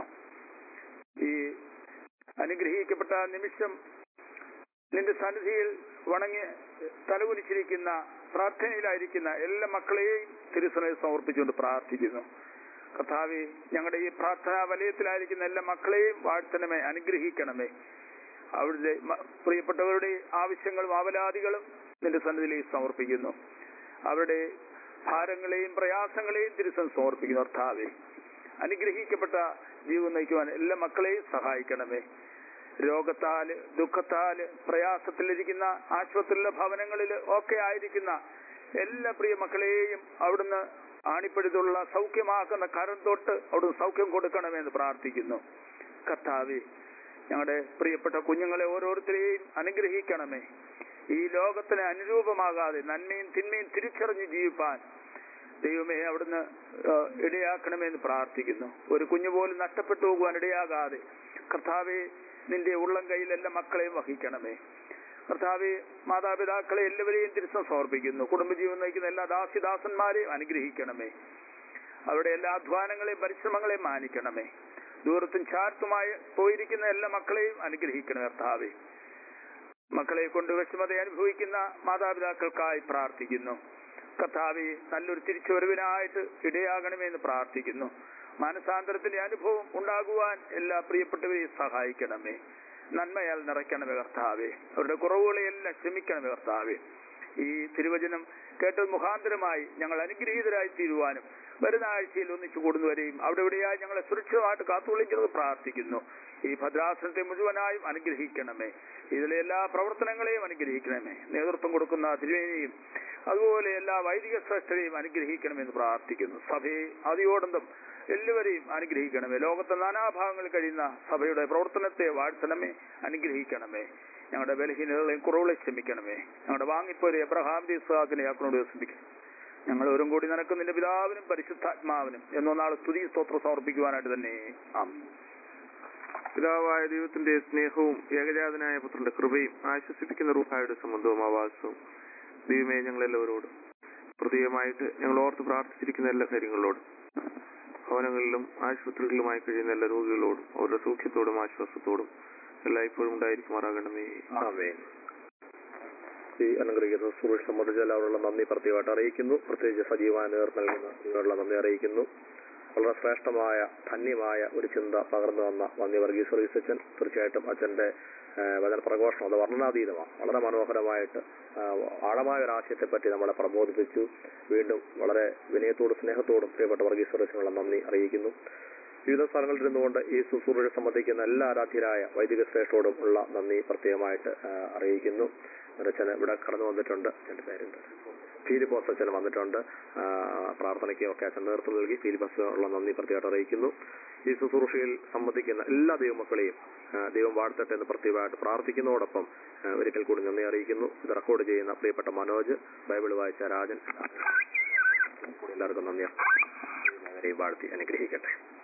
ഈ അനുഗ്രഹിക്കപ്പെട്ട നിമിഷം നിന്റെ സന്നിധിയിൽ വണങ്ങി തലകുനിച്ചിരിക്കുന്ന പ്രാർത്ഥനയിലായിരിക്കുന്ന എല്ലാ മക്കളെയും തിരുസനയിൽ സമർപ്പിച്ചുകൊണ്ട് പ്രാർത്ഥിക്കുന്നു കർത്താവെ ഞങ്ങളുടെ ഈ പ്രാർത്ഥനാ വലയത്തിലായിരിക്കുന്ന എല്ലാ മക്കളെയും വാഴ്ത്തണമേ അനുഗ്രഹിക്കണമേ അവിടുത്തെ മ- പ്രിയപ്പെട്ടവരുടെ ആവശ്യങ്ങളും അവലാദികളും നിന്റെ സന്നിധിയിലേക്ക് സമർപ്പിക്കുന്നു അവരുടെ ഭാരങ്ങളെയും പ്രയാസങ്ങളെയും തിരുസൻ സമർപ്പിക്കുന്നു കർത്താവെ അനുഗ്രഹിക്കപ്പെട്ട ജീവൻ നയിക്കുവാൻ എല്ലാ മക്കളെയും സഹായിക്കണമേ രോഗത്താല് ദുഃഖത്താല് പ്രയാസത്തിലിരിക്കുന്ന ആശുപത്രിയിലെ ഭവനങ്ങളിൽ ഒക്കെ ആയിരിക്കുന്ന എല്ലാ പ്രിയ മക്കളെയും അവിടുന്ന് ആണിപ്പഴുതുള്ള സൗഖ്യമാക്കുന്ന കരം തൊട്ട് അവിടുന്ന് സൗഖ്യം കൊടുക്കണമെന്ന് പ്രാർത്ഥിക്കുന്നു കർത്താവെ ഞങ്ങളുടെ പ്രിയപ്പെട്ട കുഞ്ഞുങ്ങളെ ഓരോരുത്തരെയും അനുഗ്രഹിക്കണമേ ഈ ലോകത്തിന് അനുരൂപമാകാതെ നന്മയും തിന്മയും തിരിച്ചറിഞ്ഞ് ജീവിപ്പാൻ ദൈവമേ അവിടുന്ന് ആ, ഇടയാക്കണമെന്ന് പ്രാർത്ഥിക്കുന്നു ഒരു കുഞ്ഞു പോലും നഷ്ടപ്പെട്ടു പോകുവാൻ ഇടയാകാതെ കർത്താവെ നിന്റെ ഉള്ളം കയ്യിൽ എല്ലാ മക്കളെയും വഹിക്കണമേ കർത്താവെ മാതാപിതാക്കളെ എല്ലാവരെയും തിരുസം സമർപ്പിക്കുന്നു കുടുംബജീവൻ നയിക്കുന്ന എല്ലാ ദാസിദാസന്മാരെയും അനുഗ്രഹിക്കണമേ അവരുടെ എല്ലാ അധ്വാനങ്ങളെയും പരിശ്രമങ്ങളെയും മാനിക്കണമേ ദൂരത്തും ചാർത്തുമായി പോയിരിക്കുന്ന എല്ലാ മക്കളെയും അനുഗ്രഹിക്കണം കർത്താവെ മക്കളെ കൊണ്ട് വിഷമത അനുഭവിക്കുന്ന മാതാപിതാക്കൾക്കായി പ്രാർത്ഥിക്കുന്നു കർത്താവെ നല്ലൊരു തിരിച്ചുവരവിനായിട്ട് ഇടയാകണമെന്ന് പ്രാർത്ഥിക്കുന്നു മാനസാന്തരത്തിന്റെ അനുഭവം ഉണ്ടാകുവാൻ എല്ലാ പ്രിയപ്പെട്ടവരെയും സഹായിക്കണമേ നന്മയാൽ നിറയ്ക്കണമേ കർത്താവെ അവരുടെ കുറവുകളെയെല്ലാം ക്ഷമിക്കണമേ കർത്താവെ ഈ തിരുവചനം കേട്ടത് മുഖാന്തരമായി ഞങ്ങൾ അനുഗ്രഹീതരായി തീരുവാനും വരുന്ന ആഴ്ചയിൽ ഒന്നിച്ചു കൂടുന്നവരെയും അവിടെ ഇവിടെയായി ഞങ്ങളെ സുരക്ഷിതമായിട്ട് കാത്തുകൊള്ളിക്കുന്നത് പ്രാർത്ഥിക്കുന്നു ഈ ഭദ്രാസനത്തെ മുഴുവനായും അനുഗ്രഹിക്കണമേ ഇതിലെ എല്ലാ പ്രവർത്തനങ്ങളെയും അനുഗ്രഹിക്കണമേ നേതൃത്വം കൊടുക്കുന്ന തിരുവേനെയും അതുപോലെ എല്ലാ വൈദിക ശ്രേഷ്ഠരെയും അനുഗ്രഹിക്കണമെന്ന് പ്രാർത്ഥിക്കുന്നു സഭയെ അതിയോടന്തം എല്ലാവരെയും അനുഗ്രഹിക്കണമേ ലോകത്തെ നാനാഭാഗങ്ങളിൽ കഴിയുന്ന സഭയുടെ പ്രവർത്തനത്തെ വാഴ്ത്തണമേ അനുഗ്രഹിക്കണമേ ഞങ്ങളുടെ ബലഹീനതകളെയും കുറവുകളെ ക്ഷമിക്കണമേ ഞങ്ങളുടെ വാങ്ങിപ്പോരെ എബ്രഹാം ദീസാക്കിനെ യാക്കനോട് ശ്രമിക്കും ഞങ്ങൾ ഓരും കൂടി നിനക്ക് നിന്റെ പിതാവിനും പരിശുദ്ധാത്മാവിനും എന്നോ നാളെ സ്തുതി സ്തോത്രം സമർപ്പിക്കുവാനായിട്ട് തന്നെ ആം പിതാവായ ദൈവത്തിന്റെ സ്നേഹവും ഏകജാതനായ പുത്രന്റെ കൃപയും ആശ്വസിപ്പിക്കുന്ന റൂഹായുടെ സംബന്ധവും ആവാസവും ദൈവമേ ഞങ്ങളെല്ലാവരോടും പ്രത്യേകമായിട്ട് ഞങ്ങൾ ഓർത്ത് പ്രാർത്ഥിച്ചിരിക്കുന്ന എല്ലാ കാര്യങ്ങളോടും ഭവനങ്ങളിലും ആശുപത്രികളിലുമായി കഴിയുന്ന എല്ലാ രോഗികളോടും അവരുടെ സൗഖ്യത്തോടും ആശ്വാസത്തോടും എല്ലായ്പ്പോഴും ഉണ്ടായിരിക്കുമാറാകണമേ ആമേൻ ഈ അനുഗ്രഹിക്കുന്ന സുരേഷ് സംബന്ധിച്ച് എല്ലാവരുള്ള നന്ദി പ്രത്യേകമായിട്ട് അറിയിക്കുന്നു പ്രത്യേകിച്ച് സജീവമായ നേതൃത്വം നൽകുന്ന നിങ്ങളുടെ നന്ദി അറിയിക്കുന്നു വളരെ ശ്രേഷ്ഠമായ ധന്യമായ ഒരു ചിന്ത പകർന്നു തന്ന നന്ദി വർഗീസ് സർവീസ് അച്ഛൻ തീർച്ചയായിട്ടും അച്ഛന്റെ ആ, വചന പ്രഘോഷണം അത് വർണ്ണനാതീതമാണ് വളരെ മനോഹരമായിട്ട് ആ, ആഴമായ ഒരു ആശയത്തെപ്പറ്റി നമ്മളെ പ്രബോധിപ്പിച്ചു വീണ്ടും വളരെ വിനയത്തോടും സ്നേഹത്തോടും പ്രിയപ്പെട്ട വർഗീസ് സർവീസിനുള്ള നന്ദി അറിയിക്കുന്നു വിവിധ സ്ഥലങ്ങളിൽ ഇരുന്നുകൊണ്ട് ഈ ശുശ്രൂഷ സംബന്ധിക്കുന്ന എല്ലാ ആരാധ്യരായ വൈദിക ശ്രേഷ്ഠോടും ഉള്ള നന്ദി പ്രത്യേകമായിട്ട് ആ, അറിയിക്കുന്നു അച്ഛന് ഇവിടെ കടന്നു വന്നിട്ടുണ്ട് എന്റെ പേരുണ്ട് ഫീലിപ്പോസ് അച്ഛൻ വന്നിട്ടുണ്ട് ആ, പ്രാർത്ഥനയ്ക്കും ഒക്കെ അച്ഛൻ നേതൃത്വം നൽകി ഫീലിപ്പോസ് ഉള്ള നന്ദി പ്രത്യേകമായിട്ട് അറിയിക്കുന്നു ഈ ശുശ്രൂഷയിൽ സംബന്ധിക്കുന്ന എല്ലാ ദൈവമക്കളെയും ആ, ദൈവം വാഴ്ത്തട്ടെ എന്ന് പ്രത്യേകമായിട്ട് പ്രാർത്ഥിക്കുന്നതോടൊപ്പം ആ, ഒരിക്കൽ കൂടി നന്ദി അറിയിക്കുന്നു ഇത് റെക്കോർഡ് ചെയ്യുന്ന പ്രിയപ്പെട്ട മനോജ് ബൈബിൾ വായിച്ച രാജൻ കൂടി എല്ലാവർക്കും നന്ദി എല്ലാവരെയും വാഴ്ത്തി അനുഗ്രഹിക്കട്ടെ